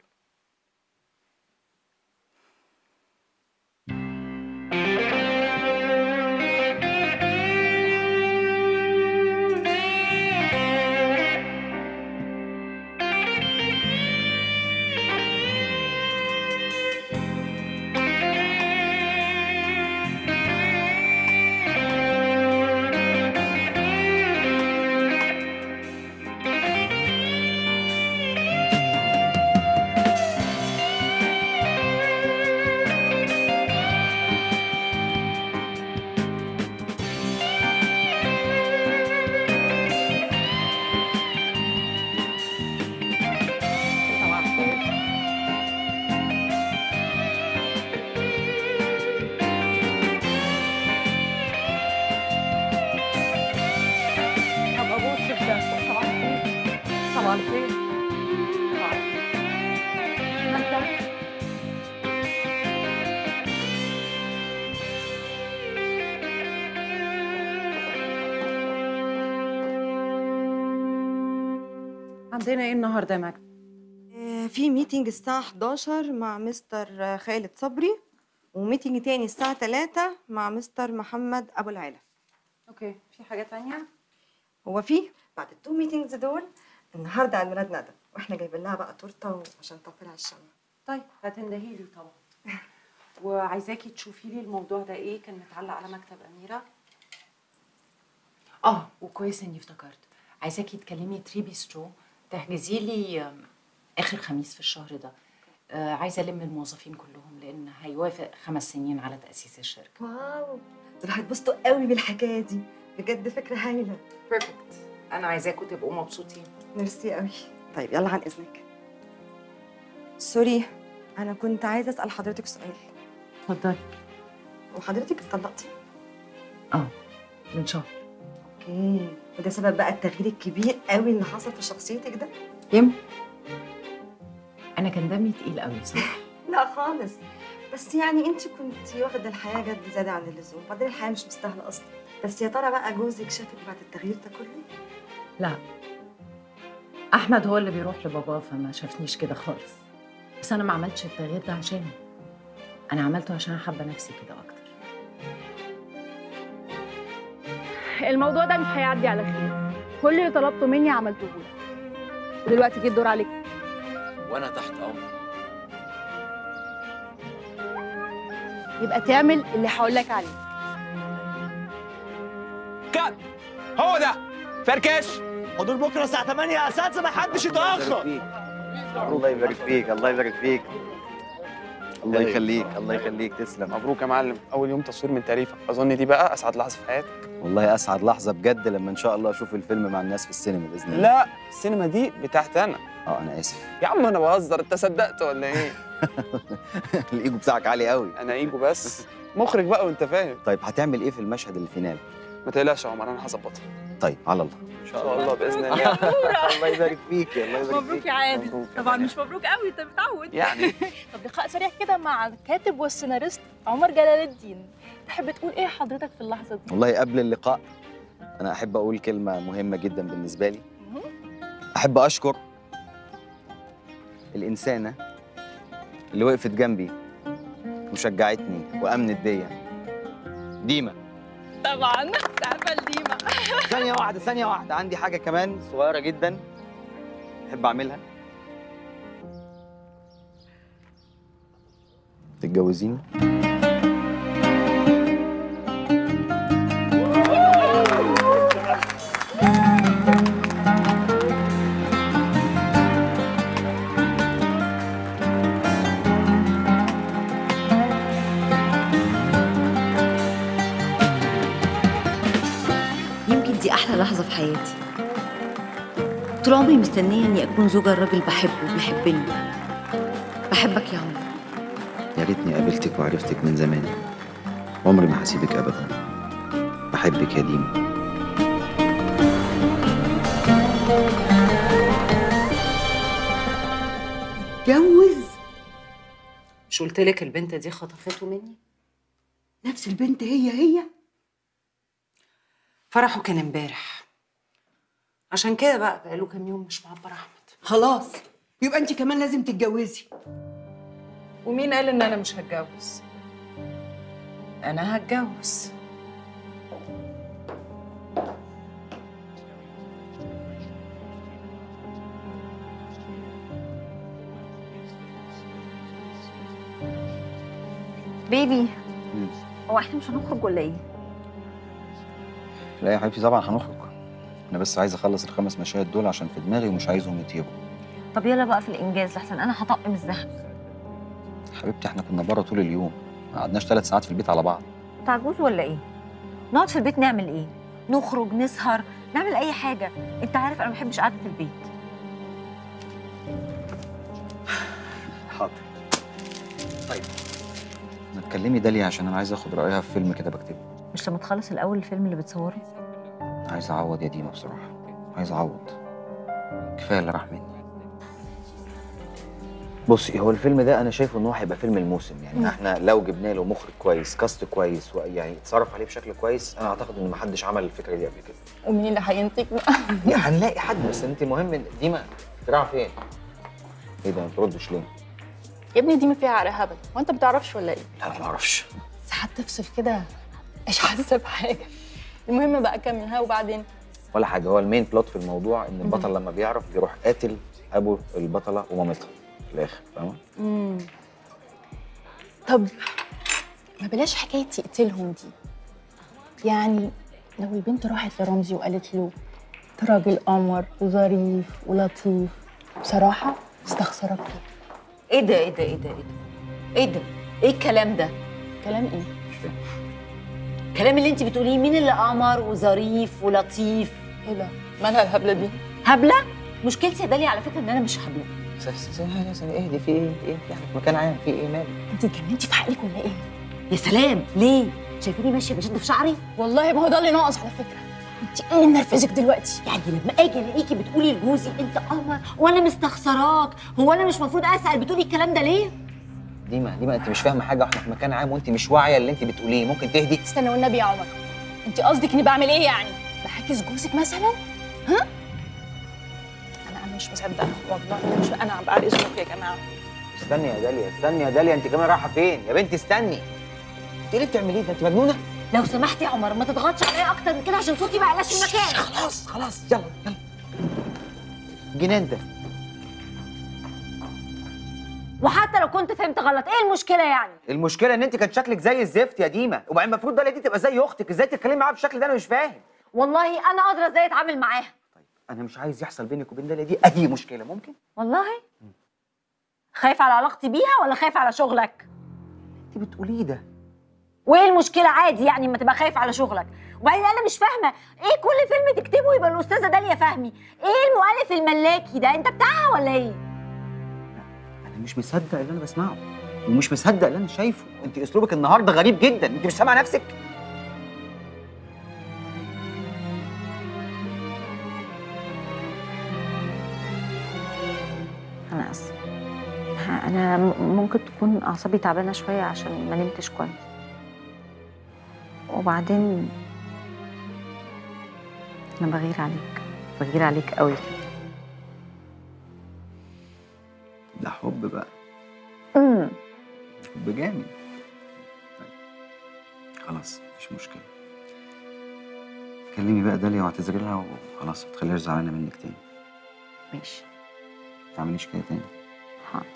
على خير ماجدة عندنا ايه النهارده يا ماجدة؟ آه، في ميتنج الساعة 11 مع مستر خالد صبري وميتنج تاني الساعة 3 مع مستر محمد أبو العلا اوكي في حاجة تانية؟ هو في بعد التو ميتنجز دول النهارده عيد ميلاد ندى واحنا جايبين لها بقى تورته عشان تطلع الشمع طيب هتندهي لي طبعا وعايزاكي تشوفي لي الموضوع ده ايه كان متعلق على مكتب اميره اه وكويس اني افتكرت عايزاكي تكلمي تري بيسترو تحجزي لي آم، اخر خميس في الشهر ده آه عايزه الم الموظفين كلهم لان هيوافق خمس سنين على تاسيس الشركه واو دول هيتبسطوا قوي بالحكايه دي بجد فكره هايله بيرفكت انا عايزاكم تبقوا مبسوطين ميرسي قوي طيب يلا عن اذنك سوري انا كنت عايزه اسال حضرتك سؤال اتفضلي وحضرتك اتطلقتي اه من شهر اوكي وده سبب بقى التغيير الكبير قوي اللي حصل في شخصيتك ده يم انا كان دمي تقيل قوي صح لا خالص بس يعني انت كنت واخده الحياه جد زياده عن اللزوم بعدين الحياه مش مستاهله اصلا بس يا ترى بقى جوزك شافك بعد التغيير ده كله لا احمد هو اللي بيروح لباباه فما شافنيش كده خالص بس انا ما عملتش التغيير ده عشانه انا عملته عشان حابه نفسي كده اكتر الموضوع ده مش هيعدي على خير كل اللي طلبته مني عملته لك ودلوقتي جه الدور عليك وانا تحت امرك يبقى تعمل اللي هقول لك عليه كات هو ده فركش حضور بكره الساعه 8 يا اساتذه ما حدش يتاخر الله يبارك فيك الله يبارك فيك الله يخليك الله يخليك تسلم مبروك يا معلم اول يوم تصوير من تاريخك اظن دي بقى اسعد لحظه في حياتك والله اسعد لحظه بجد لما ان شاء الله اشوف الفيلم مع الناس في السينما باذن الله لا السينما دي بتاعتي انا اه انا اسف يا عم انا بهزر انت صدقت ولا ايه الايجو بتاعك عالي قوي انا ايجو بس مخرج بقى وانت فاهم طيب هتعمل ايه في المشهد الفينال ما تقلقش يا عمر انا هظبطها طيب على الله ان شاء الله باذن الله الله يبارك فيك الله يبارك مبروك فيك يا عادل مبروك. طبعا مش مبروك قوي انت متعود يعني طب لقاء سريع كده مع الكاتب والسيناريست عمر جلال الدين تحب تقول ايه حضرتك في اللحظه دي والله قبل اللقاء انا احب اقول كلمه مهمه جدا بالنسبه لي احب اشكر الانسانه اللي وقفت جنبي وشجعتني وامنت بيا ديما طبعا سقفه لديما ثانيه واحده ثانيه واحده عندي حاجه كمان صغيره جدا احب اعملها تتجوزيني يمكن دي أحلى لحظة في حياتي طول عمري مستنية إني أكون زوجة الراجل بحبه وبيحبني بحبك يا عمر يا ريتني قابلتك وعرفتك من زمان عمري ما هسيبك ابدا بحبك يا ديما اتجوز مش قلت لك البنت دي خطفته مني نفس البنت هي هي فرحه كان امبارح عشان كده بقى بقاله كام يوم مش معبر احمد خلاص يبقى انت كمان لازم تتجوزي ومين قال ان انا مش هتجوز انا هتجوز بيبي هو احنا مش هنخرج ولا ايه؟ لا يا حبيبتي طبعا هنخرج انا بس عايز اخلص الخمس مشاهد دول عشان في دماغي ومش عايزهم يطيروا طب يلا بقى في الانجاز لحسن انا هطقم الزحمه حبيبتي احنا كنا بره طول اليوم ما قعدناش ثلاث ساعات في البيت على بعض انت عجوز ولا ايه؟ نقعد في البيت نعمل ايه؟ نخرج نسهر نعمل اي حاجه انت عارف انا ما بحبش قعده البيت حاضر طيب ما تكلمي داليا عشان انا عايز اخد رايها في فيلم كده بكتبه مش لما تخلص الاول الفيلم اللي بتصوره عايز اعوض يا ديما بصراحه عايز اعوض كفايه اللي راح مني بصي هو الفيلم ده انا شايفه ان هو هيبقى فيلم الموسم يعني مم. احنا لو جبنا له مخرج كويس كاست كويس ويعني اتصرف عليه بشكل كويس انا اعتقد ان محدش عمل الفكره دي قبل كده ومين اللي هينتج بقى يعني هنلاقي حد بس انت مهم إن- ديما تراعي فين ايه ده ما بتردش ليه يا ابني دي ما فيها عرق هبل وانت ما بتعرفش ولا ايه لا ما اعرفش ساعات تفصل كده مش حاسه بحاجه المهم بقى كملها وبعدين ولا حاجه هو المين بلوت في الموضوع ان البطل لما بيعرف بيروح قاتل ابو البطله ومامتها في الاخر فاهمه مم. طب ما بلاش حكايه تقتلهم دي يعني لو البنت راحت لرمزي وقالت له انت راجل قمر وظريف ولطيف بصراحه استخسرك فيه ايه ده ايه ده ايه ده ايه ده ايه ده ايه الكلام ده كلام ايه مش فاهم الكلام اللي انت بتقوليه مين اللي قمر وظريف ولطيف ايه ده مالها الهبله دي هبله مشكلتي يا داليا على فكره ان انا مش هبله اهدي في ايه ايه في في مكان عام في ايه مالك انت اتجننتي في عقلك ولا ايه يا سلام ليه شايفاني ماشيه بشد في شعري والله ما هو ده اللي ناقص على فكره انت ايه اللي منرفزك دلوقتي يعني لما اجي الاقيكي بتقولي لجوزي انت قمر وانا مستخسراك هو انا مش المفروض اسال بتقولي الكلام ده ليه ديما ديما انت مش فاهمه حاجه واحنا في مكان عام وانت مش واعيه اللي انت بتقوليه ممكن تهدي استنى والنبي يا عمر انت قصدك اني بعمل ايه يعني بحاكس جوزك مثلا ها انا انا مش مصدقه والله انا مش انا بعد اذنكم يا جماعه استني يا داليا استني يا داليا انت كمان رايحه فين يا بنتي استني انت ايه اللي بتعمليه ده انت مجنونه لو سمحت يا عمر ما تضغطش عليا اكتر من كده عشان صوتي ما يعلاش في المكان خلاص خلاص يلا يلا جنان ده وحتى لو كنت فهمت غلط ايه المشكله يعني المشكله ان انت كان شكلك زي الزفت يا ديما وبعدين المفروض داليا دي تبقى زي اختك ازاي تتكلمي معاها بالشكل ده انا مش فاهم والله انا قادره ازاي اتعامل معاها انا مش عايز يحصل بينك وبين داليا دي اي مشكله ممكن والله خايف على علاقتي بيها ولا خايف على شغلك انت بتقوليه ده وايه المشكله عادي يعني ما تبقى خايف على شغلك وبعدين انا مش فاهمه ايه كل فيلم تكتبه يبقى الاستاذه داليا فهمي ايه المؤلف الملاكي ده انت بتاعها ولا ايه انا مش مصدق اللي انا بسمعه ومش مصدق اللي انا شايفه انت اسلوبك النهارده غريب جدا انت مش سامعه نفسك انا اسفه ه- انا م- ممكن تكون اعصابي تعبانه شويه عشان ما نمتش كويس وبعدين انا بغير عليك بغير عليك قوي كده ده حب بقى امم حب جامد طيب. خلاص مفيش مشكله كلمي بقى داليا واعتذري لها وخلاص ما تخليهاش زعلانه منك تاني ماشي ما تعمليش كده تاني حاضر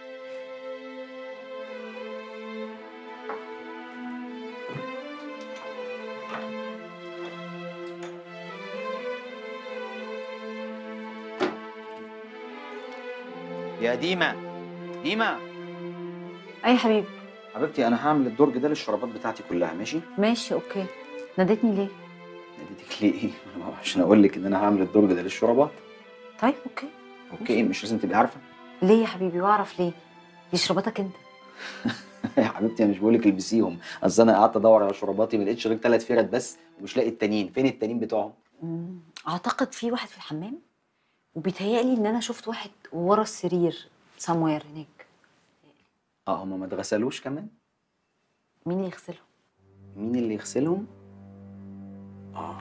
يا ديما ديما اي حبيبي حبيبتي انا هعمل الدرج ده للشرابات بتاعتي كلها ماشي ماشي اوكي ناديتني ليه ناديتك ليه ايه انا ما- عشان اقول لك ان انا هعمل الدرج ده للشرابات طيب اوكي اوكي إيه، مش لازم تبقي عارفه ليه يا حبيبي واعرف ليه دي شرباتك انت يا حبيبتي انا مش بقول لك البسيهم اصل انا قعدت ادور على شراباتي ما لقيتش غير ثلاث فرد بس ومش لاقي التانيين فين التانيين بتوعهم مم. اعتقد في واحد في الحمام وبيتهيألي ان انا شفت واحد ورا السرير سموير هناك اه هما ما اتغسلوش كمان مين اللي يغسلهم مين اللي يغسلهم اه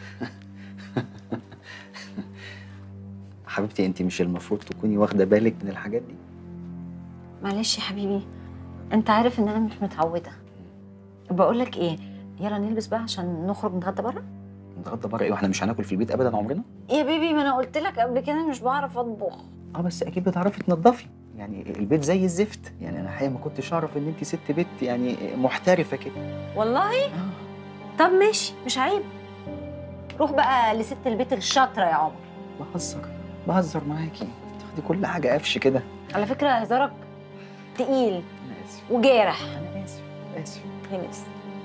حبيبتي انت مش المفروض تكوني واخده بالك من الحاجات دي معلش يا حبيبي انت عارف ان انا مش متعوده بقول لك ايه يلا نلبس بقى عشان نخرج نتغدى بره نتغدى بره ايه واحنا مش هناكل في البيت ابدا عمرنا يا بيبي ما انا قلت لك قبل كده مش بعرف اطبخ اه بس اكيد بتعرفي تنضفي يعني البيت زي الزفت يعني انا حقيقه ما كنتش اعرف ان انت ست بيت يعني محترفه كده والله طب ماشي مش عيب روح بقى لست البيت الشاطره يا عمر بهزر بهزر معاكي تاخدي كل حاجه قفش كده على فكره هزارك تقيل انا اسف وجارح انا اسف اسف هنس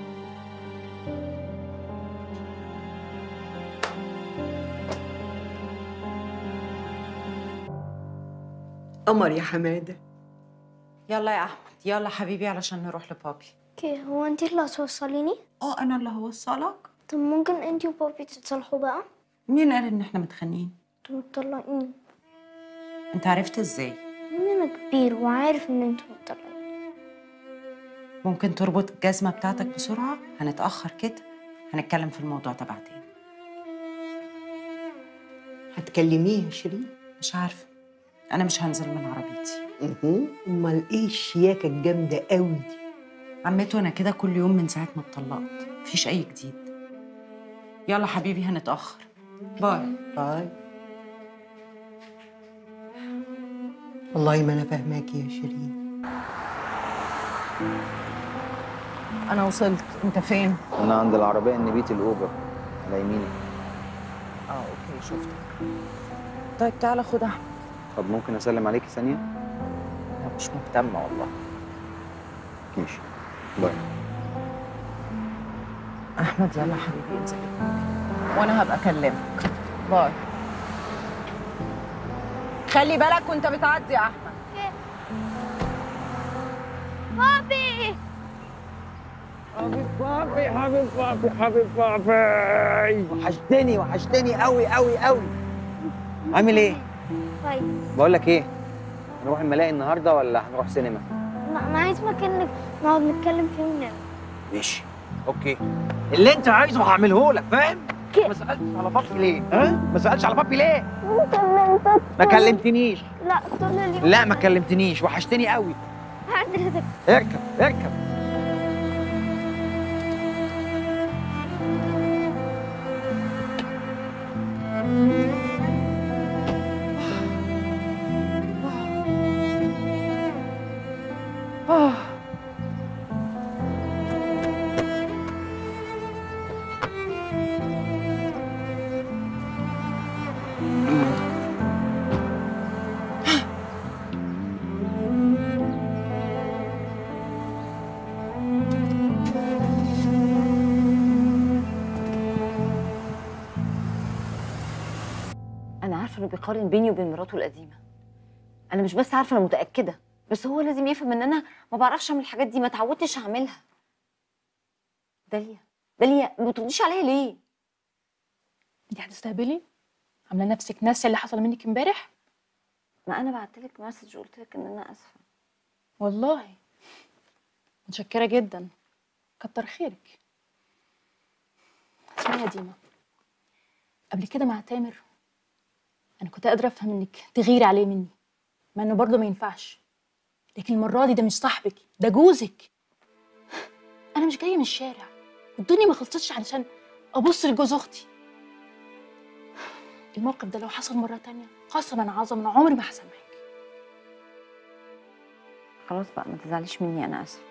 قمر يا حماده يلا يا احمد يلا حبيبي علشان نروح لبابي اوكي هو انت اللي هتوصليني اه انا اللي هوصلك طب ممكن انت وبابي تتصالحوا بقى مين قال ان احنا متخانقين انتوا مطلقين انت عرفت ازاي مين انا كبير وعارف ان انتوا مطلقين ممكن تربط الجزمه بتاعتك بسرعه هنتاخر كده هنتكلم في الموضوع ده بعدين هتكلميه يا شيرين مش عارفه انا مش هنزل من عربيتي اها امال ايه الشياكه الجامده قوي دي عمته انا كده كل يوم من ساعه ما اتطلقت مفيش اي جديد يلا حبيبي هنتاخر باي باي والله ما انا فاهماكي يا شيرين انا وصلت انت فين انا عند العربيه النبيت الاوبر على يميني اه اوكي شفتك طيب تعالى خد احمد طب ممكن اسلم عليكي ثانيه أنا مش مهتمه والله ماشي باي احمد يلا حبيبي انزل وانا هبقى اكلمك باي خلي بالك وانت بتعدي يا احمد بابي حبيب بابي حبيب بابي حبيب بابي وحشتني وحشتني قوي قوي قوي عامل ايه؟ كويس بقول لك ايه نروح الملاهي النهارده ولا هنروح سينما لا انا عايز مكان نقعد نتكلم فيه وننام ماشي اوكي اللي انت عايزه هعمله لك فاهم؟ ما سالتش على بابي ليه؟ ها؟ ما سالتش على بابي ليه؟ كلمتك ما كلمتنيش لا طول اليوم لا ما كلمتنيش وحشتني قوي حضرتك اركب اركب انا عارفه انه بيقارن بيني وبين مراته القديمه انا مش بس عارفه انا متاكده بس هو لازم يفهم ان انا ما بعرفش اعمل الحاجات دي ما اتعودتش اعملها داليا داليا ما بترديش عليا ليه انت هتستهبلي عامله نفسك ناسيه اللي حصل منك امبارح ما انا بعت لك مسج وقلت لك ان انا اسفه والله متشكره جدا كتر خيرك اسمعي يا ديما قبل كده مع تامر انا كنت قادره افهم انك تغيري عليه مني مع انه برضه ما ينفعش لكن المره دي ده مش صاحبك ده جوزك انا مش جايه من الشارع الدنيا ما خلصتش علشان ابص لجوز اختي الموقف ده لو حصل مره تانية قسما عظما عمري ما هسامحك خلاص بقى ما تزعليش مني انا اسفه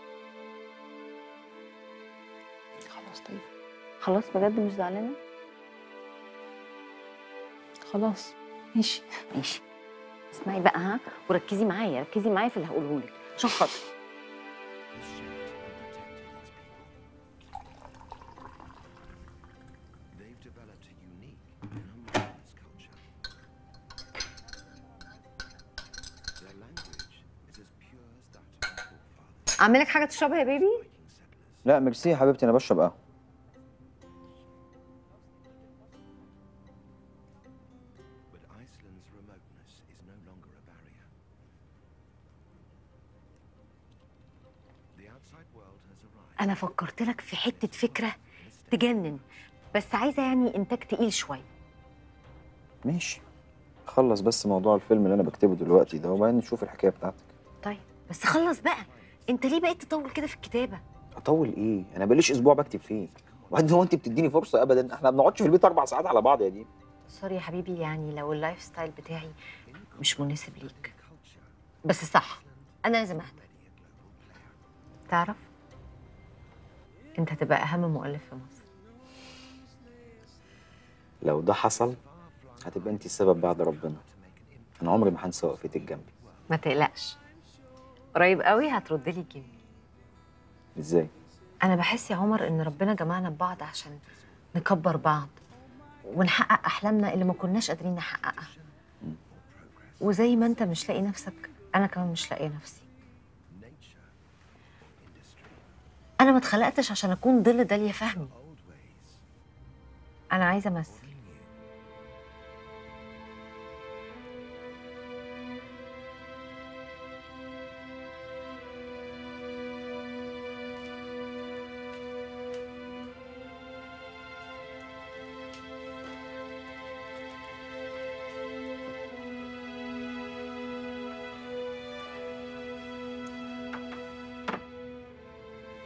خلاص طيب خلاص بجد مش زعلانه خلاص ماشي ماشي اسمعي بقى ها وركزي معايا ركزي معايا في اللي هقوله لك عشان خاطري اعمل لك حاجه تشربها يا بيبي لا ميرسي يا حبيبتي انا بشرب قهوه انا فكرت لك في حته فكره تجنن بس عايزه يعني انتاج تقيل شويه ماشي خلص بس موضوع الفيلم اللي انا بكتبه دلوقتي ده وبعدين نشوف الحكايه بتاعتك طيب بس خلص بقى انت ليه بقيت تطول كده في الكتابه اطول ايه انا بقاليش اسبوع بكتب فيه وبعدين هو انت بتديني فرصه ابدا احنا ما بنقعدش في البيت اربع ساعات على بعض يا دي سوري يا حبيبي يعني لو اللايف ستايل بتاعي مش مناسب ليك بس صح انا لازم اهدى تعرف انت هتبقى اهم مؤلف في مصر لو ده حصل هتبقى انت السبب بعد ربنا انا عمري ما هنسى وقفتك جنبي ما تقلقش قريب قوي هترد لي الجميل ازاي انا بحس يا عمر ان ربنا جمعنا ببعض عشان نكبر بعض ونحقق احلامنا اللي ما كناش قادرين نحققها وزي ما انت مش لاقي نفسك انا كمان مش لاقيه نفسي انا ما اتخلقتش عشان اكون ظل داليا فهمي انا عايزه امثل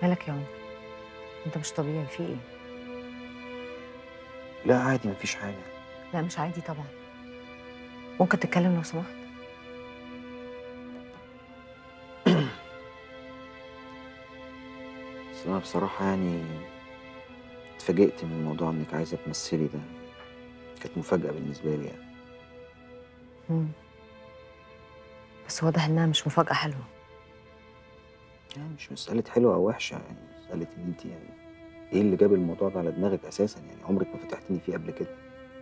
مالك يا عمر انت مش طبيعي في ايه لا عادي مفيش حاجة لا مش عادي طبعا ممكن تتكلم لو سمحت بس أنا بصراحة يعني اتفاجئت من موضوع إنك عايزة تمثلي ده كانت مفاجأة بالنسبة لي يعني مم. بس واضح انها مش مفاجأة حلوة يعني مش مسألة حلوة أو وحشة يعني مسألة إن أنت يعني إيه اللي جاب الموضوع ده على دماغك أساسا يعني عمرك ما فتحتني فيه قبل كده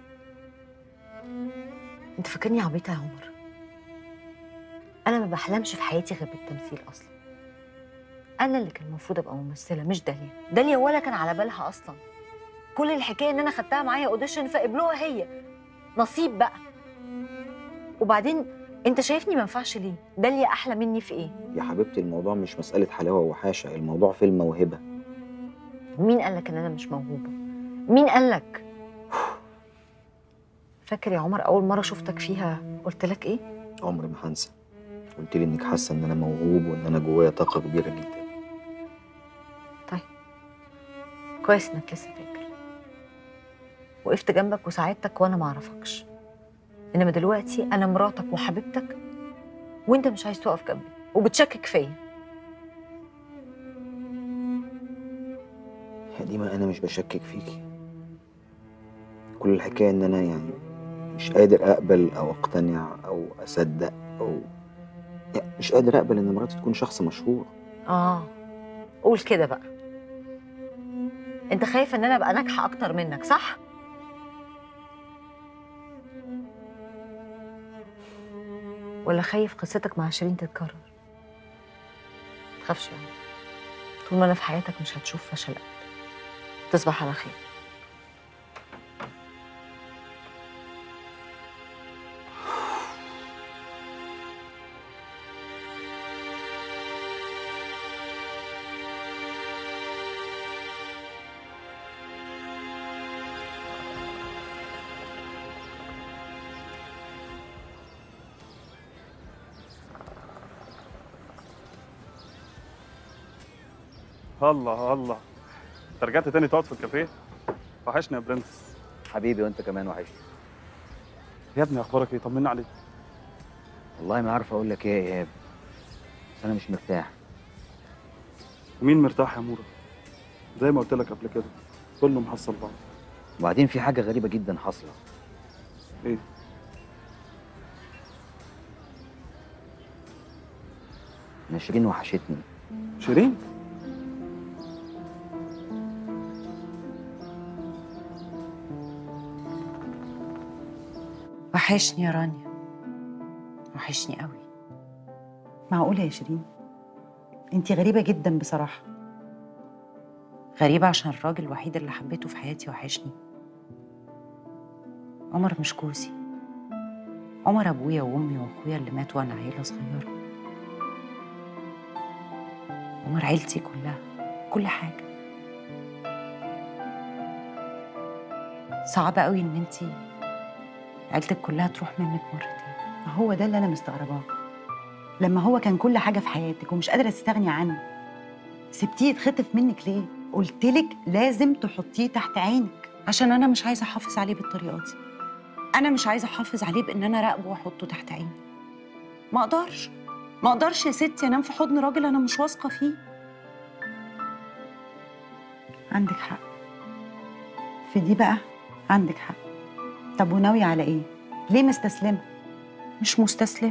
انت فاكرني عبيطة يا عمر انا ما بحلمش في حياتي غير بالتمثيل اصلا انا اللي كان المفروض ابقى ممثلة مش داليا داليا ولا كان على بالها اصلا كل الحكاية ان انا خدتها معايا اوديشن فقبلوها هي نصيب بقى وبعدين انت شايفني ما ينفعش ليه داليا احلى مني في ايه يا حبيبتي الموضوع مش مسألة حلاوة ووحاشة الموضوع في الموهبة مين قالك ان انا مش موهوبه مين قالك فاكر يا عمر اول مره شفتك فيها قلت لك ايه عمري ما هنسى قلت لي إنك حاسة إن أنا موهوب وإن أنا جوايا طاقة كبيرة جدا كويس انك لسه فاكر وقفت جنبك وساعدتك وانا ما اعرفكش انما دلوقتي انا مراتك وحبيبتك وانت مش عايز تقف جنبي وبتشكك فيا يا ديما أنا مش بشكك فيكي كل الحكاية إن أنا يعني مش قادر أقبل أو أقتنع أو أصدق أو يعني مش قادر أقبل إن مراتي تكون شخص مشهور اه قول كده بقى انت خايف ان انا ابقى ناجحه اكتر منك صح ولا خايف قصتك مع شيرين تتكرر تخافش يا عمر طول ما انا في حياتك مش هتشوف فشل ابدا تصبح على خير الله الله انت رجعت تاني تقعد في الكافيه وحشني يا برنس حبيبي وأنت كمان وحشني يا ابني اخبارك ايه طمنا عليك والله ما عارف أقول لك إيه يا إيهاب بس أنا مش مرتاح ومين مرتاح يا مورا زي ما قلت لك قبل كده كله محصل بعض وبعدين في حاجة غريبة جدا حاصلة ايه أنا شيرين وحشتني شيرين وحشني يا رانيا وحشني قوي معقولة يا شيرين انت غريبة جدا بصراحة غريبة عشان الراجل الوحيد اللي حبيته في حياتي وحشني عمر مش كوسي عمر أبويا وأمي وأخويا اللي ماتوا وأنا عيلة صغيرة عمر عيلتي كلها كل حاجة صعب قوي إن انتي عيلتك كلها تروح منك مرتين هو ده اللي أنا مستغرباه لما هو كان كل حاجة في حياتك ومش قادرة تستغني عنه سبتيه يتخطف منك ليه؟ قلتلك لازم تحطيه تحت عينك عشان أنا مش عايزة أحافظ عليه بالطريقة دي أنا مش عايزة أحافظ عليه بإن أنا راقبه وأحطه تحت عيني ما أقدرش ما أقدرش يا ستي أنام في حضن راجل أنا مش واثقة فيه عندك حق في دي بقى عندك حق طب وناوية على إيه؟ ليه مستسلمة؟ مش مستسلم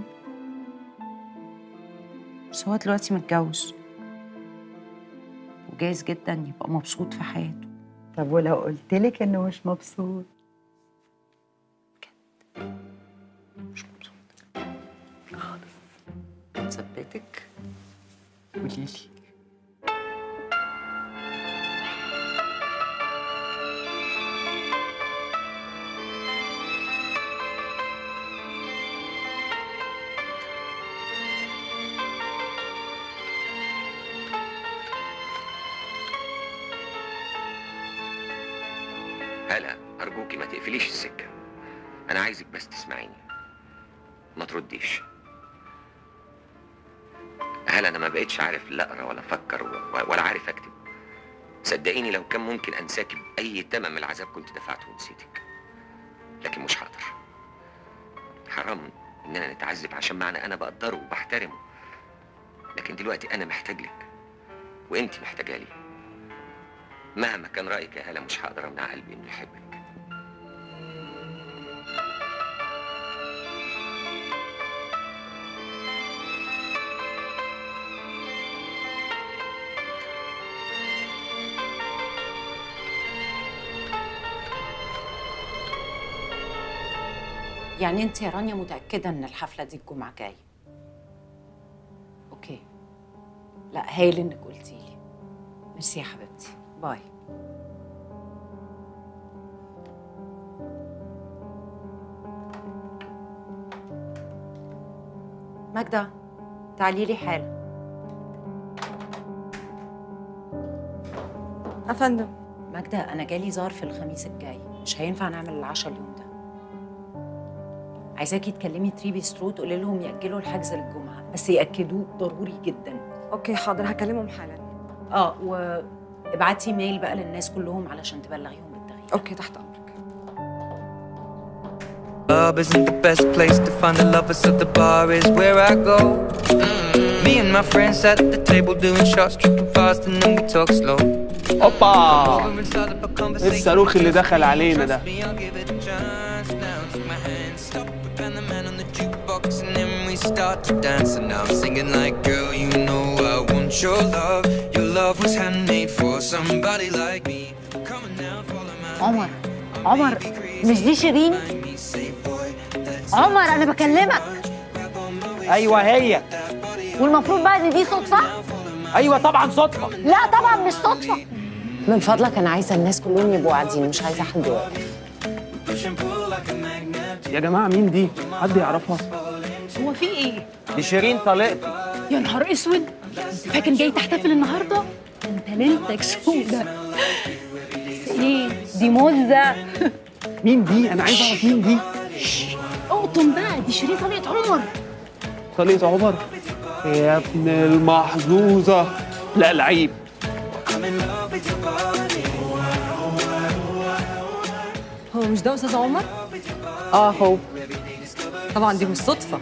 بس هو دلوقتي متجوز وجايز جدا يبقى مبسوط في حياته طب ولو قلتلك إنه مش مبسوط مثبتك قوليلي هلا أرجوكي ما تقفليش السكة أنا عايزك بس تسمعيني ما ترديش هل انا ما بقتش عارف لا اقرا ولا افكر و- ولا عارف اكتب صدقيني لو كان ممكن انساك باي تمن من العذاب كنت دفعته ونسيتك لكن مش هقدر حرام اننا نتعذب عشان معنى انا بقدره وبحترمه لكن دلوقتي انا محتاج لك وانت محتاجه لي مهما كان رايك يا هلا مش هقدر امنع قلبي انه يحبك يعني انت يا رانيا متاكده ان الحفله دي الجمعه جايه اوكي لا هايل انك قلتي لي ميرسي يا حبيبتي باي ماجدة تعالي لي حالا افندم ماجدة أنا جالي ظرف الخميس الجاي مش هينفع نعمل العشاء اليوم ده عايزاكي تكلمي تري بيسترو تقولي لهم يأجلوا الحجز للجمعة بس يأكدوه ضروري جدا اوكي حاضر هكلمهم حالا اه وابعتي ميل بقى للناس كلهم علشان تبلغيهم بالتغيير اوكي تحت امرك Club isn't the best place to find a lover, so the bar is where I go. Me and my friends at the table doing shots, tripping fast, and then we talk slow. اوبا ايه الصاروخ اللي دخل علينا ده Box and then we start to dance, and now I'm singing like, girl, you know I want your love. Your love was handmade for somebody like me. Come on now, follow my عمر عمر مش دي شيرين عمر انا بكلمك ايوه هي والمفروض بقى ان دي صدفه ايوه طبعا صدفه لا طبعا مش صدفه من فضلك أنا عايزة الناس كلهم يبقوا قاعدين مش عايزة حد واقف يا جماعه مين دي حد يعرفها هو في ايه؟ دي شيرين طليقتي يا نهار اسود فاكر جاي تحتفل النهارده؟ انت ليلتك سودة ايه؟ دي موزة مين دي انا عايز اعرف مين دي اقطم بقى دي شيرين طليقة عمر طليقة عمر يا ابن المحظوظة لا لعيب هو مش ده استاذ عمر اه هو طبعا دي مش صدفه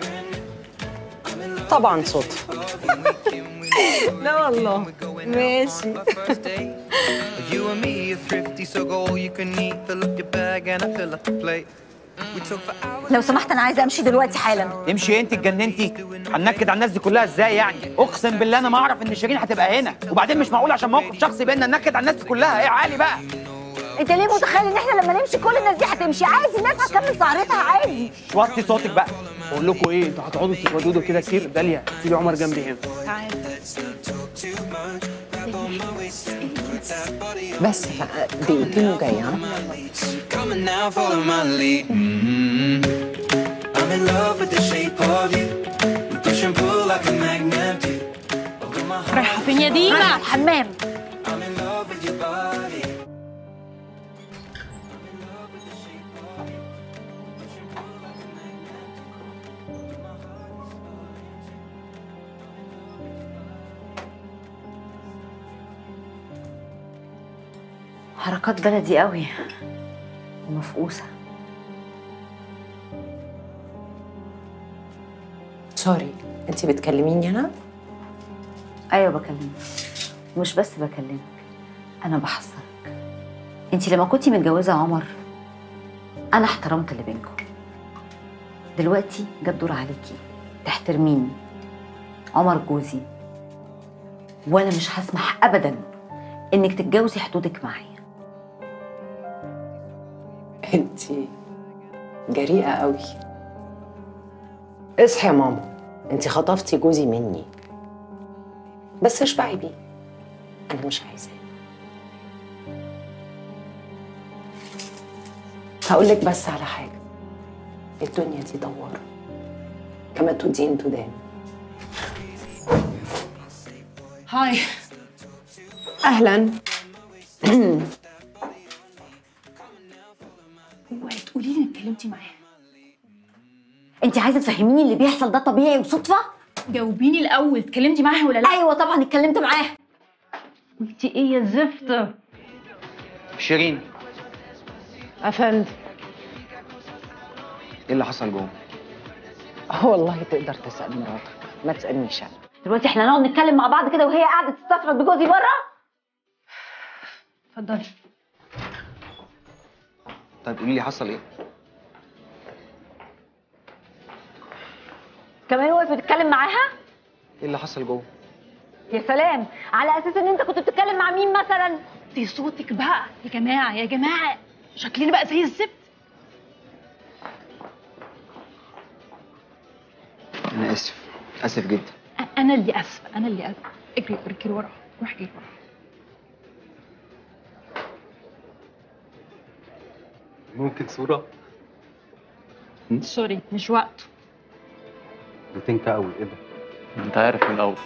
طبعا صدفة لا والله ماشي You and me are thrifty, so go all you can eat. Fill up your bag and I fill up the plate. We talk for hours. لو سمحت انا عايزه امشي دلوقتي حالا امشي انت اتجننتي هننكد على الناس دي كلها ازاي يعني اقسم بالله انا ما اعرف ان شيرين هتبقى هنا وبعدين مش معقول عشان موقف شخصي بينا ننكد على الناس دي كلها ايه عالي بقى انت ليه متخيل ان احنا لما نمشي كل الناس دي هتمشي عادي الناس هتكمل سهرتها عادي وطي صوتك بقى بقول لكم ايه انتوا هتقعدوا تتوددوا كده كتير داليا سيبي عمر جنبي هنا بس بقى دقيقتين وجاية ها؟ Come on now, follow my lead. Mhm. I'm in love with the shape of you. We push and pull like a magnet do. رايحة فين يا ديما؟ الحمام I'm in love with your body. حركات بلدي قوي ومفقوسة سوري انت بتكلميني انا؟ ايوه بكلمك مش بس بكلمك انا بحذرك انت لما كنتي متجوزه عمر انا احترمت اللي بينكم دلوقتي جاب دور عليكي تحترميني عمر جوزي وانا مش هسمح ابدا انك تتجاوزي حدودك معايا انت جريئة قوي اصحي يا ماما انت خطفتي جوزي مني بس اشبعي بيه انا مش عايزاه هقول لك بس على حاجة الدنيا دي دوارة كما تدين تدان هاي اهلا اوعي تقولي لي انك اتكلمتي معاها انت عايزه تفهميني اللي بيحصل ده طبيعي وصدفه جاوبيني الاول اتكلمتي معاها ولا لا ايوه طبعا اتكلمت معاها قلتي ايه يا زفت شيرين افندم ايه اللي حصل جوه والله تقدر تسال مراتك ما تسالنيش انا دلوقتي احنا نقعد نتكلم مع بعض كده وهي قاعده تستفرد بجوزي بره اتفضلي طيب قولي لي حصل ايه كمان وقفت تتكلم معاها ايه اللي حصل جوه يا سلام على اساس ان انت كنت بتتكلم مع مين مثلا دي صوتك بقى يا جماعه يا جماعه شكلنا بقى زي الزفت انا اسف اسف جدا أ- انا اللي اسفه انا اللي اسفه اجري اجري ورا روح اجري ورا ممكن صورة؟ سوري مش وقته بتنكى قوي ايه ده؟ انت عارف من الاول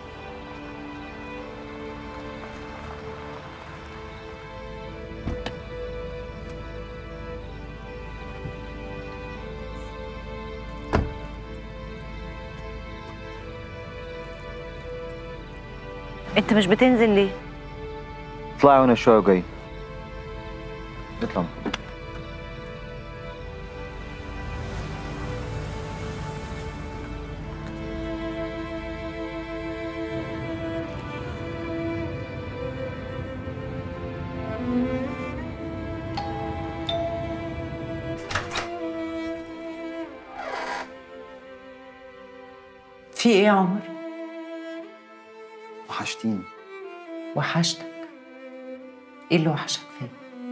انت مش بتنزل ليه اطلعي وانا شويه وجاي اطلع في ايه يا عمر وحشتيني وحشتك ايه اللي وحشك فيا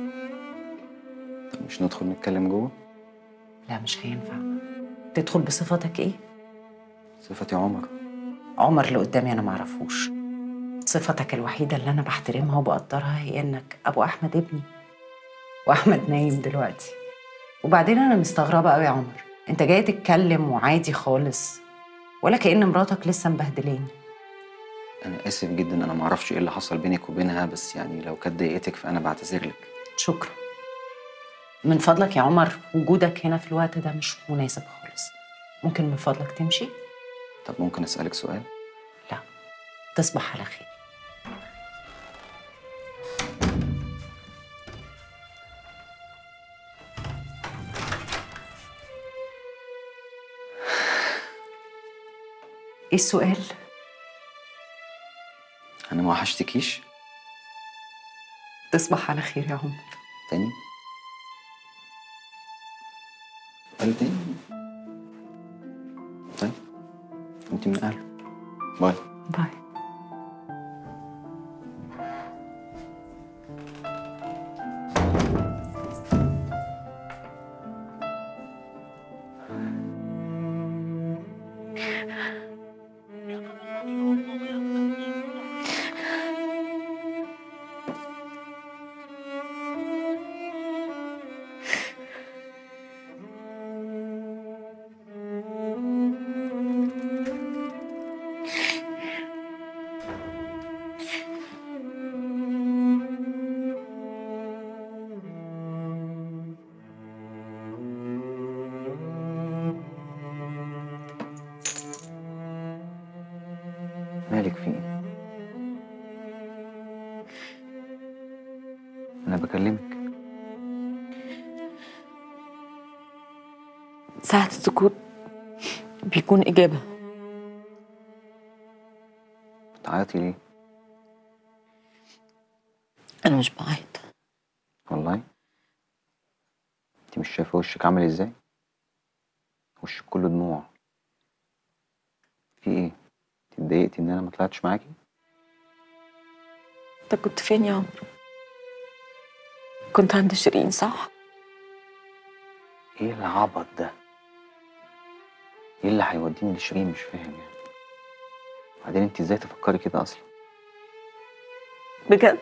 طب مش ندخل نتكلم جوه لا مش هينفع تدخل بصفتك ايه صفتي عمر عمر اللي قدامي انا معرفوش صفتك الوحيده اللي انا بحترمها وبقدرها هي انك ابو احمد ابني واحمد نايم دلوقتي وبعدين انا مستغربه قوي يا عمر انت جاي تتكلم وعادي خالص ولا كأن مراتك لسه مبهدلاني انا اسف جدا انا ما اعرفش ايه اللي حصل بينك وبينها بس يعني لو كانت ضايقتك فانا بعتذر لك شكرا من فضلك يا عمر وجودك هنا في الوقت ده مش مناسب خالص ممكن من فضلك تمشي طب ممكن اسالك سؤال تصبح على خير ايه السؤال انا ما وحشتكيش تصبح على خير يا عمر تاني قال تاني طيب انت من اهله باي باي مالك في ايه انا بكلمك ساعة السكوت بيكون إجابة بتعيطي ليه أنا مش بعيط والله انت مش شايفه وشك عامل ازاي وشك كله دموع في ايه انت اتضايقتي ان انا ما طلعتش معاكي أنت كنت فين يا عمرو؟ كنت عند شيرين صح؟ ايه العبط ده ايه اللي هيوديني لشيرين مش فاهم يعني بعدين انت ازاي تفكري كده اصلا بجد؟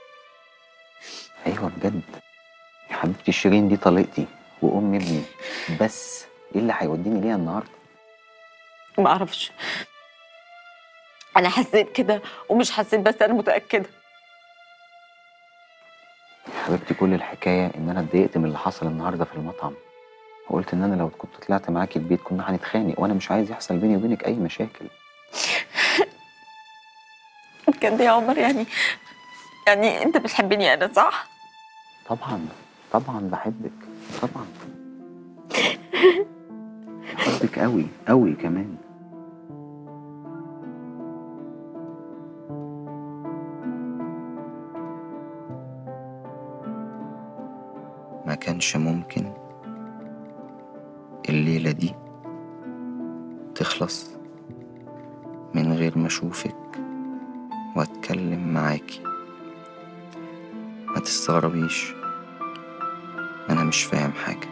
ايوه بجد يا حبيبتي شيرين دي طليقتي وام ابني بس ايه اللي هيوديني ليها النهارده ما أعرفش أنا حسيت كده ومش حسيت بس أنا متأكدة يا حبيبتي كل الحكايه ان انا اتضايقت من اللي حصل النهارده في المطعم وقلت ان انا لو كنت طلعت معاكي البيت كنا هنتخانق وانا مش عايز يحصل بيني وبينك اي مشاكل بجد يا عمر يعني يعني انت بتحبني انا صح؟ طبعا طبعا بحبك طبعا بحبك قوي قوي كمان ما كانش ممكن الليلة دي تخلص من غير ما اشوفك واتكلم معاكي ما تستغربيش انا مش فاهم حاجة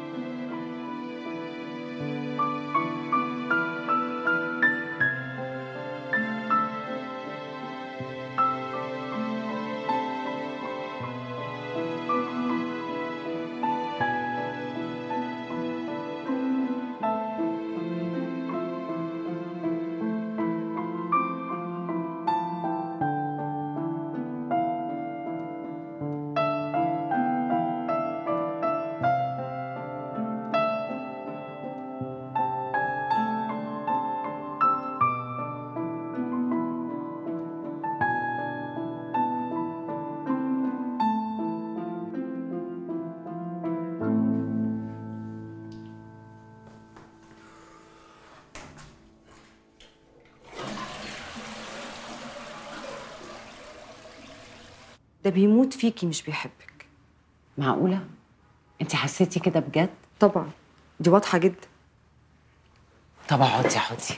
ده بيموت فيكي مش بيحبك معقولة؟ انت حسيتي كده بجد؟ طبعا دي واضحة جدا طب اقعدي اقعدي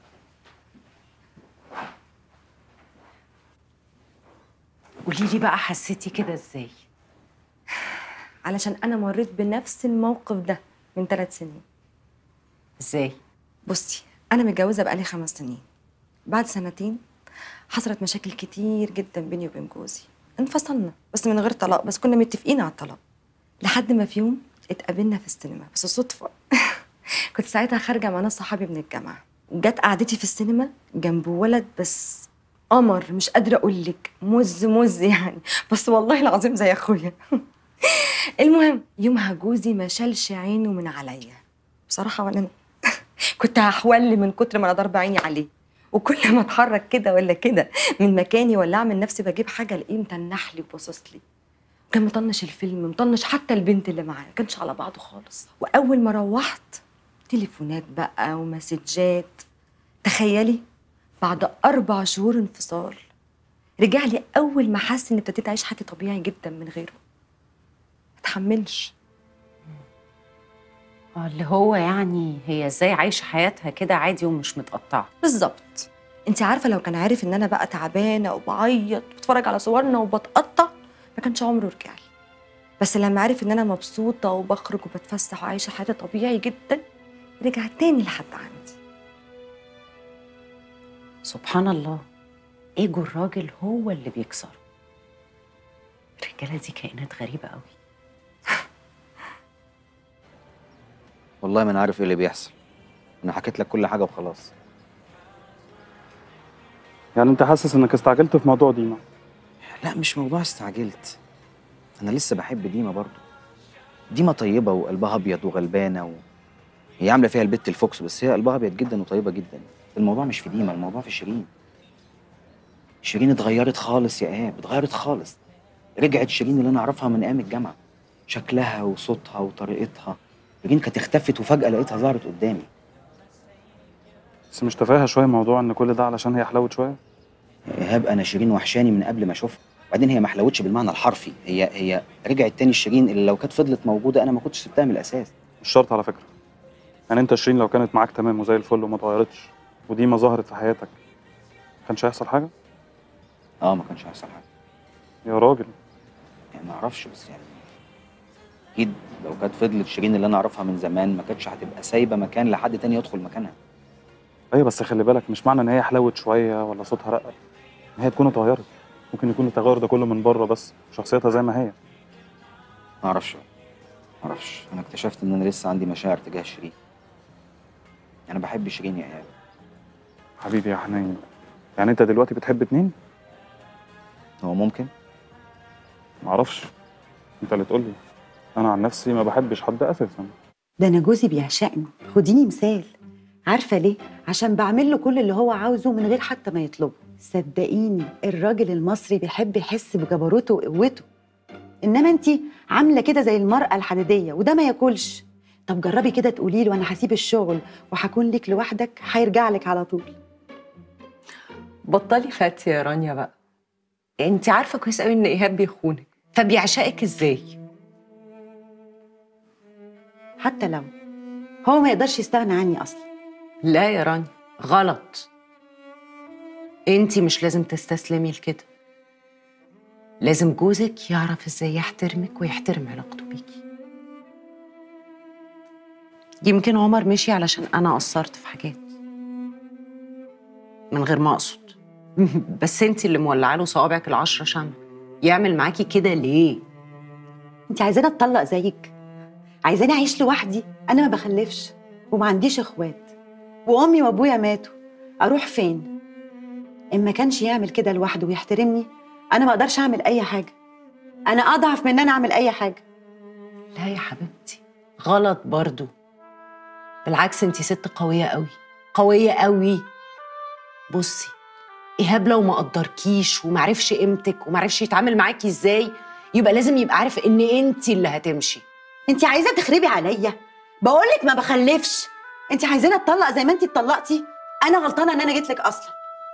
قولي لي بقى حسيتي كده ازاي؟ علشان انا مريت بنفس الموقف ده من ثلاث سنين ازاي؟ بصي انا متجوزه بقالي خمس سنين بعد سنتين حصلت مشاكل كتير جدا بيني وبين جوزي انفصلنا بس من غير طلاق بس كنا متفقين على الطلاق لحد ما في يوم اتقابلنا في السينما بس صدفه كنت ساعتها خارجه مع ناس صحابي من الجامعه جت قعدتي في السينما جنب ولد بس قمر مش قادره اقول لك مز مز يعني بس والله العظيم زي اخويا المهم يومها جوزي ما شالش عينه من عليا بصراحه ولا انا كنت هحول من كتر ما انا ضرب عيني عليه وكل ما اتحرك كده ولا كده من مكاني ولا اعمل نفسي بجيب حاجه الاقيه متنح لي وباصص لي كان مطنش الفيلم مطنش حتى البنت اللي معاه ما كانش على بعضه خالص واول ما روحت تليفونات بقى ومسجات تخيلي بعد اربع شهور انفصال رجع لي اول ما حس اني ابتديت اعيش حياتي طبيعي جدا من غيره ما اتحملش اه اللي هو يعني هي ازاي عايشه حياتها كده عادي ومش متقطعه بالظبط انت عارفه لو كان عارف ان انا بقى تعبانه وبعيط وبتفرج على صورنا وبتقطع ما كانش عمره رجع لي بس لما عرف ان انا مبسوطه وبخرج وبتفسح وعايشه حياتي طبيعي جدا رجع تاني لحد عندي سبحان الله ايجو الراجل هو اللي بيكسره الرجاله دي كائنات غريبه قوي والله ما انا عارف ايه اللي بيحصل انا حكيت لك كل حاجه وخلاص يعني انت حاسس انك استعجلت في موضوع ديما لا مش موضوع استعجلت انا لسه بحب ديما برضو ديما طيبه وقلبها ابيض وغلبانه و... هي عامله فيها البت الفوكس بس هي قلبها ابيض جدا وطيبه جدا الموضوع مش في ديما الموضوع في شيرين شيرين اتغيرت خالص يا ايهاب اتغيرت خالص رجعت شيرين اللي انا اعرفها من ايام الجامعه شكلها وصوتها وطريقتها شيرين كانت اختفت وفجاه لقيتها ظهرت قدامي بس مش تفاهه شويه موضوع ان كل ده علشان هي حلوت شويه ايهاب انا شيرين وحشاني من قبل ما اشوفها وبعدين هي ما حلوتش بالمعنى الحرفي هي هي رجعت تاني شيرين اللي لو كانت فضلت موجوده انا ما كنتش سبتها من الاساس مش شرط على فكره يعني انت شيرين لو كانت معاك تمام وزي الفل وما اتغيرتش وديما ظهرت في حياتك ما كانش هيحصل حاجه اه ما كانش هيحصل حاجه يا راجل يعني ما اعرفش بس يعني اكيد لو كانت فضلت شيرين اللي انا اعرفها من زمان ما كانتش هتبقى سايبه مكان لحد تاني يدخل مكانها ايوه بس خلي بالك مش معنى ان هي حلوت شويه ولا صوتها رقق ان هي تكون اتغيرت ممكن يكون التغير ده كله من بره بس شخصيتها زي ما هي ما اعرفش ما اعرفش انا اكتشفت ان انا لسه عندي مشاعر تجاه شيرين انا بحب شيرين يا ايهاب حبيبي يا حنين يعني انت دلوقتي بتحب اتنين هو ممكن معرفش انت اللي تقول لي انا عن نفسي ما بحبش حد اساسا ده انا جوزي بيعشقني خديني مثال عارفه ليه عشان بعمل له كل اللي هو عاوزه من غير حتى ما يطلبه صدقيني الراجل المصري بيحب يحس بجبروته وقوته انما انت عامله كده زي المراه الحديديه وده ما ياكلش طب جربي كده تقولي له انا هسيب الشغل وهكون لك لوحدك هيرجع لك على طول بطلي فاتي يا رانيا بقى انت عارفه كويس قوي ان ايهاب بيخونك فبيعشقك ازاي حتى لو هو ما يقدرش يستغنى عني اصلا لا يا رانيا غلط انت مش لازم تستسلمي لكده لازم جوزك يعرف ازاي يحترمك ويحترم علاقته بيكي يمكن عمر مشي علشان انا قصرت في حاجات من غير ما اقصد بس انت اللي مولعه له صوابعك العشرة شمع يعمل معاكي كده ليه انت عايزاني اتطلق زيك عايزاني اعيش لوحدي انا ما بخلفش وما عنديش اخوات وامي وابويا ماتوا اروح فين ان ما كانش يعمل كده لوحده ويحترمني انا ما اقدرش اعمل اي حاجه انا اضعف من ان انا اعمل اي حاجه لا يا حبيبتي غلط برضو بالعكس انت ست قوية قوي قوية قوي بصي إيهاب لو ما قدركيش ومعرفش قيمتك ومعرفش يتعامل معاكي ازاي يبقى لازم يبقى عارف ان انت اللي هتمشي انت عايزه تخربي عليا بقولك ما بخلفش انت عايزاني اتطلق زي ما انت اتطلقتي انا غلطانه ان انا جيت لك اصلا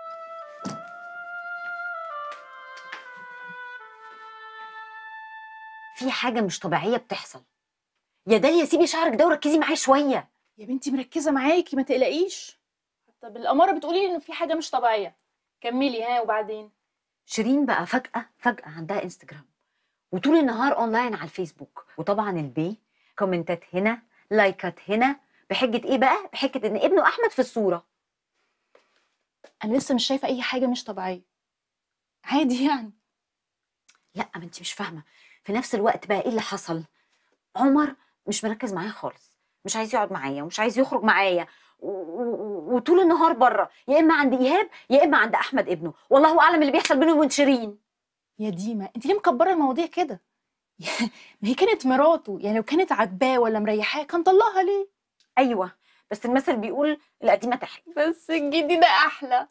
في حاجه مش طبيعيه بتحصل يا داليا سيبي شعرك ده وركزي معايا شويه يا بنتي مركزه معاكي ما تقلقيش حتى بالاماره بتقولي لي ان في حاجه مش طبيعيه كملي ها وبعدين شيرين بقى فجاه فجاه عندها انستجرام وطول النهار اونلاين على الفيسبوك وطبعا البي كومنتات هنا لايكات هنا بحجه ايه بقى بحجه ان ابنه احمد في الصوره انا لسه مش شايفه اي حاجه مش طبيعيه عادي يعني لا ما انت مش فاهمه في نفس الوقت بقى ايه اللي حصل عمر مش مركز معايا خالص مش عايز يقعد معايا ومش عايز يخرج معايا و- و- وطول النهار بره يا اما عند ايهاب يا اما عند احمد ابنه والله اعلم اللي بيحصل بينه وبين شيرين يا ديما انت ليه مكبره المواضيع كده ما هي كانت مراته يعني لو كانت عاجباه ولا مريحاه كان طلقها ليه ايوه بس المثل بيقول القديمه تحلى بس الجديده احلى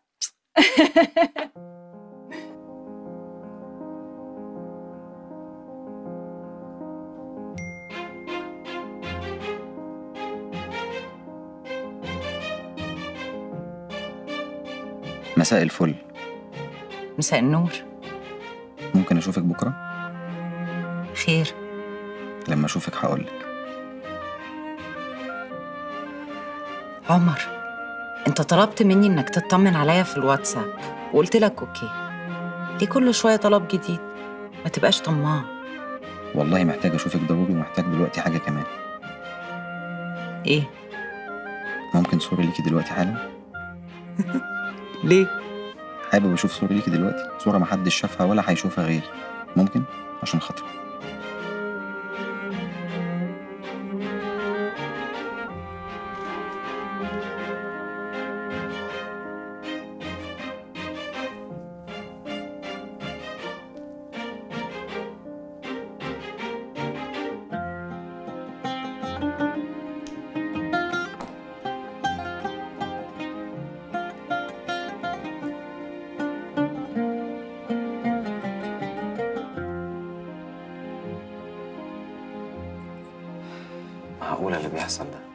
مساء الفل مساء النور ممكن اشوفك بكره خير لما اشوفك هقولك عمر انت طلبت مني انك تطمن عليا في الواتساب وقلت لك اوكي ليه كل شويه طلب جديد ما تبقاش طماع والله محتاج اشوفك ضروري ومحتاج دلوقتي حاجه كمان ايه ممكن صورة ليكي دلوقتي حالا ليه حابب اشوف صورة ليكي دلوقتي صورة محدش شافها ولا هيشوفها غيري ممكن عشان خاطري معقولة اللي بيحصل ده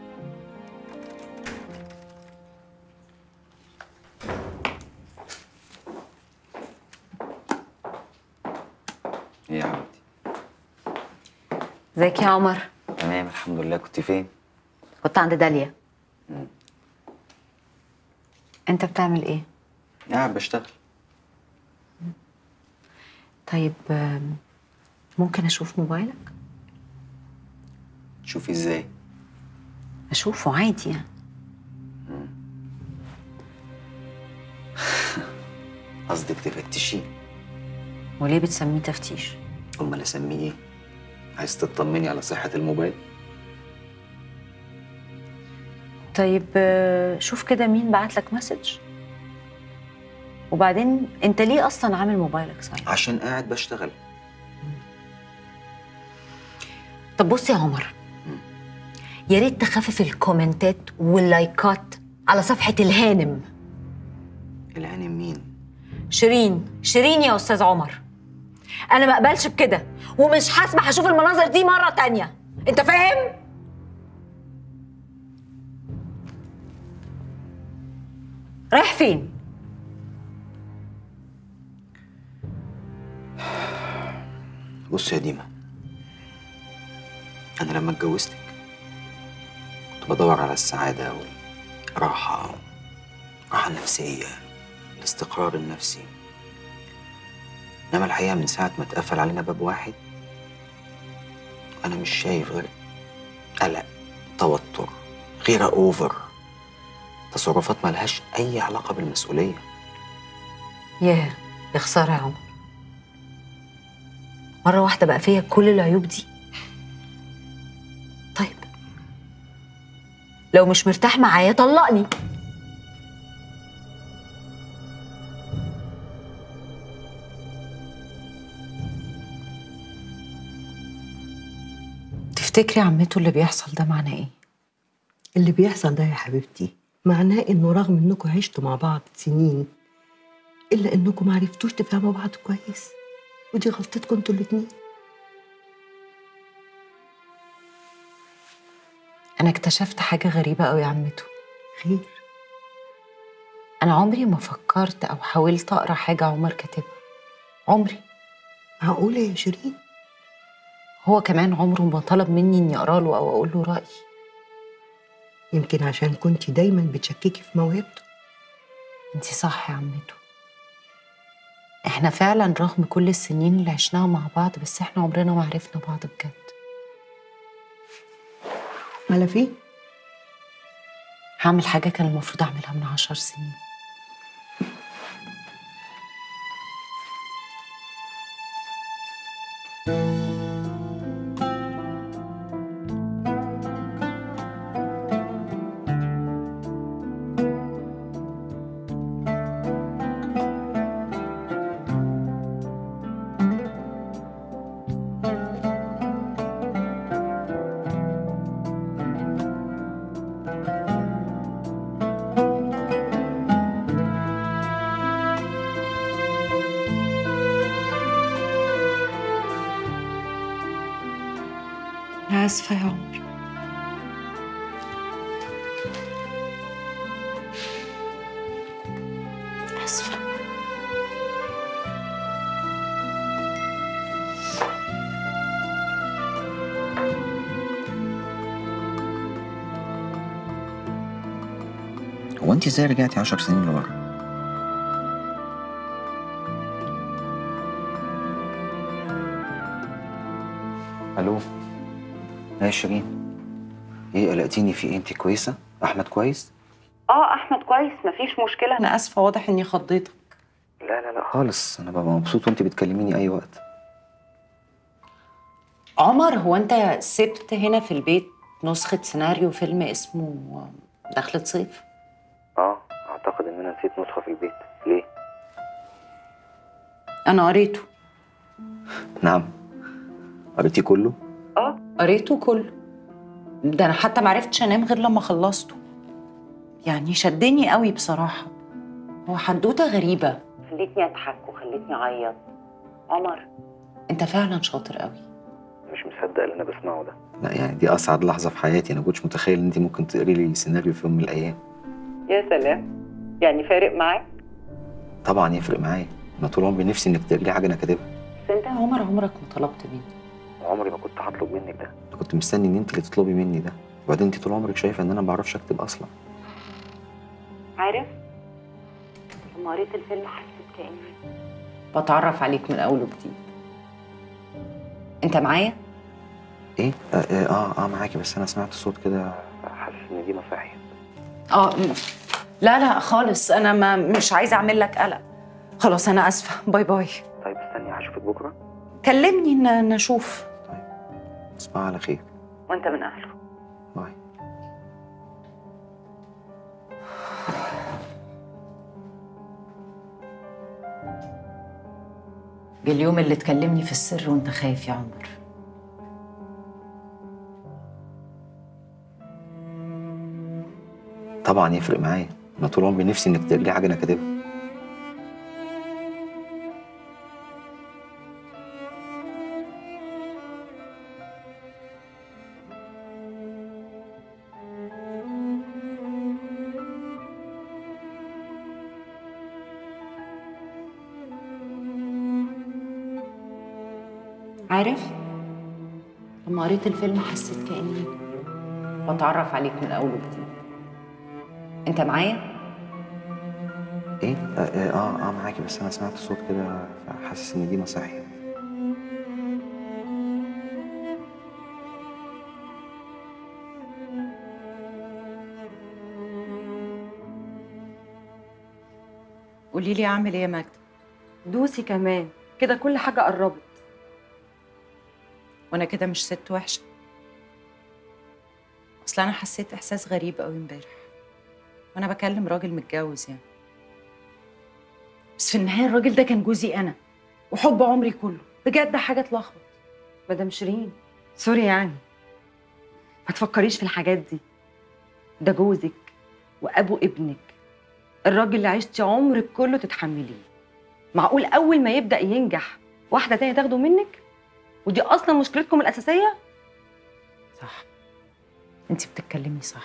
ايه يا حبيبتي ازيك يا عمر تمام الحمد لله كنت فين كنت عند داليا انت بتعمل ايه قاعد بشتغل طيب آم، ممكن اشوف موبايلك تشوفي ازاي اشوفه عادي يعني قصدك تفتشيه وليه بتسميه تفتيش امال اسميه ايه عايز تطمني على صحة الموبايل طيب آه، شوف كده مين بعت لك مسج وبعدين انت ليه اصلا عامل موبايلك صحيح عشان قاعد بشتغل طب بص يا عمر يا ريت تخفف الكومنتات واللايكات على صفحه الهانم الهانم مين شيرين شيرين يا استاذ عمر انا ما اقبلش بكده ومش هسمح اشوف المناظر دي مره تانية انت فاهم رايح فين بص يا ديما أنا لما اتجوزتك كنت بدور على السعادة والراحة راحة نفسية الاستقرار النفسي إنما الحقيقة من ساعة ما اتقفل علينا باب واحد أنا مش شايف غير قلق توتر غيرة أوفر تصرفات ملهاش أي علاقة بالمسؤولية ياه يا خساره يا عمر مره واحده بقى فيا كل العيوب دي طيب لو مش مرتاح معايا طلقني تفتكري عمته اللي بيحصل ده معناه ايه اللي بيحصل ده يا حبيبتي معناه انه رغم انكم عشتوا مع بعض سنين الا انكم ما عرفتوش تفهموا بعض كويس ودي غلطتكم انتوا الاتنين انا اكتشفت حاجه غريبه قوي يا عمته خير انا عمري ما فكرت او حاولت اقرا حاجه عمر كاتبها عمري معقوله يا شيرين هو كمان عمره ما طلب مني اني اقرا له او اقول له رايي يمكن عشان كنتي دايما بتشككي في موهبته انتي صح يا عمته احنا فعلا رغم كل السنين اللي عشناها مع بعض بس احنا عمرنا ما عرفنا بعض بجد على فين هعمل حاجه كان المفروض اعملها من عشر سنين اسفه يا عمر اسفه هو أنت إزاي رجعتي عشر سنين لورا؟ ألو يا شيرين إيه قلقتيني في إيه أنت كويسة؟ أحمد كويس؟ اه احمد كويس مفيش مشكله انا اسفه واضح اني خضيتك لا لا لا خالص أنا ببقى مبسوط وأنت بتكلميني أي وقت عمر هو انت سبت هنا في البيت نسخه سيناريو فيلم اسمه دخلة صيف اه اعتقد ان انا نسيت نسخه في البيت ليه انا قريته نعم قريتي كله اه قريته كله ده انا حتى معرفتش انام غير لما خلصته يعني شدني قوي بصراحه هو حدوته غريبه خلتني اضحك وخلتني اعيط عمر انت فعلا شاطر قوي مش مصدق اللي انا بسمعه ده لا يعني دي اسعد لحظه في حياتي انا كنتش متخيل ان انت ممكن تقري لي سيناريو في يوم من الايام يا سلام يعني فارق معاك طبعا يفرق معايا انا طول عمري نفسي انك تقري لي حاجه انا كاتبها بس انت يا عمر عمرك ما طلبت مني عمري ما كنت هطلب منك ده انا كنت مستني ان انت اللي تطلبي مني ده وبعدين انت طول عمرك شايفه ان انا ما بعرفش اكتب اصلا عارف لما قريت الفيلم حسيت كاني بتعرف عليك من اول وجديد انت معايا ايه اه اه, آه معاكي بس انا سمعت صوت كده حاسس ان دي مصاحي اه م- لا لا خالص انا ما مش عايزه اعمل لك قلق خلاص انا اسفه باي باي طيب استني هشوفك بكره كلمني ن- نشوف تصبحي على خير وانت من اهله باي جه اليوم اللي تكلمني في السر وانت خايف يا عمر طبعا يفرق معايا انا طول عمري نفسي انك تقري حاجه انا كاتبها عارف لما قريت الفيلم حسيت كاني بتعرف عليك من اول وجديد انت معايا ايه اه اه, آه معاكي بس انا سمعت صوت كده فحاسس ان دي نصيحه قولي لي اعمل ايه يا ماجدة دوسي كمان كده كل حاجه قربت وانا كده مش ست وحشه اصل انا حسيت احساس غريب قوي امبارح وانا بكلم راجل متجوز يعني بس في النهايه الراجل ده كان جوزي انا وحب عمري كله بجد حاجه تلخبط مدام شيرين سوري يعني ما تفكريش في الحاجات دي ده جوزك وابو ابنك الراجل اللي عشتي عمرك كله تتحمليه معقول اول ما يبدا ينجح واحده تانية تاخده منك ودي اصلا مشكلتكم الاساسيه صح انت بتتكلمي صح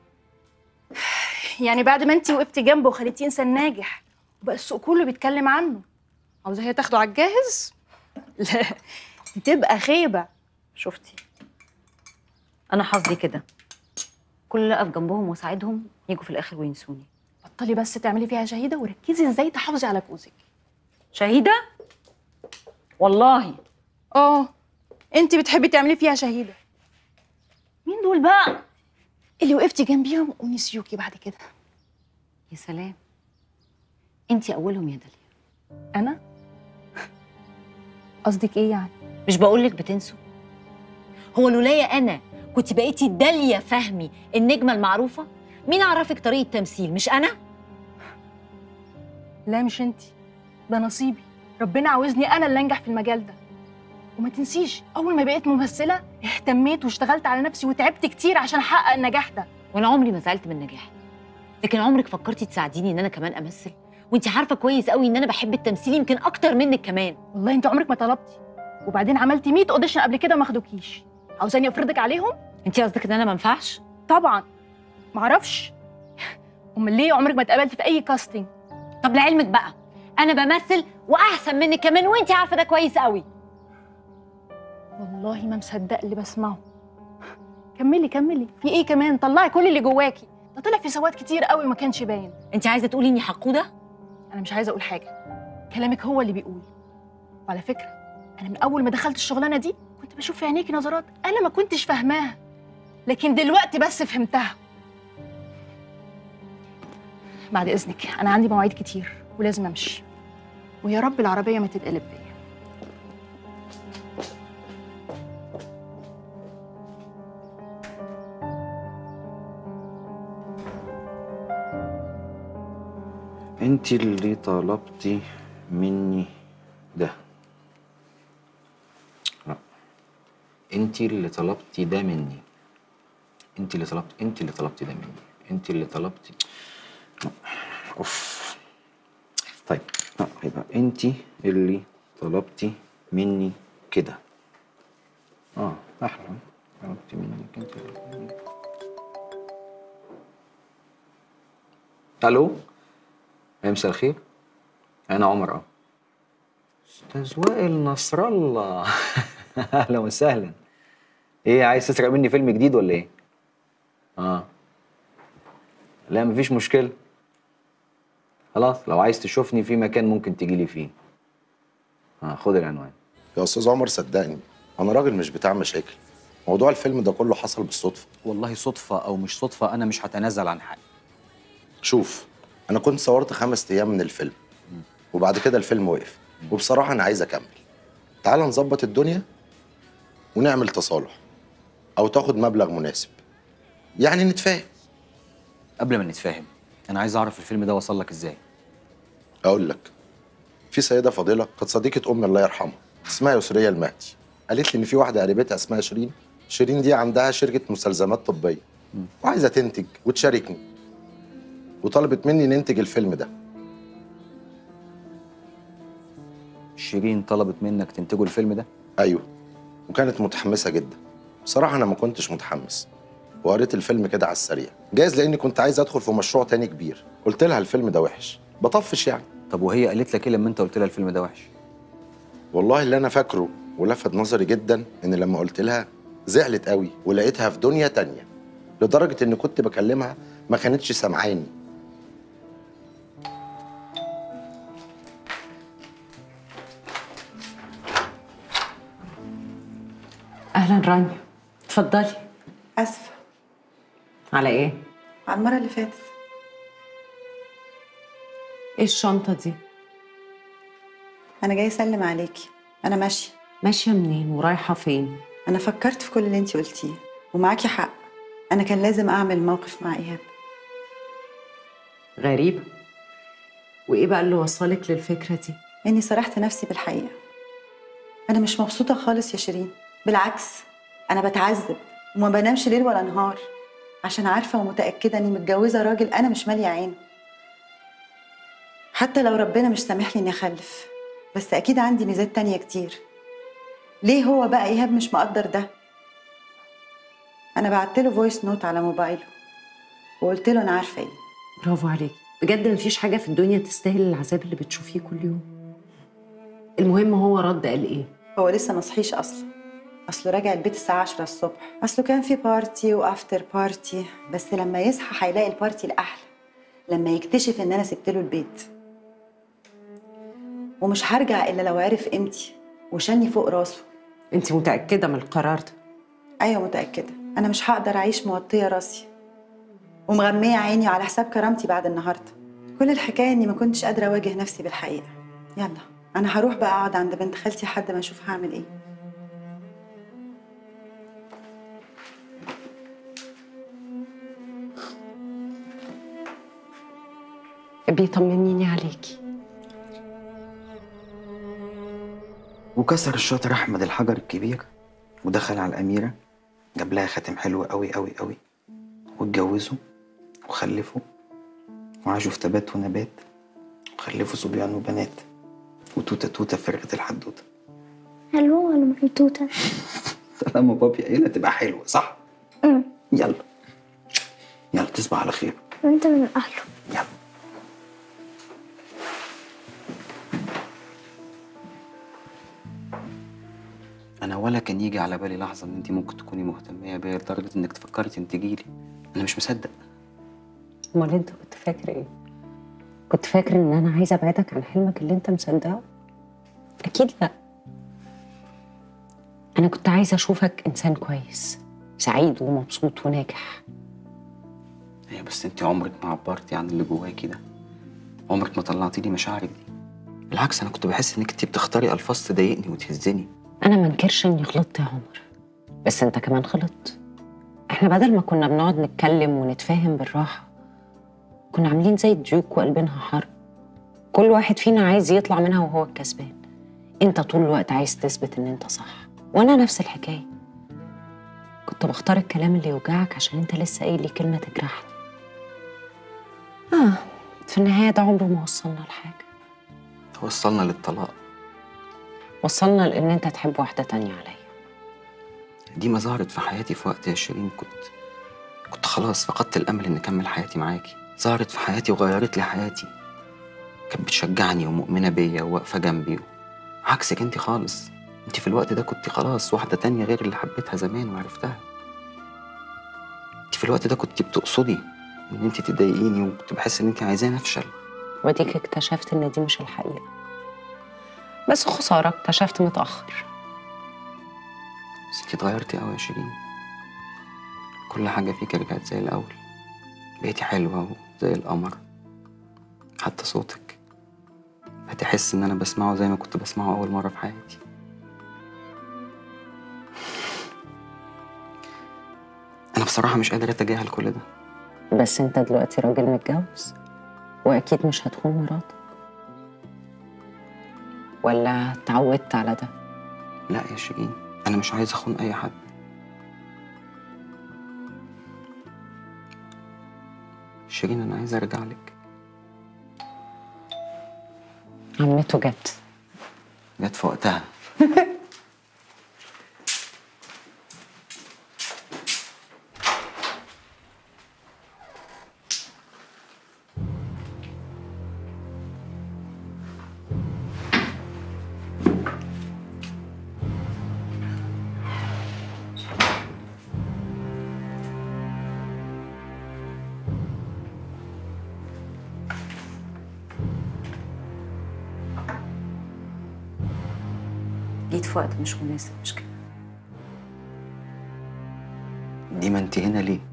يعني بعد ما انت وقفتي جنبه وخليتيه انسان ناجح وبقى السوق كله بيتكلم عنه عاوزه هي تاخده على الجاهز لا دي تبقى خيبه شفتي انا حظي كده كل اللي اقف جنبهم واساعدهم يجوا في الاخر وينسوني بطلي بس تعملي فيها شهيده وركزي ازاي تحافظي على جوزك شهيده والله اه انت بتحبي تعملي فيها شهيده مين دول بقى اللي وقفتي جنبيهم ونسيوكي بعد كده يا سلام انت اولهم يا داليا انا قصدك ايه يعني مش بقولك بتنسوا هو لولايا انا كنت بقيتي داليا فهمي النجمه المعروفه مين عرفك طريقه تمثيل مش انا لا مش انت ده نصيبي ربنا عاوزني انا اللي انجح في المجال ده وما تنسيش اول ما بقيت ممثله اهتميت واشتغلت على نفسي وتعبت كتير عشان احقق النجاح ده وانا عمري ما زعلت من نجاحي لكن عمرك فكرتي تساعديني ان انا كمان امثل وانت عارفه كويس قوي ان انا بحب التمثيل يمكن اكتر منك كمان والله انت عمرك ما طلبتي وبعدين عملتي 100 اوديشن قبل كده ما خدوكيش عاوزاني افرضك عليهم انت قصدك ان انا ما ينفعش طبعا معرفش امال ليه عمرك ما اتقابلتي في اي كاستنج طب لعلمك بقى انا بمثل واحسن منك كمان وانت عارفه ده كويس قوي والله ما مصدق اللي بسمعه كملي كملي في ايه كمان طلعي كل اللي جواكي ده طلع في سواد كتير قوي وما كانش باين انت عايزه تقولي اني حقوده انا مش عايزه اقول حاجه كلامك هو اللي بيقول وعلى فكره انا من اول ما دخلت الشغلانه دي كنت بشوف في عينيكي نظرات انا ما كنتش فاهماها لكن دلوقتي بس فهمتها بعد اذنك انا عندي مواعيد كتير ولازم امشي ويا رب العربيه ما تتقلب بيا انت اللي طلبتي مني ده لا انت اللي طلبتي ده مني انت اللي طلبت انت اللي طلبتي ده مني انت اللي طلبتي لا. اوف طيب لا يبقى انت اللي طلبتي مني كده اه احلى طلبتي منك انت اللي- الو يا مساء الخير انا عمر اه استاذ وائل نصر الله اهلا وسهلا ايه عايز تسرق مني فيلم جديد ولا ايه اه لا مفيش مشكله خلاص لو عايز تشوفني في مكان ممكن تجي لي فيه اه خد العنوان يا استاذ عمر صدقني انا راجل مش بتاع مشاكل موضوع الفيلم ده كله حصل بالصدفه والله صدفه او مش صدفه انا مش هتنازل عن حاجه شوف انا كنت صورت خمس ايام من الفيلم وبعد كده الفيلم وقف وبصراحه انا عايز اكمل تعال نظبط الدنيا ونعمل تصالح او تاخد مبلغ مناسب يعني نتفاهم قبل ما نتفاهم انا عايز اعرف الفيلم ده وصل لك ازاي اقول لك في سيده فاضله كانت صديقه امي الله يرحمها اسمها يسريه المهدي قالت لي ان في واحده قريبتها اسمها شيرين شيرين دي عندها شركه مستلزمات طبيه وعايزه تنتج وتشاركني وطلبت مني ننتج الفيلم ده شيرين طلبت منك تنتجوا الفيلم ده ايوه وكانت متحمسه جدا بصراحه انا ما كنتش متحمس وقريت الفيلم كده على السريع جايز لاني كنت عايز ادخل في مشروع تاني كبير قلت لها الفيلم ده وحش بطفش يعني طب وهي قالت لك ايه لما انت قلت لها الفيلم ده وحش والله اللي انا فاكره ولفت نظري جدا ان لما قلت لها زعلت قوي ولقيتها في دنيا تانية لدرجه ان كنت بكلمها ما كانتش سامعاني اهلا رانيا اتفضلي اسفه على ايه على المره اللي فاتت ايه الشنطه دي انا جاي اسلم عليكي انا ماشيه ماشيه منين ورايحه فين انا فكرت في كل اللي انت قلتيه ومعاكي حق انا كان لازم اعمل موقف مع ايهاب غريبه وايه بقى اللي وصلك للفكره دي اني صرحت نفسي بالحقيقه انا مش مبسوطه خالص يا شيرين بالعكس انا بتعذب وما بنامش ليل ولا نهار عشان عارفه ومتاكده اني متجوزه راجل انا مش ماليه عينه حتى لو ربنا مش سامح لي اني اخلف بس اكيد عندي ميزات تانية كتير ليه هو بقى ايهاب مش مقدر ده انا بعت له فويس نوت على موبايله وقلت له انا عارفه ايه برافو عليكي بجد مفيش حاجه في الدنيا تستاهل العذاب اللي بتشوفيه كل يوم المهم هو رد قال ايه هو لسه ما صحيش اصلا اصله راجع البيت الساعه 10 الصبح اصله كان في بارتي وافتر بارتي بس لما يصحى هيلاقي البارتي الاحلى لما يكتشف ان انا سبت له البيت ومش هرجع الا لو عرف قيمتي وشالني فوق راسه انت متاكده من القرار ده ايوه متاكده انا مش هقدر اعيش موطيه راسي ومغميه عيني على حساب كرامتي بعد النهارده كل الحكايه اني ما كنتش قادره اواجه نفسي بالحقيقه يلا انا هروح بقى اقعد عند بنت خالتي لحد ما اشوف هعمل ايه بيطمنيني عليكي وكسر الشاطر احمد الحجر الكبير ودخل على الاميره جاب لها خاتم حلو قوي قوي قوي واتجوزوا وخلفوا وعاشوا في تبات ونبات وخلفوا صبيان وبنات وتوته توته فرقت الحدوته حلوة ولا محيطوطة؟ طالما بابي قايلها تبقى حلوه صح أمم يلا يلا تصبح على خير وأنت من أهله يلا انا ولا كان يجي على بالي لحظه ان انت ممكن تكوني مهتميه بيا لدرجه انك تفكري تنتجي لي انا مش مصدق امال انت كنت فاكر ايه كنت فاكر ان انا عايزه ابعدك عن حلمك اللي انت مصدقه اكيد لا انا كنت عايزه اشوفك انسان كويس سعيد ومبسوط وناجح هي بس انت عمرك ما عبرتي عن اللي جواكي ده عمرك ما طلعتي لي مشاعرك دي بالعكس انا كنت بحس انك انت بتختاري الفاظ تضايقني وتهزني انا ما انكرش اني غلطت يا عمر بس انت كمان غلطت احنا بدل ما كنا بنقعد نتكلم ونتفاهم بالراحه كنا عاملين زي الديوك وقلبينها حرب كل واحد فينا عايز يطلع منها وهو الكسبان انت طول الوقت عايز تثبت ان انت صح وانا نفس الحكايه كنت بختار الكلام اللي يوجعك عشان انت لسه قايل لي كلمه تجرحني اه في النهايه ده عمره ما وصلنا لحاجه وصلنا للطلاق وصلنا لان انت تحب واحده تانية عليا دي ما ظهرت في حياتي في وقت يا شيرين كنت كنت خلاص فقدت الامل ان اكمل حياتي معاكي ظهرت في حياتي وغيرت لي حياتي كانت بتشجعني ومؤمنه بيا وواقفه جنبي عكسك انت خالص انت في الوقت ده كنت خلاص واحده تانية غير اللي حبيتها زمان وعرفتها انت في الوقت ده كنت بتقصدي ان انت تضايقيني وكنت بحس ان انت عايزاني افشل وديك اكتشفت ان دي مش الحقيقه بس خساره اكتشفت متاخر بس انت اتغيرتي قوي يا شيرين كل حاجه فيك رجعت زي الاول بقيتي حلوه وزي القمر حتى صوتك بقيت احس ان انا بسمعه زي ما كنت بسمعه اول مره في حياتي انا بصراحه مش قادر اتجاهل كل ده بس انت دلوقتي راجل متجوز واكيد مش هتخون مراتك ولا اتعودت على ده لا يا شيرين انا مش عايز اخون اي حد شيرين انا عايز ارجع لك عمته جت جت في وقتها جيت في وقت مش مناسب مش كده دي ما انت هنا ليه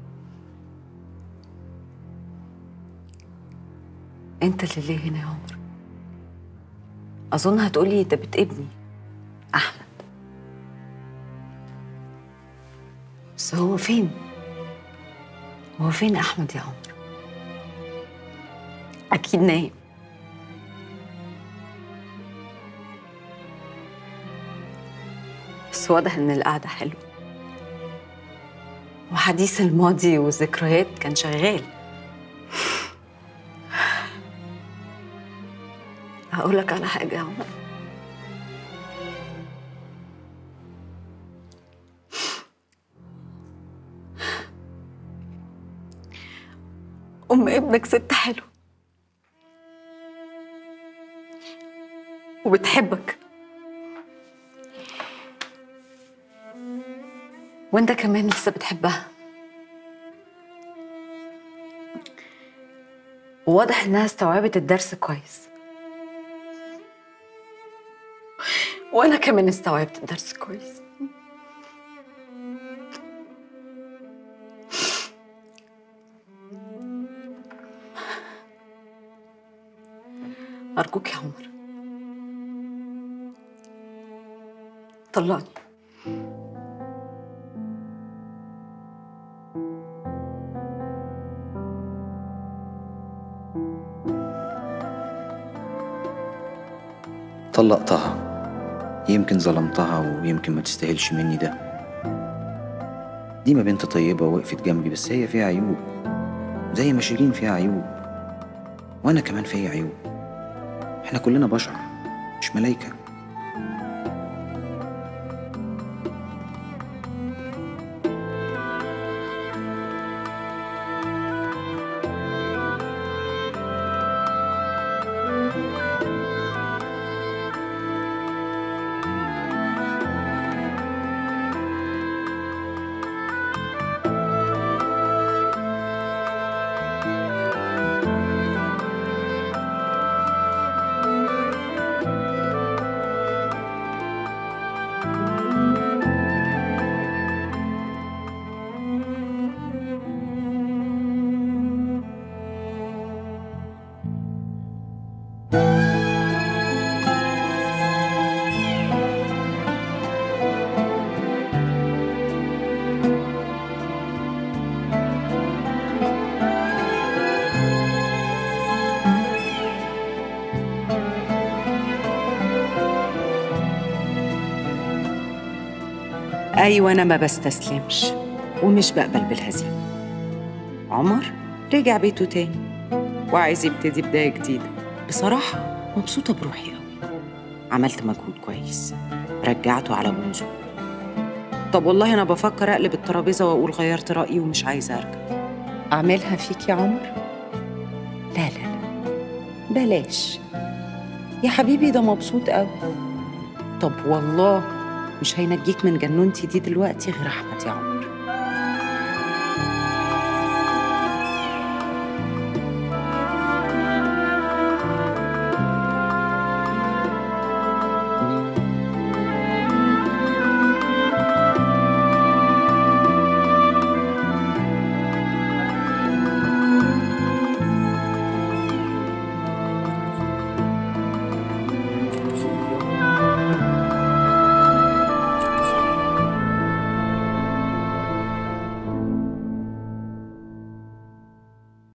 انت اللي ليه هنا يا عمر اظن هتقولي ده بيت ابني احمد بس هو فين هو فين احمد يا عمر اكيد نايم بس واضح ان القعده حلوه وحديث الماضي والذكريات كان شغال هقول لك على حاجه يا عمر ام ابنك ست حلوه وبتحبك وانت كمان لسه بتحبها وواضح انها استوعبت الدرس كويس وانا كمان استوعبت الدرس كويس ارجوك يا عمر طلقني طلقتها يمكن ظلمتها ويمكن ما تستاهلش مني ده ديما بنت طيبة وقفت جنبي بس هي فيها عيوب زي ما شيرين فيها عيوب وأنا كمان فيا عيوب احنا كلنا بشر مش ملايكة ايوه انا ما بستسلمش ومش بقبل بالهزيمه عمر رجع بيته تاني وعايز يبتدي بدايه جديده بصراحه مبسوطه بروحي قوي عملت مجهود كويس رجعته على بونزو طب والله انا بفكر اقلب الترابيزه واقول غيرت رايي ومش عايزه ارجع اعملها فيك يا عمر لا لا لا بلاش يا حبيبي ده مبسوط قوي طب والله مش هينجيك من جنونتي دي دلوقتي غير احمد يا عمر